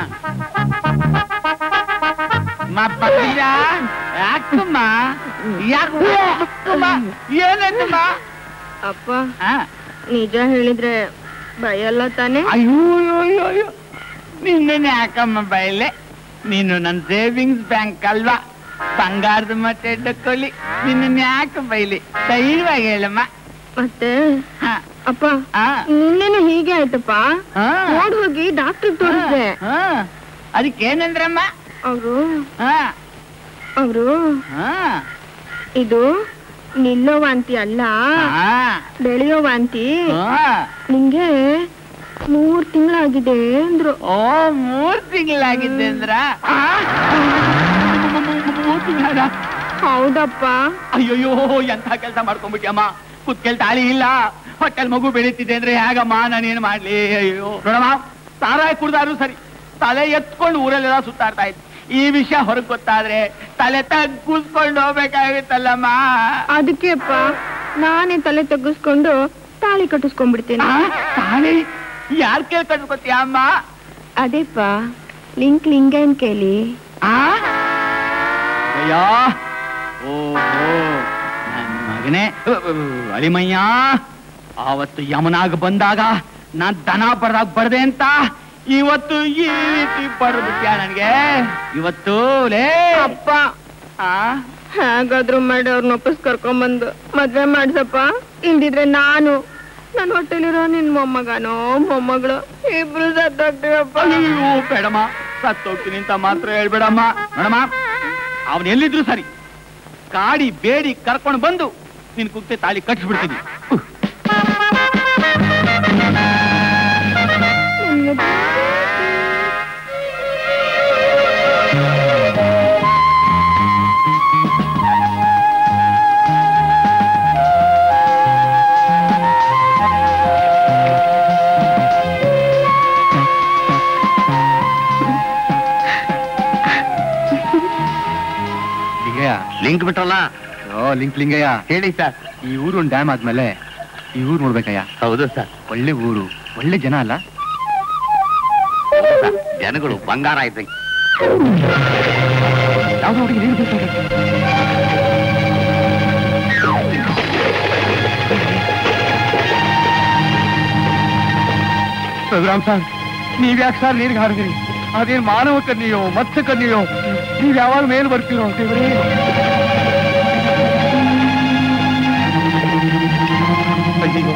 [SPEAKER 1] ಯಾಕಮ್ಮ ಯಾಕಮ್ಮ ಏನಾಯ್ತಮ್ಮ
[SPEAKER 3] ಅಪ್ಪ ನಿಜ ಹೇಳಿದ್ರೆ ಭಯಲ್ಲ ತಾನೆ
[SPEAKER 1] ಅಯ್ಯೋ ಅಯ್ಯೋ ಅಯ್ಯೋ ಅಯ್ಯೋ ನಿನ್ನೆ ಯಾಕಮ್ಮ ಬಯಲೆ ನೀನು ನನ್ನ ಸೇವಿಂಗ್ಸ್ ಬ್ಯಾಂಕ್ ಅಲ್ವಾ ಬಂಗಾರದ ಮತ್ತೆ ಡಕ್ಕೊಳ್ಳಿ ನಿನ್ನ ಯಾಕೆ ಬೈಲಿ ಧೈರ್ಯವಾಗಿ ಹೇಳಮ್ಮ
[SPEAKER 3] ಮತ್ತೆ
[SPEAKER 1] ಹ,
[SPEAKER 3] ಅಪ್ಪ
[SPEAKER 1] ಆ,
[SPEAKER 3] ನಿನ್ನೆನೂ ಹೀಗೆ ಆಯ್ತಪ್ಪ
[SPEAKER 1] ಆ,
[SPEAKER 3] ಓಡ್ ಹೋಗಿ ಡಾಕ್ಟರ್ ತೋರಿಸ್ದೆ
[SPEAKER 1] ಹ, ಅದಕ್ಕೇನಂದ್ರಮ್ಮ
[SPEAKER 3] ಅವರು
[SPEAKER 1] ಹ,
[SPEAKER 3] ಅವರು
[SPEAKER 1] ಹ,
[SPEAKER 3] ಇದು ನಿಲ್ಲೋ ವಾಂತಿ ಅಲ್ಲ
[SPEAKER 1] ಹ,
[SPEAKER 3] ಬೆಳೆಯೋ ವಾಂತಿ
[SPEAKER 1] ಹ.
[SPEAKER 3] ನಿಂಗೆ ಮೂರ್ ತಿಂಗಳಾಗಿದೆ ಅಂದ್ರು
[SPEAKER 1] ಓ ಮೂರ್ ತಿಂಗಳಾಗಿದ್ದೆ ಅಂದ್ರ ಆ, ಮೂರ್ ತಿಂಗಳ
[SPEAKER 3] ಹೌದಪ್ಪ
[SPEAKER 1] ಅಯ್ಯೋಯ್ಯೋ ಎಂತ ಕೆಲಸ ಮಾಡ್ಕೊಂಡ್ಬಿಟ್ಯಮ್ಮ ಕುತ್ಕೆಲ್ ತಾಳಿ ಇಲ್ಲ ಹೊಟ್ಟೆಲ್ ಮಗು ಬೆಳೀತಿದೆ ಅಂದ್ರೆ ಹೇಗಮ್ಮ ನಾನೇನ್ ಮಾಡ್ಲಿ ಅಯ್ಯೋ ನೋಡಮ್ಮ ಸಾರಾಯ ಕುಡ್ದಾರು ಸರಿ ತಲೆ ಎತ್ಕೊಂಡು ಊರಲ್ಲೆಲ್ಲ ಸುತ್ತಾಡ್ತಾ ಇತ್ತು ಈ ವಿಷಯ ಹೊರಗ್ ಗೊತ್ತಾದ್ರೆ ತಲೆ ತಗ್ಗಿಸ್ಕೊಂಡು ಹೋಗ್ಬೇಕಾಗಿತ್ತಲ್ಲಮ್ಮ
[SPEAKER 3] ಅದಕ್ಕೆ ಅಪ್ಪ ನಾನೇ ತಲೆ ತಗ್ಗಿಸ್ಕೊಂಡು ತಾಳಿ ಕಟ್ಟಿಸ್ಕೊಂಡ್ಬಿಡ್ತೀನಿ
[SPEAKER 1] ಆ, ತಾಳಿ ಯಾರ್ ಕೇಳ್ ಕಟ್ಕೋತೀಯ ಅಮ್ಮ
[SPEAKER 3] ಅದೇಪ್ಪ ಲಿಂಕ್ ಲಿಂಗನ್ ಕೇಳಿ
[SPEAKER 1] ಆ ಅಯ್ಯೋ ಓಹೋ ನನ್ ಮಗನೇ ಅ, ಅ, ಅಳಿಮಯ್ಯ ಆವತ್ತು ಯಮನಾಗ ಬಂದಾಗ ನಾನ್ ದನ ಬಡ್ದಾಗ ಬಡ್ದೆ ಅಂತ ಇವತ್ತು ಈ ರೀತಿ ಬಡ್ಬಿಟ್ಯಾ ನನ್ಗೆ ಇವತ್ತು ಲೇ
[SPEAKER 3] ಅಪ್ಪ
[SPEAKER 1] ಆ
[SPEAKER 3] ಹೇಗಾದ್ರೂ ಮಾಡಿ ಅವ್ರನ್ನ ವಾಪಸ್ ಕರ್ಕೊಂಬಂದು ಮದ್ವೆ ಮಾಡ್ಸಪ್ಪ ಇಲ್ದಿದ್ರೆ ನಾನು ನನ್ನ ಹೊಟ್ಟೆಲಿರೋ ನಿನ್ ಮೊಮ್ಮಗನೋ ಮೊಮ್ಮಗಳು ಇಬ್ರು ಸತ್ತೋಗ್ತೀವಪ್ಪ
[SPEAKER 1] ಅಯ್ಯೋ ಬೇಡಮ್ಮ ಸತ್ತೋಗ್ತೀನಿ ಅಂತ ಮಾತ್ರ ಹೇಳ್ಬೇಡಮ್ಮ ನೋಡಮ್ಮ ಅವನ್ ಎಲ್ಲಿದ್ರು ಸರಿ ಕಾಡಿ ಬೇಡಿ ಕರ್ಕೊಂಡು ಬಂದು ನಿನ್ ಕುತ್ತೆ ತಾಳಿ ಕಟ್ಸ್ಬಿಡ್ತೀನಿ
[SPEAKER 9] ಲಿಂಗಯ್ಯ
[SPEAKER 7] ಲಿಂಕ್ ಬಿಟ್ರಲ್ಲ
[SPEAKER 9] ಓ ಲಿಂಕ್ ಲಿಂಗಯ್ಯ
[SPEAKER 7] ಹೇಳಿ ಸರ್
[SPEAKER 9] ಈ ಊರು ಡ್ಯಾಮ್ ಆದ್ಮೇಲೆ ಈ ಊರು ನೋಡ್ಬೇಕಯ್ಯ
[SPEAKER 7] ಹೌದು ಸರ್
[SPEAKER 9] ಒಳ್ಳೆ ಊರು ಒಳ್ಳೆ ಜನ ಅಲ್ಲ
[SPEAKER 7] ಜನಗಳು ಬಂಗಾರ ಇದ್ದಂಗೆ
[SPEAKER 9] ಯಾವ್ದೋ ಹುಡುಗಿ ನೀರು ಬೀಳ್ತಾ ಇದೆ.
[SPEAKER 2] ರಘುರಾಮ್ ಸರ್ ನೀವ್ಯಾಕೆ ಸರ್ ನೀರಿಗೆ ಹಾರಿದ್ರಿ ಅದೇನ್ ಮಾನವ ಕನ್ಯೆಯೋ ಮತ್ಸ್ಯ ಕನ್ಯೆಯೋ ನೀವ್ ಯಾವಾಗ ಮೇಲ್ ಬರ್ತೀರೋ ದೇವ್ರೇ ಅಯ್ಯೋ.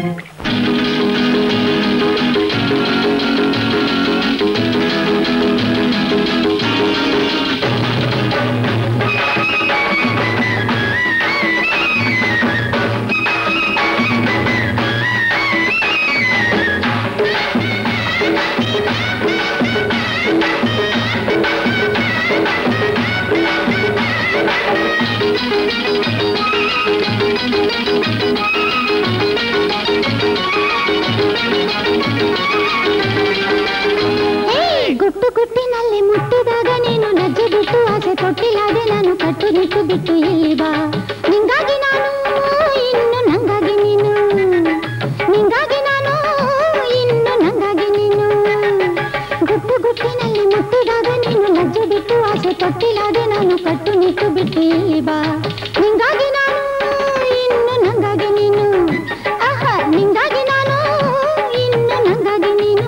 [SPEAKER 11] ಗುಟ್ಟು ಗುಟ್ಟಿನಲ್ಲಿ ಮುಟ್ಟಿದಾಗ ನೀನು ಲಜ್ಜೆ ಬಿಟ್ಟು ಆಸೆ ತೊಟ್ಟಿಲಾದೆ ನಾನು ಕಟ್ಟು ನಿಟ್ಟು ಬಿಟ್ಟು ಇಲ್ಲಿ ಬಾ ನಿಂಗಾಗಿ ನಾನು ಇನ್ನು ನಂಗಾಗಿ ನೀನು ನಿಂಗಾಗಿ ನಾನು ಇನ್ನು ನಂಗಾಗಿ ನೀನು ಗುಟ್ಟು ಗುಟ್ಟಿನಲ್ಲಿ ಮುಟ್ಟಿದಾಗ ನೀನು ಲಜ್ಜೆ ಬಿಟ್ಟು ಆಸೆ ತೊಟ್ಟಿಲಾದೆ ನಾನು ಕಟ್ಟು ನಿಟ್ಟು ಬಿಟ್ಟು ಇಲ್ಲಿ ಬಾ ನಿಂಗಾಗಿ ನಾನು ಇನ್ನು ನಂಗಾಗಿ ನೀನು ಆಹಾ ನಿಂಗಾಗಿ ನಾನು ಇನ್ನು ನಂಗಾಗಿ ನೀನು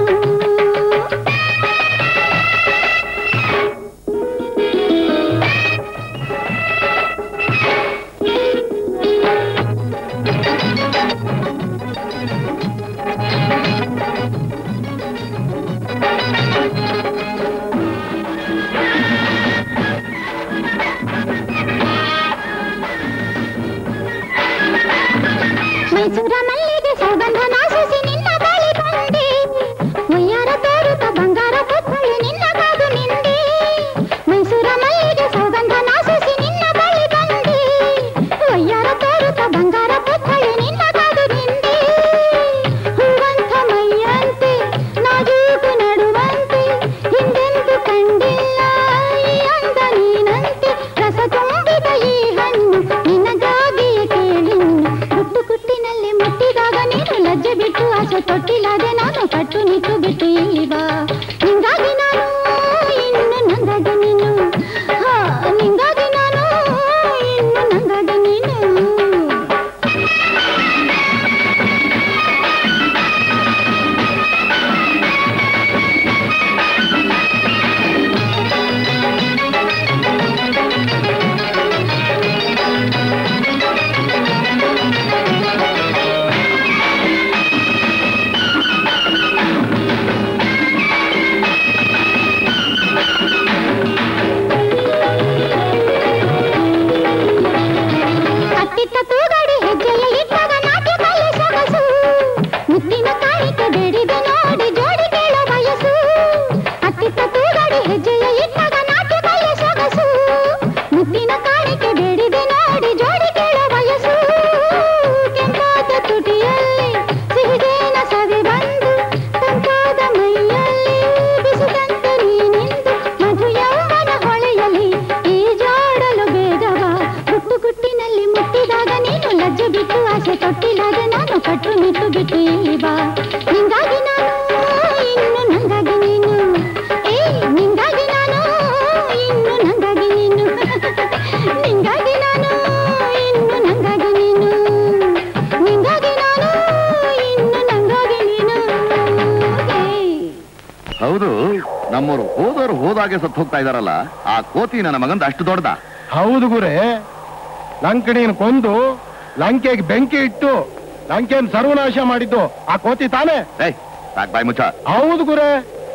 [SPEAKER 5] ನಮ್ಮವರು ಹೋದವರು ಹೋದಾಗೆ ಸತ್ತು ಹೋಗ್ತಾ ಇದಾರಲ್ಲ ಆ ಕೋತಿ ನನ್ನ ಮಗಂದ ಅಷ್ಟು ದೊಡ್ಡದ
[SPEAKER 12] ಹೌದು ಗುರೆ ಲಂಕಣಿಯನ್ನು ಕೊಂದು ಲಂಕೆಗೆ ಬೆಂಕಿ ಇಟ್ಟು ಲಂಕೆಯನ್ನು ಸರ್ವನಾಶ ಮಾಡಿದ್ದು ಆ ಕೋತಿ ತಾನೇ
[SPEAKER 5] ಏಯ್ ಸಾಕ್ ಬಾಯ್ ಮುಚ್ಚ
[SPEAKER 12] ಹೌದು ಗುರೆ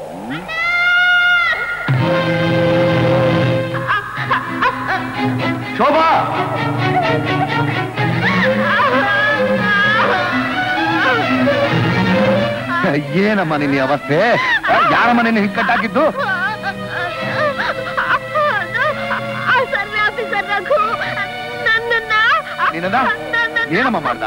[SPEAKER 5] ಶೋಭಾ ಏನಮ್ಮ ನಿನ್ನ ಈ ಅವಸ್ಥೆ ಆ, ಯಾರಮ್ಮ ನಿನ್ನ ಹಿಕ್ಕಟ್ಟಾಕಿದ್ದು ನಿನ್ನನ್ನ ಏನಮ್ಮ ಮಾಡ್ದ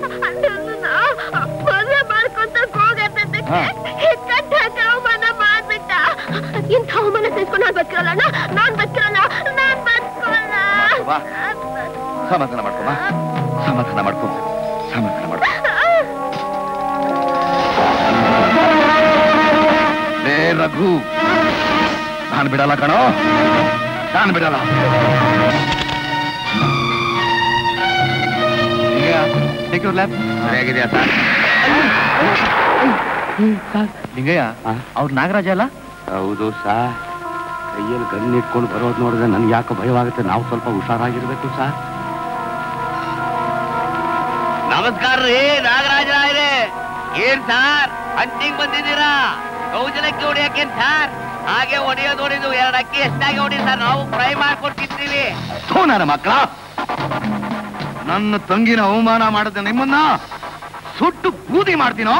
[SPEAKER 3] ಮದುವೆ ಮಾಡ್ಕೊಂತ ಹೋಗತ್ತದಕ್ಕೆ
[SPEAKER 5] ಹಾ.
[SPEAKER 3] ಕಟ್ಟಾಕ ಅವಮಾನ ಮಾಡ್ಬಿಟ್ಟ ಇಂಥ ಅವಮಾನ ಸಹಿಸ್ಕೊಂಡು ನಾನ್ ಬದುಕಿರಲ್ಲ ನಾನ್ ಬದುಕಿರಲ್ಲ ನಾನ್ ಬದುಕಲ್ಲ
[SPEAKER 5] ಬಾ. ಸಮಾಧಾನ ಮಾಡ್ಕೊಮ್ಮ ಸಮಾಧಾನ ಮಾಡ್ಕೊ ಸಮಾಧಾನ ಮಾಡ್ಕೊ ಲೇ ರಘು ನಾನು ಬಿಡಲ್ಲ ಕಣೋ ನಾನು ಬಿಡಲ್ಲ ಸರಿಯಾಗಿದೆಯಾ ಸರ್
[SPEAKER 9] ಲಿಂಗಯ್ಯ ಅವ್ರು ನಾಗರಾಜ ಅಲ್ಲ
[SPEAKER 7] ಹೌದು ಸರ್ ಕೈಯಲ್ಲಿ ಗನ್ ಇಟ್ಕೊಂಡು ಬರೋದು ನೋಡಿದ್ರೆ ನನ್ಗೆ ಯಾಕೆ ಭಯವಾಗುತ್ತೆ ನಾವು ಸ್ವಲ್ಪ ಹುಷಾರಾಗಿರ್ಬೇಕು ಸರ್ ನಮಸ್ಕಾರ ರೀ ನಾಗರಾಜರಾಯರೇ ಏನ್ ಸಾರ್ ಹಂಟಿಂಗ್ ಬಂದಿದ್ದೀರಾ ಕೌಜಲಕ್ಕೆ ಹೊಡಿಯಕ್ಕೇನ್ ಸಾರ್ ಹಾಗೆ ಹೊಡೆಯೋದು ಹೊಡಿದು ಎರಡು ಅಕ್ಕಿ ಎಷ್ಟಾಗಿ ಹೊಡಿ ಸರ್ ನಾವು ಫ್ರೈ ಮಾಡ್ಕೊಡ್ತಿರ್ತೀವಿ
[SPEAKER 5] ಥೂ ನನ್ನ ಮಕ್ಕಳ ನನ್ನ ತಂಗಿನ ಅವಮಾನ ಮಾಡಿದ ನಿಮ್ಮನ್ನ ಸುಟ್ಟು ಬೂದಿ ಮಾಡ್ತೀನೋ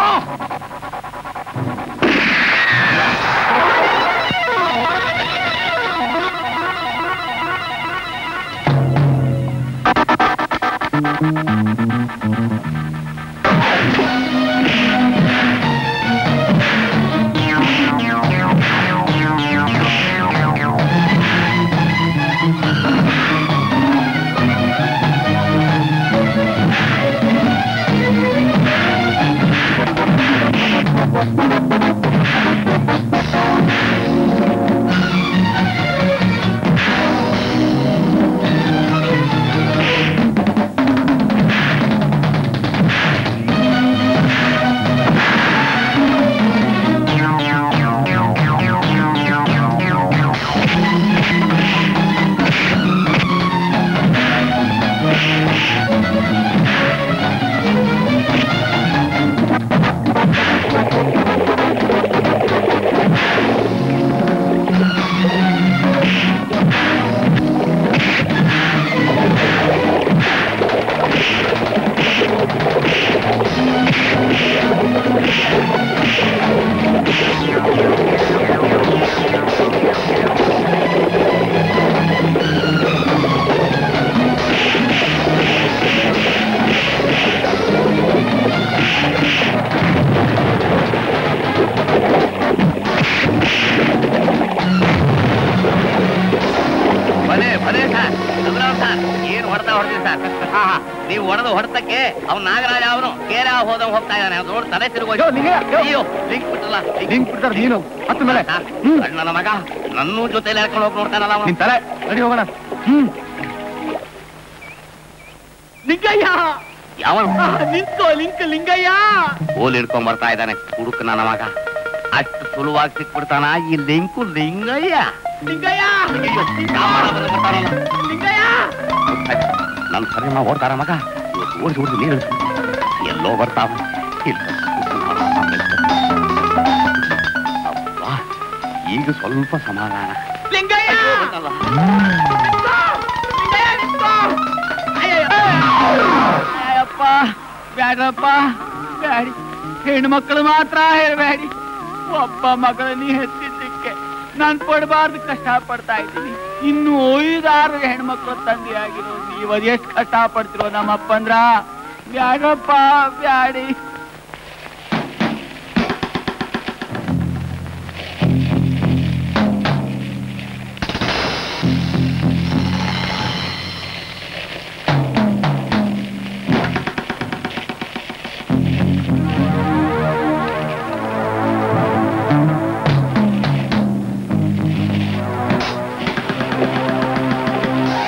[SPEAKER 7] ಭಲೇ ಭಲೇ ಸರ್ ಸುಬ್ರಾವ್ ಸರ್ ಏನ್ ಹೊಡೆದ ಹೊಡೆದಿ ಸರ್ ಹಾ ಹಾ ನೀವು ಹೊಡೆದು ಹೊಡೆತಕ್ಕೆ ಅವ್ನು ನಾಗರಾಜ ಅವನು ಕೇರ ಹೋದಂಗ್ ಹೋಗ್ತಾ ಇದ್ದಾನೆ ಅವ್ನು ನೋಡಿ ತಲೆ ತಿರುಗೋಯ್ತು ಅಯ್ಯೋ ಲಿಂಕ್ ಬಿಟ್ಟಲ್ಲ
[SPEAKER 12] ಲಿಂಕ್ ಬಿಡ್ತಾರ ನೀನು ಹತ್ತು ಮೇಲೆ
[SPEAKER 7] ನನ್ನ ಮಗ ನನ್ನೂ ಜೊತೆಲಿ ಹಾಕೊಂಡು ಹೋಗಿ ನೋಡ್ತಾನಲ್ಲ ಅವನು
[SPEAKER 12] ನಿನ್ ತಲೆ ನಡಿ ಹೋಗೋಣ ಹ್ಮ್
[SPEAKER 1] ಲಿಂಗಯ್ಯ
[SPEAKER 7] ಯಾವ
[SPEAKER 1] ಆ, ನಿಂತ್ಕೋ ಲಿಂಕ್ ಲಿಂಗಯ್ಯ
[SPEAKER 7] ಕೋಲ್ ಹಿಡ್ಕೊಂಡ್ ಬರ್ತಾ ಇದ್ದಾನೆ ಹುಡುಕ ನನ್ನ ಮಗ ಅಷ್ಟು ಸುಲಭವಾಗಿ ಸಿಕ್ಬಿಡ್ತಾನ ಈ ಲಿಂಕು ಲಿಂಗಯ್ಯ
[SPEAKER 1] ಲಿಂಗಯ್ಯ
[SPEAKER 7] ಕಾಮಣ್ಣ ಬಂದು ಬರ್ತಾನಲ್ಲ.
[SPEAKER 1] ಲಿಂಗಯ್ಯ
[SPEAKER 7] ನನ್ನ ಸರಿ ನಾವು ಓಡ್ತಾರ ಮಗ ಇವತ್ತು ಓಡಿಸಿ ಓಡಿಸಿ ನೀರು ಎಲ್ಲೋ ಬರ್ತಾವ ಇಲ್ಲ ಅಬ್ಬಾ, ಈಗ ಸ್ವಲ್ಪ ಸಮಾಧಾನ
[SPEAKER 1] ಲಿಂಗಯ್ಯ
[SPEAKER 7] ಬಂತಲ್ಲ.
[SPEAKER 1] ಲಿಂಗಯ್ಯ ನಿಂತ್ಕೋ ಅಯ್ಯಯ್ಯೋ. ಅಯ್ಯಪ್ಪ ಬ್ಯಾಡ್ರಪ್ಪ ಬ್ಯಾಡಿ ಹೆಣ್ಮಕ್ಳು ಮಾತ್ರ ಹೇಳ್ಬೇಡಿ ಒಬ್ಬ ಮಗಳ ನೀ ಹೆತ್ತಿದ್ದಕ್ಕೆ ನಾನ್ ಪಡಬಾರ್ದು ಕಷ್ಟ ಪಡ್ತಾ ಇದ್ದೀನಿ ಇನ್ನು ಐದಾರು ಹೆಣ್ಮಕ್ಳು ತಂದೆ ಆಗಿರೋ ನೀವು ಅದೆಷ್ಟು ಕಷ್ಟ ಪಡ್ತಿರೋ ನಮ್ಮಪ್ಪಂದ್ರ ಬ್ಯಾಡ್ರಪ್ಪ ಬ್ಯಾಡಿ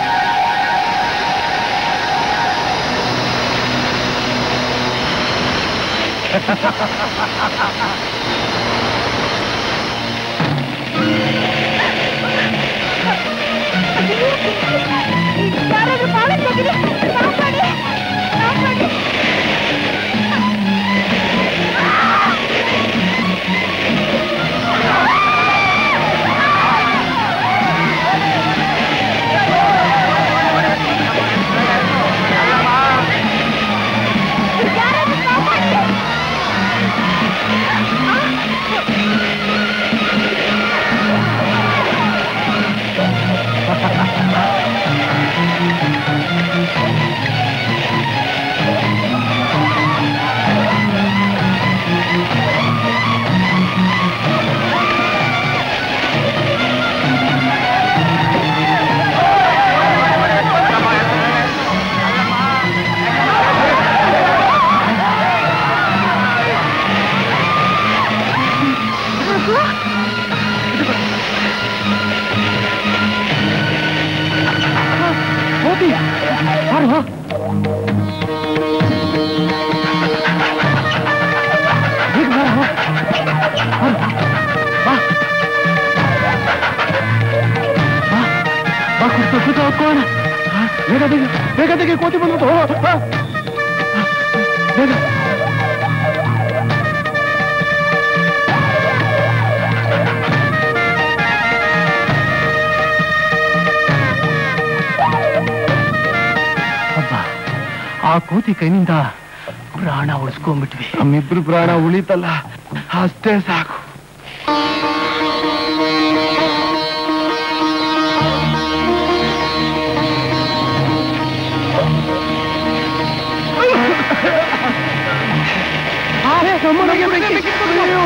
[SPEAKER 5] ಆ
[SPEAKER 12] ಬೇಗ ಬೇಗ ಬೇಗ ತೆಗಿ ಕೋತಿ ಬಂದ್ಬಿಟ್ಟು ಹೋ, ಬಾ. ಬೇಗ
[SPEAKER 9] ಅಬ್ಬ ಆ ಕೋತಿ ಕೈನಿಂದ ಪ್ರಾಣ ಉಳಿಸ್ಕೊಂಡ್ಬಿಟ್ವಿ
[SPEAKER 12] ನಮ್ಮಿಬ್ರು ಪ್ರಾಣ ಉಳಿತಲ್ಲ ಅಷ್ಟೇ ಸಾಕು ನಮ್ಮನೆಗೆ ಬೆಂಕಿ ಅಯ್ಯೋ.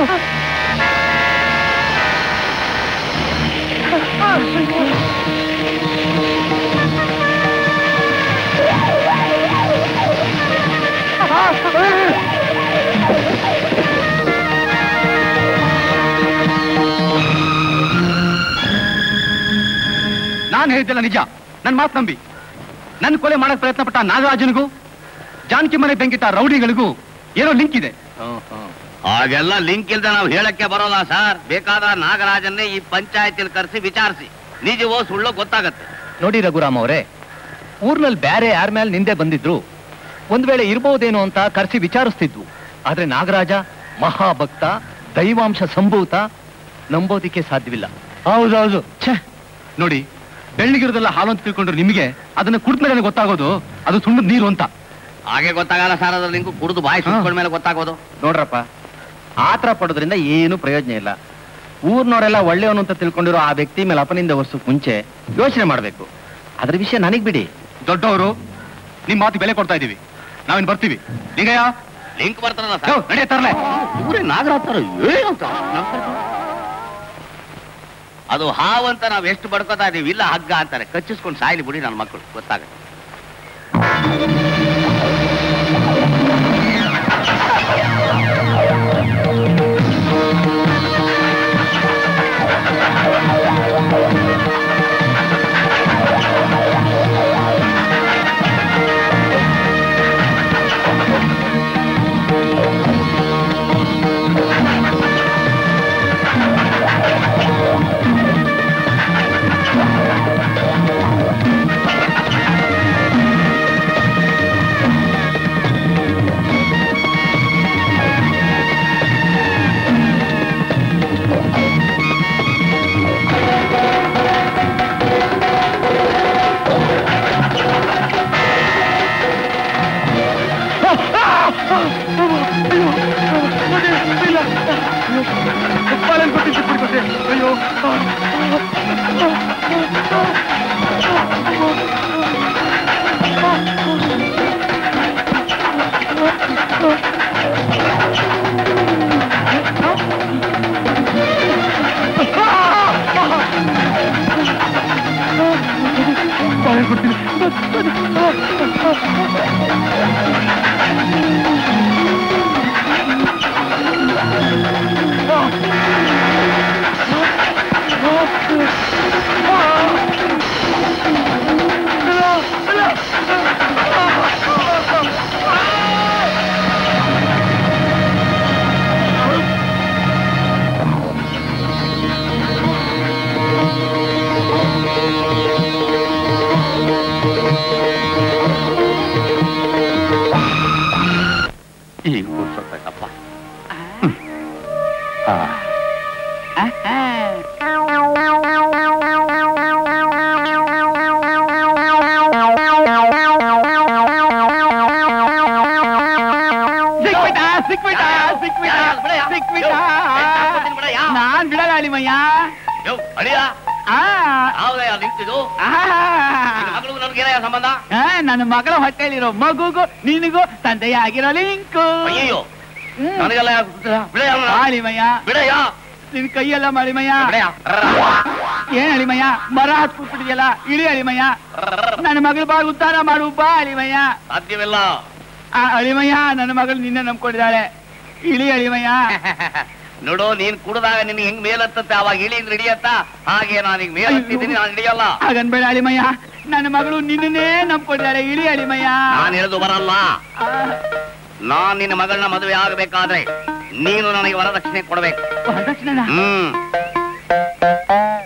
[SPEAKER 9] ನಾನು ಹೇಳಿದ್ದೆಲ್ಲ ನಿಜ ನನ್ನ ಮಾತು ನಂಬಿ ನನ್ನ ಕೊಲೆ ಮಾಡಕ್ ಪ್ರಯತ್ನ ಪಟ್ಟ ನಾಗರಾಜನಿಗೂ ಜಾನಕಿ ಮನೆ ಬೆಂಕಿಟ್ಟ ರೌಡಿಗಳಿಗೂ ಏನೋ ಲಿಂಕ್ ಇದೆ
[SPEAKER 7] ಹಾಗೆಲ್ಲ ಲಿಂಕ್ ಇಲ್ದೆ ನಾವು ಹೇಳಕ್ಕೆ ಬರೋಲ್ಲ ಸರ್ ಬೇಕಾದ ನಾಗರಾಜನ್ನೇ ಈ ಪಂಚಾಯತಿಲ್ ಕರೆಸಿ ವಿಚಾರಿಸಿ ನಿಜವೋ ಸುಳ್ಳೋ ಗೊತ್ತಾಗತ್ತೆ
[SPEAKER 9] ನೋಡಿ ರಘುರಾಮ್ ಅವರೇ ಊರ್ನಲ್ಲಿ ಬೇರೆ ಯಾರ ಮೇಲೆ ನಿಂದೆ ಬಂದಿದ್ರು ಒಂದ್ ವೇಳೆ ಇರ್ಬೋದೇನೋ ಅಂತ ಕರೆಸಿ ವಿಚಾರಿಸ್ತಿದ್ವು ಆದ್ರೆ ನಾಗರಾಜ ಮಹಾಭಕ್ತ ದೈವಾಂಶ ಸಂಭೂತ ನಂಬೋದಿಕ್ಕೆ ಸಾಧ್ಯವಿಲ್ಲ ಹೌದೌದು ಛೇ ನೋಡಿ ಬೆಳ್ಳಿಗಿರೋದೆಲ್ಲ ಹಾಲು ಅಂತ ತಿಳ್ಕೊಂಡ್ರು ನಿಮಗೆ ಅದನ್ನ ಕುಡಿದ್ಮೇಲೆ ಗೊತ್ತಾಗೋದು ಅದು ಸುಣ್ಣದ ನೀರು ಅಂತ
[SPEAKER 7] ಹಾಗೆ ಗೊತ್ತಾಗಲ್ಲ ಸರ್ ಅದ್ರ ಲಿಂಕು ಕುಡಿದು ಬಾಯಿ ಸುಟ್ಕೊಂಡ ಮೇಲೆ ಗೊತ್ತಾಗೋದು
[SPEAKER 4] ನೋಡ್ರಪ್ಪ ಆತರ ಪಡೋದ್ರಿಂದ ಏನು ಪ್ರಯೋಜನ ಇಲ್ಲ ಊರ್ನವರೆಲ್ಲ ಒಳ್ಳೆಯವನು ಅಂತ ತಿಳ್ಕೊಂಡಿರೋ ಆ ವ್ಯಕ್ತಿ ಮೇಲೆ ಅಪನಿಂದ ವರ್ಷಕ್ಕೆ ಮುಂಚೆ ಯೋಚನೆ ಮಾಡ್ಬೇಕು ಅದ್ರ ವಿಷಯ ನನಗ್ ಬಿಡಿ
[SPEAKER 9] ದೊಡ್ಡವರು ನಿಮ್ ಮಾತು ಬೆಲೆ ಕೊಡ್ತಾ ಇದೀವಿ ನಾವೇನ್ ಬರ್ತೀವಿ ಲಿಂಗಯ್ಯ
[SPEAKER 7] ಲಿಂಕ್ ಬರ್ತಾರಲ್ಲ
[SPEAKER 9] ಯೋ,
[SPEAKER 7] ಸರ್
[SPEAKER 9] ನಡೆ ತರ್ಲೆ
[SPEAKER 7] ಇವರೇ ನಾಗರಾಜ್ ಏನಂತ ಅದು ಹಾವು ಅಂತ ನಾವ್ ಎಷ್ಟು ಬಡ್ಕೋತಾ ಇದೀವಿ ಇಲ್ಲ ಹಗ್ಗ ಅಂತಾರೆ ಕಚ್ಚಿಸ್ಕೊಂಡು ಸಾಯ್ಲಿ ಬಿಡಿ ನನ್ನ ಮಕ್ಕಳು ಗೊತ್ತಾಗತ್ತೆ ಈಗ ಕೂರ್ಸೋತಪ್ಪ
[SPEAKER 1] ಸಿಕ್ಬಿಟ್ಟ ಸಿಕ್ಬಿಟ್ಟ ಸಿಕ್ಬಿಟ್ಟ ಸಿಕ್ಬಿಟ್ಟ ನಾನ್ ಬಿಡಲ್ಲ ಅಳಿಮಯ್ಯ ಆ,
[SPEAKER 7] ನಿಂತಿದ್ದು
[SPEAKER 1] ಆ.
[SPEAKER 7] ಮಗಳು ನನಗೇನ ಸಂಬಂಧ
[SPEAKER 1] ಆ, ನನ್ನ ಮಗಳ ಹೊಟ್ಟೆಲಿರೋ ಮಗುಗೂ ನಿನಗೂ ತಂದೆಯಾಗಿರೋ ಲಿಂಕು
[SPEAKER 7] ಅಯ್ಯೋ ನನಗೆಲ್ಲ ಯಾಕ್ ಗೊತ್ತಿಲ್ಲ? ಬಿಡಯ್ಯ ಅವ್ನ.
[SPEAKER 1] ಅಳಿಮಯ್ಯ
[SPEAKER 7] ಬಿಡಯ್ಯ
[SPEAKER 1] ನಿನ್ ಕೈಯೆಲ್ಲ ಮಳಿಮಯ್ಯ
[SPEAKER 7] ಬಿಡಯ್ಯ
[SPEAKER 1] ಏನ್ ಅಳಿಮಯ್ಯ ಮರ ಹತ್ಬಿಟ್ಟಿದೆಯಲ್ಲ ಇಳಿ ಅಳಿಮಯ್ಯ ನನ್ನ ಮಗಳ ಬಾಳ್ ಉದ್ಧಾರ ಮಾಡು ಬಾ ಅಳಿಮಯ್ಯ
[SPEAKER 7] ಸಾಧ್ಯವಿಲ್ಲ
[SPEAKER 1] ಆ ಅಳಿಮಯ್ಯ ನನ್ನ ಮಗಳು ನಿನ್ನೆ ನಂಬ್ಕೊಂಡಿದ್ದಾಳೆ ಇಳಿ ಅಳಿಮಯ್ಯ
[SPEAKER 7] ನೋಡು ನೀನ್ ಕುಡ್ದಾಗ ನಿನ್ಗೆ ಹೆಂಗ್ ಮೇಲತ್ತತ್ತೆ ಅವಾಗ ಇಳಿ ಹಿಡಿಯತ್ತ ಹಾಗೆ ನಾನೀಗ ಮೇಲತ್ತಿದ್ದೀನಿ ನಾನು ಹಿಡಿಯಲ್ಲ
[SPEAKER 1] ಹಾಗನ್ಬೇಡ ಅಳಿಮಯ್ಯ ನನ್ನ ಮಗಳು ನಿನ್ನೇ ನಂಬ್ಕೊಂಡಿದ್ದಾಳೆ ಇಳಿ ಅಳಿಮಯ್ಯ
[SPEAKER 7] ನಾನು ಹೇಳುದು ಬರಲ್ಲ
[SPEAKER 1] ಆ,
[SPEAKER 7] ನಾನ್ ನಿನ್ನ ಮಗಳನ್ನ ಮದುವೆ ಆಗಬೇಕಾದ್ರೆ ನೀನು ನನಗೆ ವರದಕ್ಷಿಣೆ ಕೊಡ್ಬೇಕು
[SPEAKER 1] ವರದಕ್ಷಿಣೆನ?
[SPEAKER 7] ಹ್ಮ್
[SPEAKER 1] ನಾನ್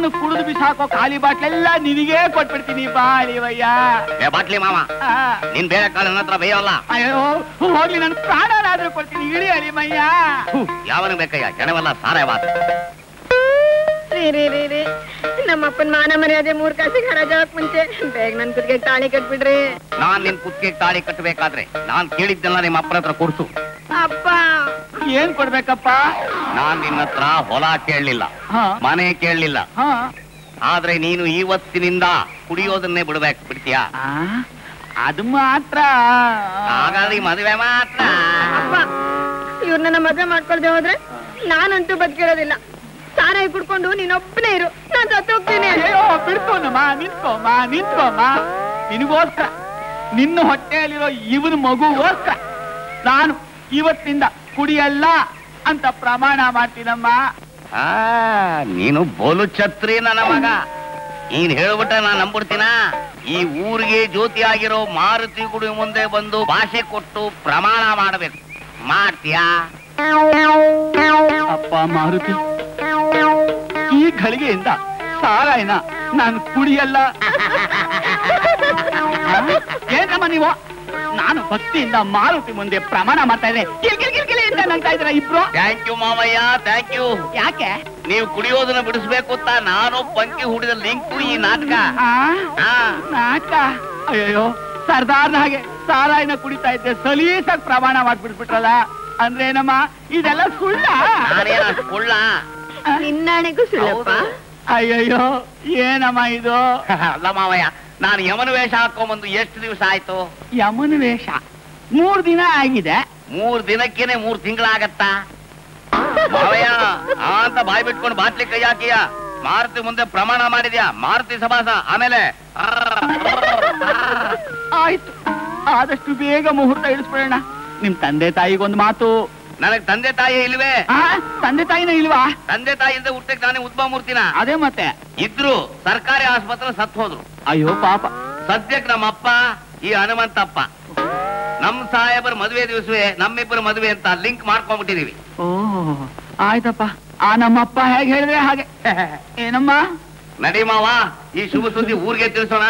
[SPEAKER 1] ನಾನು ಕುಡಿದು ಬಿಸಾಕೋ ಖಾಲಿ ಬಾಟ್ಲೆಲ್ಲ ನಿನಗೇ ಕೊಟ್ಬಿಡ್ತೀನಿ ಬಾ ಅಳಿವಯ್ಯ
[SPEAKER 7] ಏ ಬಾಟ್ಲಿ ಮಾವ
[SPEAKER 1] ಆ,
[SPEAKER 7] ನಿನ್ ಬೇರೆ ಕಾಲ ನನ್ನ ಹತ್ರ ಬೇಯವಲ್ಲ
[SPEAKER 1] ಅಯ್ಯೋ ಹೋಗ್ಲಿ ನನ್ ಪ್ರಾಣನಾದ್ರೂ ಕೊಡ್ತೀನಿ ಇಳಿ ಅಳಿಮಯ್ಯ
[SPEAKER 7] ಯಾವನಿಗೆ ಬೇಕಯ್ಯ ಜನವೆಲ್ಲ ಸಾರೇ ಬಾತ್
[SPEAKER 3] ರೀ ರೀ ರೀ ರೀ ನಮ್ಮಪ್ಪನ ಮಾನ ಮರ್ಯಾದೆ ಮೂರ್ ಕಾಸಿಗೆ ಹರಾಜಾಗಕ್ ಮುಂಚೆ ಬೇಗ ನನ್ ಕುತ್ತಿಗೆ ತಾಳಿ ಕಟ್ಬಿಡ್ರಿ
[SPEAKER 7] ನಾನ್ ನಿನ್ ಕುತ್ತಿಗೆ ತಾಳಿ ಕಟ್ಟಬೇಕಾದ್ರೆ ನಾನ್ ಕೇಳಿದ್ದೆಲ್ಲ ನಿಮ್ಮ ಅಪ್ಪನ ಹತ್ರ ಕೊಡ್ಸು
[SPEAKER 3] ಅಪ್ಪ
[SPEAKER 1] ಏನ್ ಕೊಡ್ಬೇಕಪ್ಪ
[SPEAKER 7] ನಾನ್ ನಿನ್ನ ಹತ್ರ ಹೊಲ ಕೇಳಲಿಲ್ಲ
[SPEAKER 1] ಹಾ
[SPEAKER 7] ಮನೆ ಕೇಳಲಿಲ್ಲ
[SPEAKER 1] ಹಾ
[SPEAKER 7] ಆದ್ರೆ ನೀನು ಇವತ್ತಿನಿಂದ ಕುಡಿಯೋದನ್ನೇ ಬಿಡ್ಬೇಕು ಬಿಡ್ತೀಯಾ
[SPEAKER 1] ಆ, ಅದು ಮಾತ್ರ
[SPEAKER 7] ಹಾಗಾದ್ರೆ ಈ ಮದುವೆ ಮಾತ್ರ
[SPEAKER 3] ಅಪ್ಪ ಇವ್ರನ್ನ ಮದ್ವೆ ಮಾಡ್ಕೊಳ್ದೆ ಹೋದ್ರೆ ನಾನಂತೂ ಬದುಕಿರೋದಿಲ್ಲ ಸಾರಾಯಿ ಕುಡ್ಕೊಂಡು ನೀನೊಬ್ಬನೇ ಇರು ನಾನ್ ಸತ್ತು ಹೋಗ್ತೀನಿ
[SPEAKER 1] ಅಯ್ಯೋ ಬಿಡ್ಕೋನಮ್ಮ ನಿಂತ್ಕೋಮ್ಮ ನಿಂತ್ಕೋಮ್ಮ ನಿನಗೋಸ್ಕರ ನಿನ್ನ ಹೊಟ್ಟೆಯಲ್ಲಿರೋ ಇವನ ಮಗುಗೋಸ್ಕರ ನಾನು ಇವತ್ತಿಂದ ಕುಡಿಯಲ್ಲ ಅಂತ ಪ್ರಮಾಣ ಮಾಡ್ತೀನಮ್ಮ
[SPEAKER 7] ಆ ನೀನು ಬೋಲು ಛತ್ರಿ ನನ್ನ ಮಗ ನೀನ್ ಹೇಳ್ಬಿಟ್ರೆ ನಾನ್ ನಂಬಿಡ್ತೀನ ಈ ಊರಿಗೆ ಜ್ಯೋತಿ ಆಗಿರೋ ಮಾರುತಿ ಗುಡಿ ಮುಂದೆ ಬಂದು ಭಾಷೆ ಕೊಟ್ಟು ಪ್ರಮಾಣ ಮಾಡಬೇಕು ಮಾಡ್ತೀಯಾ
[SPEAKER 1] ಅಪ್ಪ ಮಾರುತಿ ಈ ಘಳಿಗೆಯಿಂದ ಸಾರಾಯನ ನಾನು ಕುಡಿಯಲ್ಲ ಆ? ಏನಮ್ಮ ನೀವು ನಾನು ಭಕ್ತಿಯಿಂದ ಮಾರುತಿ ಮುಂದೆ ಪ್ರಮಾಣ ಮಾಡ್ತಾ ಇದ್ರೆ ಕಿಲ್ ಕಿಲ್ ಕಿಲ್ ಕಿಲ್ ಅಂತ ನಗ್ತಾ ಇದ್ರ ಇಬ್ರು
[SPEAKER 7] ಥ್ಯಾಂಕ್ ಯು ಮಾವಯ್ಯ ಥ್ಯಾಂಕ್ ಯು
[SPEAKER 1] ಯಾಕೆ
[SPEAKER 7] ನೀವು ಕುಡಿಯೋದನ್ನ ಬಿಡಿಸ್ಬೇಕು ಅಂತ ನಾನು ಪಂಕಿ ಹುಡಿದ ಲಿಂಕು ಈ ನಾಟಕ
[SPEAKER 1] ಆ?
[SPEAKER 7] ಆ,
[SPEAKER 1] ನಾಟಕ ಅಯ್ಯೋ ಸರ್ದಾರ್ನ ಹಾಗೆ ಸಾರಾಯನ ಕುಡಿತಾ ಇದ್ದೆ ಸಲೀಸಾಗಿ ಪ್ರಮಾಣ ಮಾಡ್ಬಿಟ್ಬಿಟ್ರಲ್ಲ ಅಂದ್ರೇನಮ್ಮ ಇದೆಲ್ಲ ಸುಳ್ಳ
[SPEAKER 7] ನಾನೇನ ಕುಳ್ಳ
[SPEAKER 3] ನಿನ್ನಾಣೆಗೂ ಸುಳ್ಳಪ್ಪ
[SPEAKER 1] ಅಯ್ಯಯ್ಯೋ ಏನಮ್ಮ ಇದು
[SPEAKER 7] ಅಲ್ಲ ಮಾವಯ್ಯ ನಾನು ಯಮನ ವೇಷ ಹಾಕೊಂಬಂದು ಎಷ್ಟು ದಿವಸ ಆಯ್ತು
[SPEAKER 1] ಯಮನ ವೇಷ ಮೂರ್ ದಿನ ಆಗಿದೆ
[SPEAKER 7] ಮೂರ್ ದಿನಕ್ಕೇನೆ ಮೂರ್ ತಿಂಗಳಾಗತ್ತಾ ಮಾವಯ್ಯ ಆ ಅಂತ ಬಾಯಿ ಬಿಟ್ಕೊಂಡು ಬಾಟ್ಲಿ ಕೈ ಹಾಕಿಯ ಮಾರುತಿ ಮುಂದೆ ಪ್ರಮಾಣ ಮಾಡಿದ್ಯಾ ಮಾರುತಿ ಸಮಾಸ ಆಮೇಲೆ
[SPEAKER 1] ಆಯ್ತು ಆದಷ್ಟು ಬೇಗ ಮುಹೂರ್ತ ಇಳಿಸ್ಬಿಡೋಣ ನಿಮ್ ತಂದೆ ತಾಯಿಗೊಂದು ಮಾತು
[SPEAKER 7] ನನಗ್ ತಂದೆ ತಾಯಿ ಇಲ್ವೇ
[SPEAKER 1] ಆ ತಂದೆ ತಾಯಿನ ಇಲ್ವಾ
[SPEAKER 7] ತಂದೆ ತಾಯಿ ಇಲ್ಲದೆ ಹುಟ್ಟಕ್ಕೆ ನಾನೇ ಉದ್ಭವ ಮೂರ್ತಿನ
[SPEAKER 1] ಅದೇ ಮತ್ತೆ
[SPEAKER 7] ಇದ್ರು ಸರ್ಕಾರಿ ಆಸ್ಪತ್ರೆ ಸತ್ ಹೋದ್ರು
[SPEAKER 1] ಅಯ್ಯೋ ಪಾಪ
[SPEAKER 7] ಸದ್ಯಕ್ಕೆ ನಮ್ಮಪ್ಪ ಈ ಹನುಮಂತಪ್ಪ ನಮ್ ಸಾಹೇಬರ ಮದುವೆ ದಿವಸವೇ ನಮ್ಮಿಬ್ಬರ ಮದುವೆ ಅಂತ ಲಿಂಕ್ ಮಾಡ್ಕೊಂಡ್ಬಿಟ್ಟಿದೀವಿ
[SPEAKER 1] ಓ ಆಯ್ತಪ್ಪ ಆ ನಮ್ಮಪ್ಪ ಹೇಗೆ ಹೇಳಿದ್ರೆ ಹಾಗೆ ಏನಮ್ಮ
[SPEAKER 7] ನಡಿ ಮಾವ ಈ ಶುಭ ಸುದ್ದಿ ಊರಿಗೆ ತಿಳಿಸೋಣ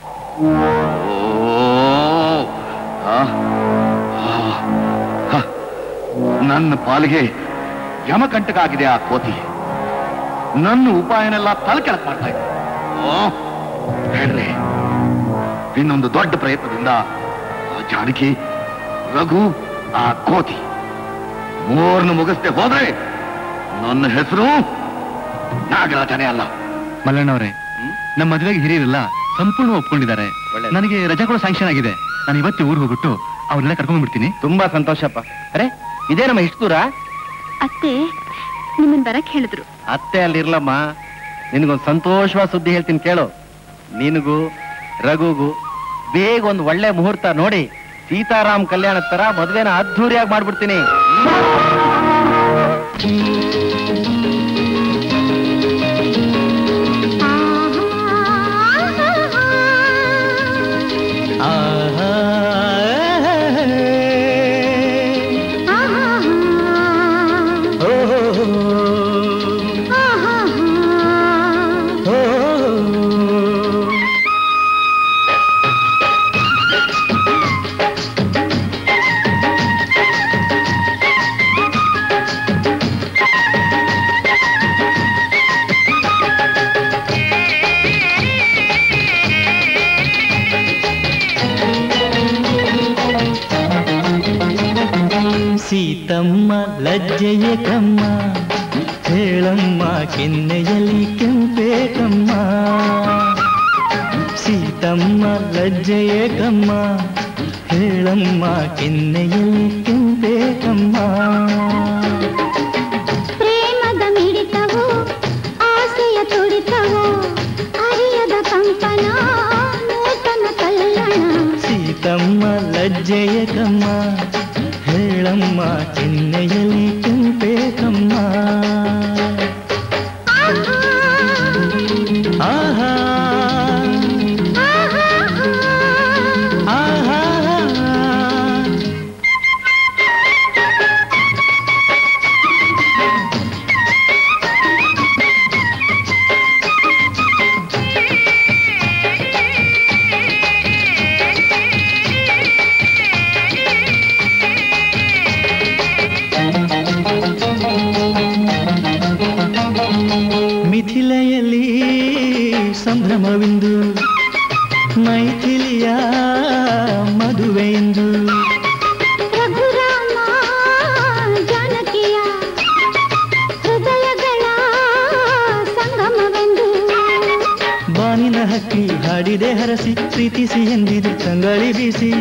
[SPEAKER 5] ನನ್ನ ಪಾಲಿಗೆ ಯಮಕಂಟಕ ಆಗಿದೆ ಆ ಕೋತಿ ನನ್ನ ಉಪಾಯನೆಲ್ಲ ತಲೆ ಕೆಳಕ್ ಮಾಡ್ತಾ ಇದೆ ಓ ಹೇಳ್ರಿ ಇನ್ನೊಂದು ದೊಡ್ಡ ಪ್ರಯತ್ನದಿಂದ ಆ ಜಾನಕಿ ರಘು ಆ ಕೋತಿ ಮೂರ್ನು ಮುಗಿಸ್ದೆ ಹೋದ್ರೆ ನನ್ನ ಹೆಸರು ನಾಗರಾಜನೇ ಅಲ್ಲ
[SPEAKER 9] ಮಲ್ಲಣ್ಣವರೇ ನಮ್ಮ ಮದುವೆಗೆ ಹಿರಿಯರೆಲ್ಲ ಸಂಪೂರ್ಣ ಒಪ್ಕೊಂಡಿದ್ದಾರೆ
[SPEAKER 4] ಒಳ್ಳೆದು.
[SPEAKER 9] ನನಗೆ ರಜಾ ಕೂಡ ಸ್ಯಾಂಕ್ಷನ್ ಆಗಿದೆ ನಾನು ಇವತ್ತೇ ಊರಿಗೆ ಹೋಗ್ಬಿಟ್ಟು ಅವ್ರನ್ನೆಲ್ಲ ಕರ್ಕೊಂಡು ಬಿಡ್ತೀನಿ
[SPEAKER 4] ತುಂಬಾ ಸಂತೋಷಪ್ಪ ಅರೆ ಇದೇ ನಮ್ಮ ಇಷ್ಟು ದೂರ
[SPEAKER 6] ಅತ್ತೆ ನಿಮ್ಮನ್ ಬರಕ್ ಹೇಳಿದ್ರು
[SPEAKER 4] ಅತ್ತೆ ಅಲ್ಲಿರ್ಲಮ್ಮ ನಿನಗೊಂದು ಸಂತೋಷವಾದ ಸುದ್ದಿ ಹೇಳ್ತೀನಿ ಕೇಳು ನಿನಗೂ ರಘುಗೂ ಬೇಗ ಒಂದು ಒಳ್ಳೆ ಮುಹೂರ್ತ ನೋಡಿ ಸೀತಾರಾಮ್ ಕಲ್ಯಾಣದ ತರ ಮದುವೆನ ಅದ್ಧೂರಿಯಾಗಿ ಮಾಡ್ಬಿಡ್ತೀನಿ
[SPEAKER 10] ಸೀತಮ್ಮ ಲಜ್ಜೆಯ ಕಮ್ಮ ಹೇಳಮ್ಮ ಕೆನ್ನೆಯಲಿ ಕೆಂಪೇಕಮ್ಮ ಸೀತಮ್ಮ ಲಜ್ಜೆಯ ಕಮ್ಮ ಹೇಳಮ್ಮ ಕೆನ್ನೆಯಲಿ ಕೆಂಪೇಕಮ್ಮ
[SPEAKER 11] ಪ್ರೇಮದ ಮಿಡಿತವು ಆಸೆಯ ತುಡಿತವು ಅರಿಯದ ಕಂಪನ ನೂತನ ಕಲ್ಲಣ
[SPEAKER 10] ಸೀತಮ್ಮ ಲಜ್ಜೆಯ ಕಮ್ಮ ಹೇಳಮ್ಮ ಕೆನ್ನೆಯಲಿ ಕೆಂಪೇಕಮ್ಮ ಆಹಾ ಆಹಾ ಮಿಥಿಲೆಯಲ್ಲಿ ಸಂಭ್ರಮವಿಂದು ಮೈಥಿಲಿಯ ಮದುವೆಯಿಂದ
[SPEAKER 11] ರಘುರಾಮ ಜಾನಕಿಯ ಹೃದಯಗಳ ಸಂಗಮವೆಂದು
[SPEAKER 10] ಬಾನಿನ ಹಕ್ಕಿ ಹಾಡಿದೆ ಹರಸಿ ಪ್ರೀತಿಸಿ ಎಂದಿದೆ ತಂಗಳಿ ಬೀಸಿ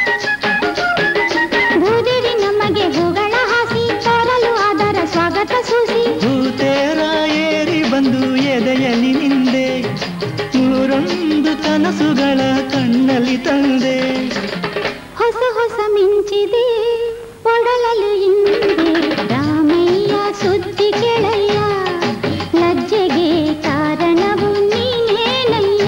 [SPEAKER 11] ಭೂದೇವಿ ನಮಗೆ ಹೂಗಳ ಹಾಸಿ ತೋರಲು ಅದರ ಸ್ವಾಗತ ಸೂಸಿ
[SPEAKER 10] ಭೂತೇರ ಏರಿ ಬಂದು ಎದೆಯಲ್ಲಿ ನಿಂದೆ ನೂರೊಂದು ಕನಸುಗಳ ಕಣ್ಣಲ್ಲಿ ತಂದೆ
[SPEAKER 11] ಹೊಸ ಹೊಸ ಮಿಂಚಿದೆ ಒಡಲಲು ಹಿಂದೆ ರಾಮಯ್ಯ ಸುದ್ದಿ ಕೆಳಯ್ಯ ಲಜ್ಜೆಗೆ ಕಾರಣವು ನೀನೇನಯ್ಯ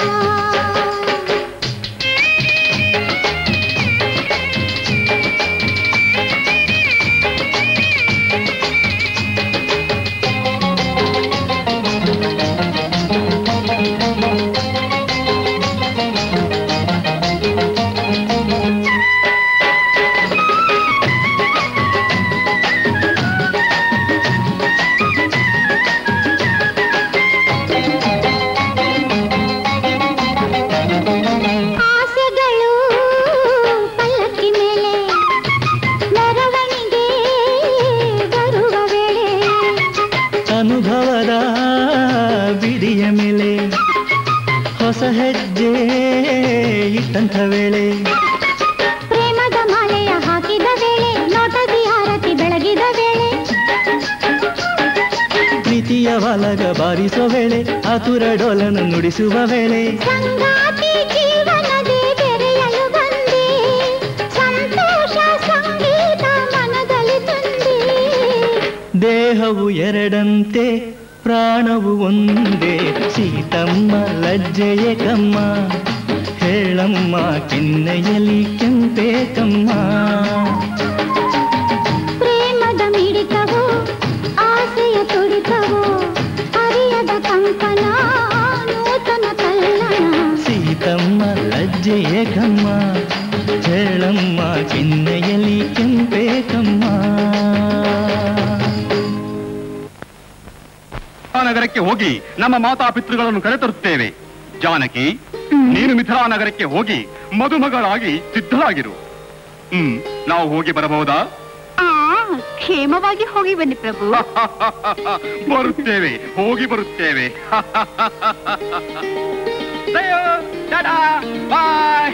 [SPEAKER 11] ಆಸೆಗಳು ಪಲ್ಲಕ್ಕಿ ಮೇಲೆ ಮೆರವಣಿಗೆ ಬರುವ ವೇಳೆ
[SPEAKER 10] ಅನುಭವದ ಬಿಡಿಯ ಮೇಲೆ ಹೊಸ ಹೆಜ್ಜೆ ಇಟ್ಟಂಥ ವೇಳೆ
[SPEAKER 11] ಪ್ರೇಮದ ಮಾಲೆಯ ಹಾಕಿದ ವೇಳೆ ನೋಟದಿ ಆರತಿ ಬೆಳಗಿದ ವೇಳೆ
[SPEAKER 10] ಪ್ರೀತಿಯ ವಾಲಗ ಬಾರಿಸುವ ವೇಳೆ ಆತುರ ಡೋಲನ ನುಡಿಸುವ ವೇಳೆ
[SPEAKER 11] ಸಂಗಾತಿ ಜೀವನದೇ ಬೆರೆಯಲು ಬಂದೆ ಸಂತೋಷ ಸಂಗೀತ ಮನದಲ್ಲಿ ತಂದೆ
[SPEAKER 10] ದೇಹವು ಎರಡಂತೆ ಪ್ರಾಣವು ಒಂದೇ ಸೀತಮ್ಮ ಲಜ್ಜೆಯ ಕಮ್ಮ ಹೇಳಮ್ಮ ಕಿನ್ನೆಯಲಿ ಕೆಂಪೇ ಕಮ್ಮ
[SPEAKER 11] ಪ್ರೇಮದ ಮಿಡಿತವೋ ಆಸೆಯ ತುಡಿತವೋ ಅರಿಯದ ಕಂಪನ ನೂತನ ತಲ್ಲಣ
[SPEAKER 10] ಸೀತಮ್ಮ ಲಜ್ಜೆಯ ಕಮ್ಮ ಹೇಳಮ್ಮ ಕಿನ್ನೆಯಲಿ ಕೆಂಪೇ ಕಮ್ಮ
[SPEAKER 2] ನಗರಕ್ಕೆ ಹೋಗಿ ನಮ್ಮ ಮಾತಾಪಿತೃಗಳನ್ನು ಕರೆತರುತ್ತೇವೆ ಜಾನಕಿ ನೀನು ಮಿಥಿಲಾ ನಗರಕ್ಕೆ ಹೋಗಿ ಮದುಮಗಳಾಗಿ ಸಿದ್ಧರಾಗಿರು ಹ್ಮ್ ನಾವು ಹೋಗಿ ಬರಬಹುದಾ
[SPEAKER 6] ಕ್ಷೇಮವಾಗಿ ಹೋಗಿ ಬನ್ನಿ ಪ್ರಭು
[SPEAKER 2] ಬರುತ್ತೇವೆ ಹೋಗಿ ಬರುತ್ತೇವೆ ಬಾಯ್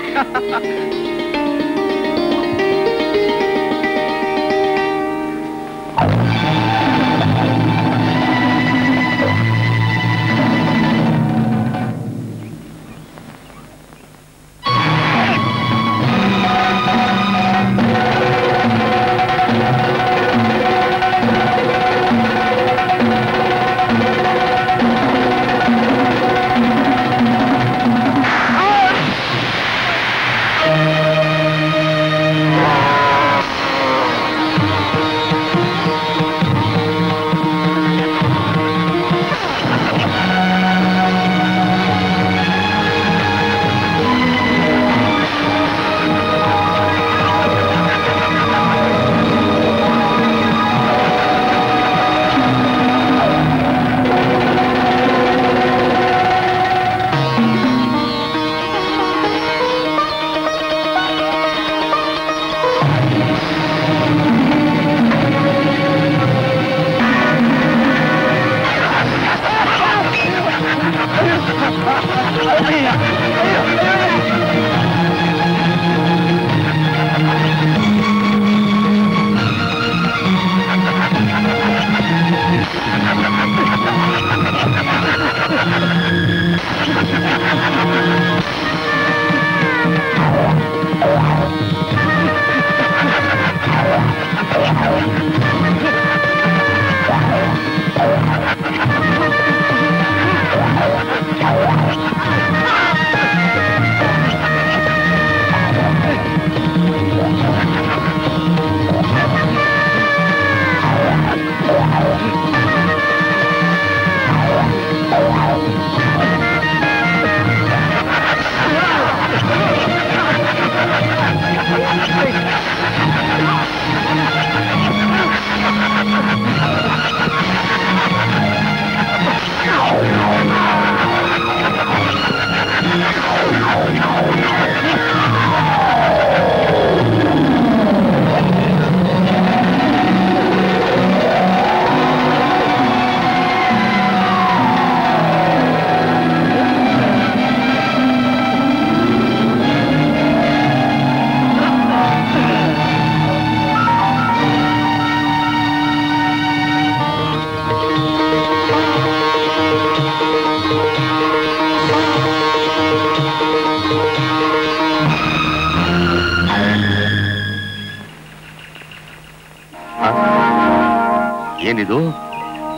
[SPEAKER 11] ಆ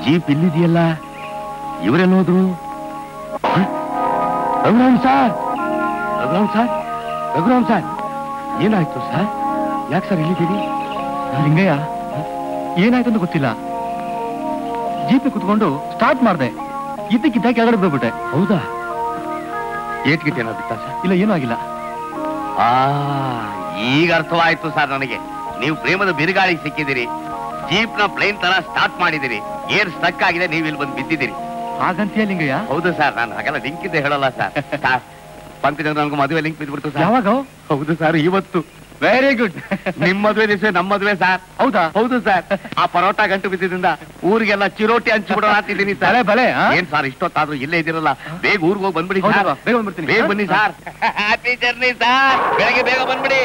[SPEAKER 7] ಜೀಪ್ ಇಲ್ಲಿದೆಯಲ್ಲ ಇವರೆಲ್ಲ ಹೋದ್ರು ಹ? Raghuram sir Raghuram sir Raghuram sir ಏನಾಯ್ತು ಸರ್ ಯಾಕೆ ಸರ್ ಇಲ್ಲಿದ್ದೀರಿ
[SPEAKER 9] ಲಿಂಗಯ್ಯ ಏನಾಯ್ತು ಅಂತ ಗೊತ್ತಿಲ್ಲ ಜೀಪಿ ಕುತ್ಕೊಂಡು ಸ್ಟಾರ್ಟ್ ಮಾಡ್ದೆ ಇದ್ದಕ್ಕಿದ್ದ ಕೆಳಗಡೆ ಬಿಡ್ಬಿಟ್ಟೆ
[SPEAKER 7] ಹೌದಾ ಏಟ್ಗಿಟ್ ಏನಾದ್ರು ಬಿತ್ತಾ ಸರ್
[SPEAKER 9] ಇಲ್ಲ ಏನೂ ಆಗಿಲ್ಲ
[SPEAKER 7] ಆ ಈಗ ಅರ್ಥವಾಯ್ತು ಸರ್ ನನಗೆ ನೀವು ಪ್ರೇಮದ ಬಿರುಗಾಳಿಗೆ ಸಿಕ್ಕಿದಿರಿ ಜೀಪ್ ನ ಪ್ಲೇನ್ ತರ ಸ್ಟಾರ್ಟ್ ಮಾಡಿದಿರಿ ಏರ್ ಸ್ಟಕ್ ಆಗಿದೆ ನೀವು ಇಲ್ಲಿ ಬಂದು ಬಿದ್ದಿದ್ದೀರಿ
[SPEAKER 9] ಹಾಗಂತೀಯ ಲಿಂಗಯ್ಯ
[SPEAKER 7] ಹೌದು ಸರ್ ನಾನು ಹಾಗೆಲ್ಲ ಲಿಂಕ್ ಇದ್ದೆ ಹೇಳಲ್ಲ ಸರ್ ಸರ್ ಪಂಕಜ ನನಗೂ ಮದುವೆ ಲಿಂಕ್ ಬಿದ್ಬಿಡ್ತು ಸರ್
[SPEAKER 9] ಯಾವಾಗ
[SPEAKER 7] ಹೌದು ಸರ್ ಇವತ್ತು
[SPEAKER 9] ವೆರಿ ಗುಡ್
[SPEAKER 7] ನಿಮ್ ಮದುವೆ ದಿವಸ ನಮ್ಮ ಮದುವೆ ಸರ್
[SPEAKER 9] ಹೌದಾ
[SPEAKER 7] ಹೌದು ಸರ್ ಆ ಪರೋಟ ಗಂಟು ಬಿದ್ದಿದ್ರಿಂದ ಊರಿಗೆಲ್ಲ ಚಿರೋಟಿ ಹಂಚಿಬಿಡೋಣ ಅಂತಿದ್ದೀನಿ
[SPEAKER 9] ಬಲೆ
[SPEAKER 7] ಸರ್
[SPEAKER 9] ಬಲೆ ಆ?
[SPEAKER 7] ಏನ್ ಸರ್ ಇಷ್ಟೊತ್ತಾದ್ರೂ ಇಲ್ಲೇ ಇದಿರಲ್ಲ ಬೇಗ ಊರಿಗೆ ಹೋಗಿ ಬಂದ್ಬಿಡಿ ಸರ್
[SPEAKER 9] ಹೌದಾ? ಬೇಗ ಬಂದ್ಬಿಡ್ತೀನಿ.
[SPEAKER 7] ಬೇಗ ಬನ್ನಿ ಸರ್ ಹ್ಯಾಪಿ ಜರ್ನಿ ಸರ್ ಬೆಳಗ್ಗೆ ಬೇಗ ಬಂದ್ಬಿಡಿ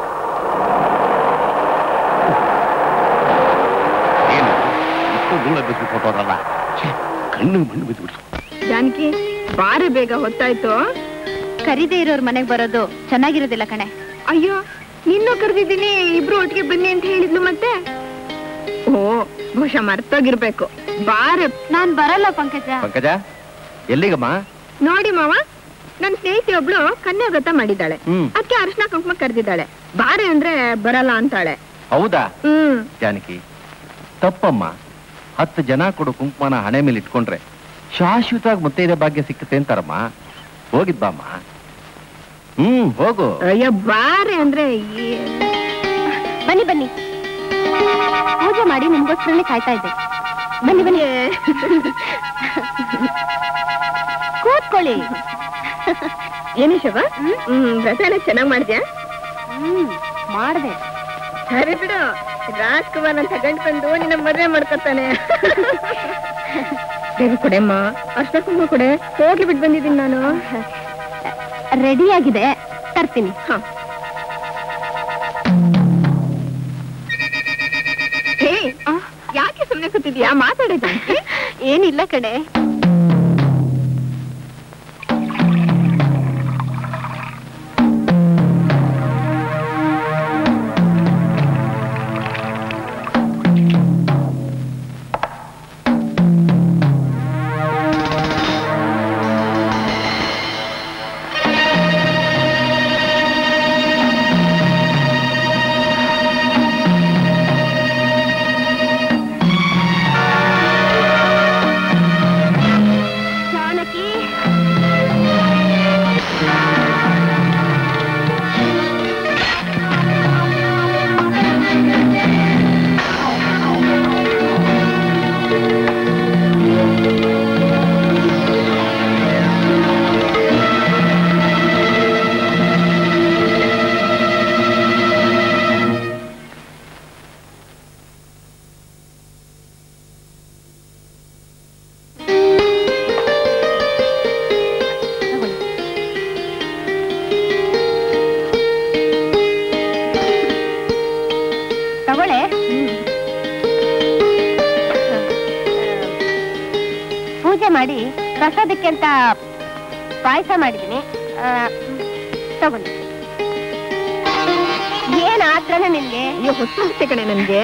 [SPEAKER 7] ಏನು ಇಷ್ಟು ಧೂಳ ಬಿದ್ದು ಕೊಟ್ಟೋರಲ್ಲ ಛೆ, ಕಣ್ಣು ಮಣ್ಣು ಬಿದ್ದುಬಿಡ್ತು
[SPEAKER 3] ಜಾನಕಿ ಬಾರಿ ಬೇಗ ಹೊತ್ತಾಯ್ತು
[SPEAKER 6] ಕರಿದೇ ಇರೋರ್ ಮನೆಗ್ ಬರೋದು ಚೆನ್ನಾಗಿರೋದಿಲ್ಲ ಕಣೆ
[SPEAKER 3] ಅಯ್ಯೋ ನಿನ್ನೂ ಕರೆದಿದ್ದೀನಿ ಇಬ್ರು ಒಟ್ಟಿಗೆ ಬನ್ನಿ ಅಂತ ಹೇಳಿದ್ಲು ಮತ್ತೆ ಓ ಬಹುಶಃ ಮರ್ತೋಗಿರ್ಬೇಕು ಬಾರೆ
[SPEAKER 6] ನಾನ್ ಬರಲ್ಲ ಪಂಕಜ
[SPEAKER 4] ಪಂಕಜ ಎಲ್ಲಿಗಮ್ಮ
[SPEAKER 3] ನೋಡಿ ಮಾವ ನನ್ನ ಸ್ನೇಹಿತೆ ಒಬ್ಳು ಕನ್ಯಾವ್ರತ ಮಾಡಿದ್ದಾಳೆ
[SPEAKER 4] ಹ್ಮ್.
[SPEAKER 3] ಅದಕ್ಕೆ ಅರ್ಶನ ಕುಂಕುಮ ಕರೆದಿದ್ದಾಳೆ ಬಾರೆ ಅಂದ್ರೆ ಬರಲ್ಲ ಅಂತಾಳೆ
[SPEAKER 4] ಹೌದಾ
[SPEAKER 3] ಹ್ಮ್
[SPEAKER 4] ಜಾನಕಿ ತಪ್ಪಮ್ಮ ಹತ್ತು ಜನ ಕೊಡು ಕುಂಕುಮನ ಹಣೆ ಮೇಲೆ ಇಟ್ಕೊಂಡ್ರೆ ಶಾಶ್ವತವಾಗಿ ಮುತ್ತೈದೆ ಭಾಗ್ಯ ಸಿಕ್ಕುತ್ತೆ ಅಂತಾರಮ್ಮ ಹೋಗಿದ್ ಬಾಮ್ಮ ಹ್ಮ್ ಹೋಗು
[SPEAKER 3] ಅಯ್ಯೋ ಬಾರೆ ಅಂದ್ರೆ ಈ-
[SPEAKER 6] ಬನ್ನಿ ಬನ್ನಿ ಪೂಜೆ ಮಾಡಿ ನಿಮ್ಗೋಸ್ಕರನೇ ಕಾಯ್ತಾ ಇದ್ದೆ ಬನ್ನಿ ಬನ್ನಿ ಕೂತ್ಕೊಳ್ಳಿ
[SPEAKER 3] ಏನು ಶವ ಹ್ಮ್ ವ್ರತ ಎಲ್ಲ ಚೆನ್ನಾಗ್ ಮಾಡಿದ್ಯಾ
[SPEAKER 6] ಹ್ಮ್ ಮಾಡ್ದೆ
[SPEAKER 3] ಸರಿ ಬಿಡು ರಾಜ್ಕುಮಾರ್ ಅಂತ ಗಂಟ್ ಬಂದು ನಿನ್ನ ಮದ್ವೆ ಮಾಡ್ಕೊತಾನೆ ಬೇಗ ಕೊಡೆಮ್ಮ ಅರ್ಶನ ಕುಂಕುಮ ಕೊಡೆ ಹೋಗಿ ಬಿಟ್ಟು ಬಂದಿದ್ದೀನಿ ನಾನು
[SPEAKER 6] ರೆಡಿ ಆಗಿದೆ ತರ್ತೀನಿ
[SPEAKER 3] ಹ. ಏ, ಯಾಕೆ ಸುಮ್ನೆ ಕೂತಿದ್ಯಾ ಮಾತಾಡಿದ
[SPEAKER 6] ಏನಿಲ್ಲ ಕಣೆ ಜಾನಕಿ ತಗೊಳ್ಳೆ ಪೂಜೆ ಮಾಡಿ ಪ್ರಸಾದಕ್ಕೆ ಅಂತ ಪಾಯಸ ಮಾಡಿದ್ದೀನಿ ಆ, ತಗೊಳ್ಳಿ ಏನ್ ಆತ್ರನ ನಿನ್ಗೆ
[SPEAKER 3] ಅಯ್ಯೋ ಹೊತ್ತು ಕಣೆ ನನ್ಗೆ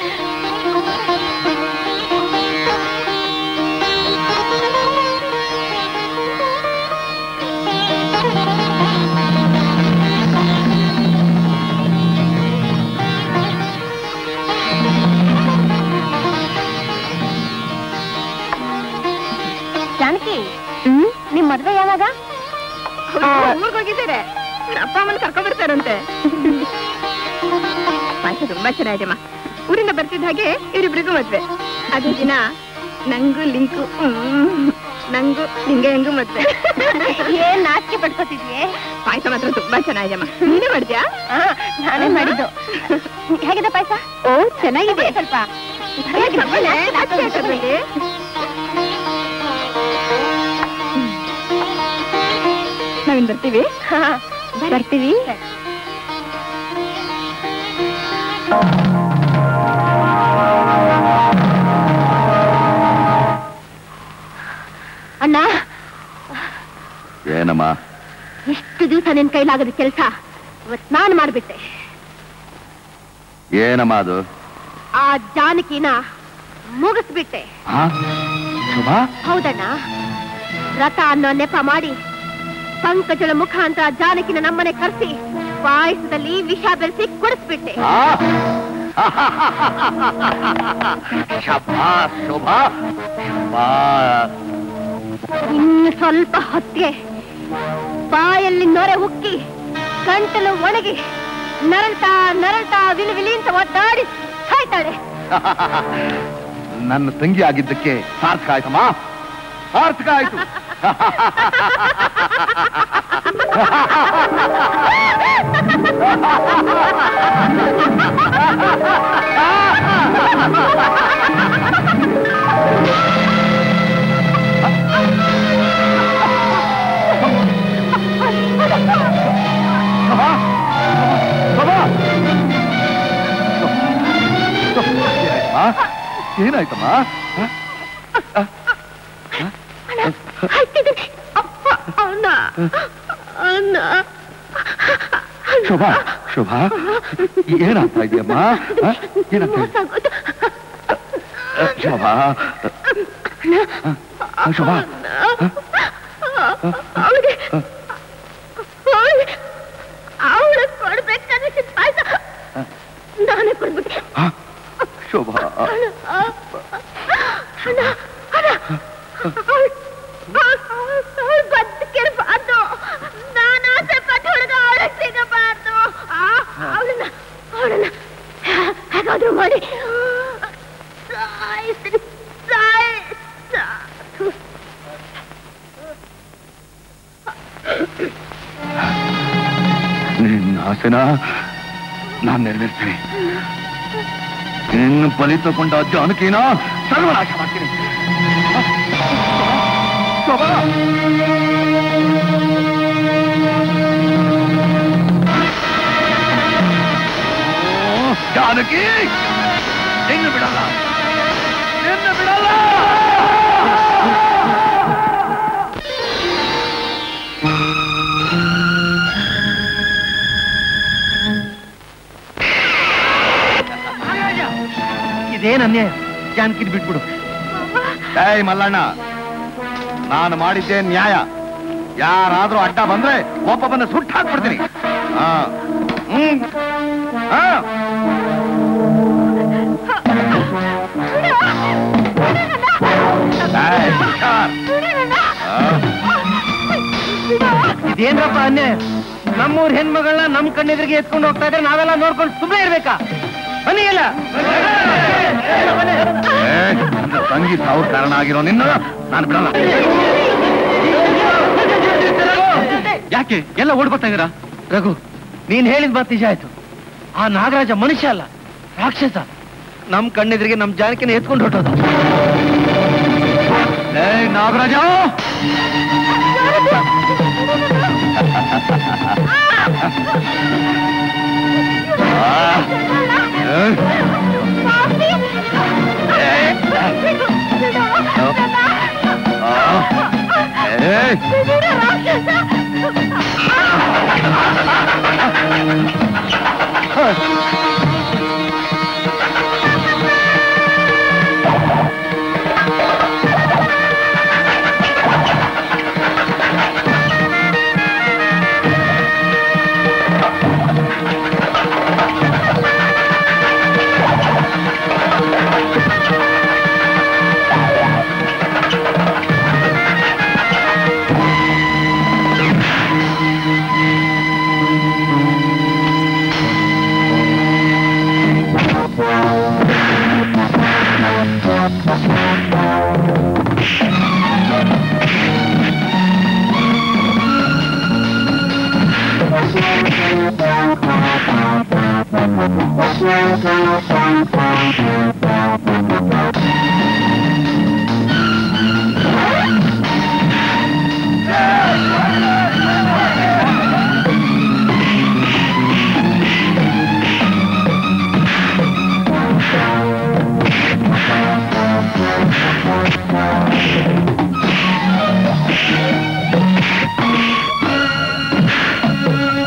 [SPEAKER 6] ಜಾನಕಿ ನಿಮ್ ಮದ್ವೆ ಯಾವಾಗ
[SPEAKER 3] ಊರ್ಗ್ ಹೋಗಿದ್ದಾರೆ ಅವ್ರ ಅಪ್ಪ ಅಮ್ಮನ ಕರ್ಕೊಂಡ್ ಬರ್ತಾರಂತೆ ಪಾಯಸ ತುಂಬಾ ಚೆನ್ನಾಗಿದೆಮ್ಮ ಊರಿಂದ ಬರ್ತಿದ್ದ ಹಾಗೆ ಇವರಿಬ್ರಿಗೂ ಮದ್ವೆ ಅದೇ ದಿನ ನಂಗೂ ಲಿಂಕು ಹ್ಮ್, ನಂಗೂ ನಿಂಗೆ ಹೆಂಗೂ ಮದ್ವೆ
[SPEAKER 6] ಏನ್ ನಾಚಿಕೆ ಪಡ್ಕೋತಿದ್ಯೆ
[SPEAKER 3] ಪಾಯಸ ಮಾತ್ರ ತುಂಬಾ ಚೆನ್ನಾಗಿದೆಮ್ಮ ನೀನೇ ಮಾಡ್ದ್ಯಾ
[SPEAKER 6] ಆ, ನಾನೇ ಮಾಡಿದ್ದು ಹೇಗಿದೆ ಪಾಯಸ ಓ ಚೆನ್ನಾಗಿದೆ ಸ್ವಲ್ಪ
[SPEAKER 3] ತಗೊಳ್ಳೆ, ನಾಚಿಕೆ ಆಗ್ತದ್ರಲ್ಲಿ. ನಾವಿನ್ ಬರ್ತೀವಿ
[SPEAKER 6] ಬರ್ತೀವಿ ಅಣ್ಣ
[SPEAKER 5] ಏನಮ್ಮ
[SPEAKER 6] ಎಷ್ಟು ದಿವಸ ನಿನ್ ಕೈಲಾಗದ ಕೆಲಸ ಇವತ್ ನಾನು ಮಾಡ್ಬಿಟ್ಟೆ
[SPEAKER 5] ಏನಮ್ಮ ಅದು
[SPEAKER 6] ಆ ಜಾನಕಿನ
[SPEAKER 13] ಮುಗಿಸ್ಬಿಟ್ಟೆ
[SPEAKER 5] ಆ? ಶೋಭಾ
[SPEAKER 13] ಹೌದಣ್ಣ ರಥ ಅನ್ನೋ ನೆಪ ಮಾಡಿ ಪಂಕಜಳ ಮುಖಾಂತರ ಜಾನಕಿನ ನಮ್ಮನೆ ಕರೆಸಿ ಪಾಯಸದಲ್ಲಿ ವಿಷ ಬೆರೆಸಿ ಕುಡಿಸ್ಬಿಟ್ಟೆ
[SPEAKER 5] ಆ? ಶಭಾಷ್ ಶೋಭಾ ಶಭಾಷ್.
[SPEAKER 13] ಇನ್ನು ಸ್ವಲ್ಪ ಹೊತ್ತಿಗೆ ಬಾಯಲ್ಲಿ ನೊರೆ ಉಕ್ಕಿ ಗಂಟಲು ಒಣಗಿ ನರಳ್ತಾ ನರಳ್ತಾ ವಿಲಿ ವಿಲಿ ಅಂತ ಒದ್ದಾಡಿ ಸಾಯ್ತಾಳೆ
[SPEAKER 5] ನನ್ನ ತಂಗಿ ಆಗಿದ್ದಕ್ಕೆ ಸಾರ್ಥಕ ಆಯ್ತಮ್ಮ ಸಾರ್ಥಕ ಆಯ್ತು ಆ? ಏನಾಯ್ತಮ್ಮ ಆ?
[SPEAKER 13] ಹತ್ತಿದ್ದೀನಿ. ಅಪ್ಪ, ಅಣ್ಣ ಅಣ್ಣ
[SPEAKER 5] ಶೋಭಾ ಶೋಭಾ ಏನಾಗ್ತಾ ಇದೆಯಮ್ಮ ಆ? ಏನಾಗ್ತಾ ಇದೆ ಶೋಭಾ ಆ, ಶೋಭಾ
[SPEAKER 13] ಅವಳಿಗೆ ಅವಳಿಗೆ ಅವಳು ಕೊಡ್ಬೇಕಾದ್ರೆ ಪಾಯಸ ನಾನೇ ಕೊಡ್ಬಿಟ್ಟೆ
[SPEAKER 5] ಆ, ಶೋಭಾ
[SPEAKER 13] ಅಣ್ಣ ಅಣ್ಣ ಅವಳು ಬದುಕಿರಬಾರ್ದು ನಾನು ಆಸೆ ಪಟ್ಟು ಹುಡುಗ ಅವಳಿಗೆ ಸಿಗಬಾರ್ದು ಅವಳನ್ನ ಅವಳನ್ನ ಹೇಗಾದ್ರೂ ಮಾಡಿ ಸಾಯಿಸ್ತೀನಿ ಸಾಯ್ ಸಾಕು
[SPEAKER 5] ನಿನ್ನ ಆಸೆನ ನಾನ್ ನೆರವೇರ್ತೀನಿ ನಿನ್ನ ಬಲಿ ತಗೊಂಡ ಜಾನಕಿನ ಸರ್ವನಾಶ ಮಾಡ್ತೀನಿ ಶೋಭಾ ಓ, ಜಾನಕಿ ನಿನ್ನ ಬಿಡಲ್ಲ ನಿನ್ನ ಬಿಡಲ್ಲ
[SPEAKER 4] ಇದೇನ್ ಅನ್ಯಾಯ ಜಾನಕಿದ್ ಬಿಟ್ಬಿಡು
[SPEAKER 5] ಏಯ್ ಮಲ್ಲಣ್ಣ ನಾನು ಮಾಡಿದ್ದೆ ನ್ಯಾಯ ಯಾರಾದ್ರೂ ಅಡ್ಡ ಬಂದ್ರೆ ಒಬ್ಬೊಬ್ಬನ ಸುಟ್ಟು ಹಾಕ್ಬಿಡ್ತೀನಿ ಹಾ ಹ್ಮ್ ಹಾ ಏಯ್, ಹುಷಾರ್. ಆ,
[SPEAKER 4] ಇದೇನ್ರಪ್ಪ ಅನ್ಯಾಯ ನಮ್ಮೂರ್ ಹೆಣ್ಮಗಳನ್ನ ನಮ್ ಕಣ್ಣೆದುರಿಗೆ ಎತ್ಕೊಂಡು ಹೋಗ್ತಾ ಇದ್ರೆ ನಾವೆಲ್ಲ ನೋಡ್ಕೊಂಡು ಸುಮ್ಮನೆ ಇರ್ಬೇಕಾ ಬನ್ನಿ ಇಲ್ಲ
[SPEAKER 5] ಏಯ್, ನನ್ನ ತಂಗಿ ಸಾವು ಕಾರಣ ಆಗಿರೋ ನಿನ್ನ ನಾನು ಬಿಡಲ್ಲ
[SPEAKER 9] ಯಾಕೆ ಎಲ್ಲ ಓಡ್ ಬರ್ತಾ ಇದೀರಾ
[SPEAKER 4] ರಘು ನೀನ್ ಹೇಳಿದ ಮಾತು ನಿಜ ಆಯ್ತು ಆ ನಾಗರಾಜ ಮನುಷ್ಯ ಅಲ್ಲ ರಾಕ್ಷಸ ನಮ್ ಕಣ್ಣೆದುರಿಗೆ ನಮ್ ಜಾನಕಿನ ಎತ್ಕೊಂಡು ಹೊಟ್ಟೋದ
[SPEAKER 5] ಏಯ್ ನಾಗರಾಜ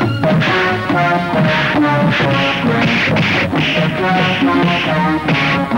[SPEAKER 11] Thank you.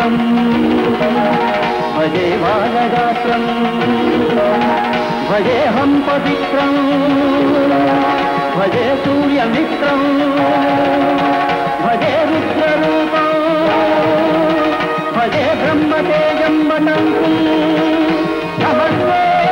[SPEAKER 10] రుద్రం భజే వానగాత్రం భజేహం పవిత్రం భజే సూర్యమిత్రం భజే రుద్రరూపం భజే బ్రహ్మతేజం వటంకు నమస్తే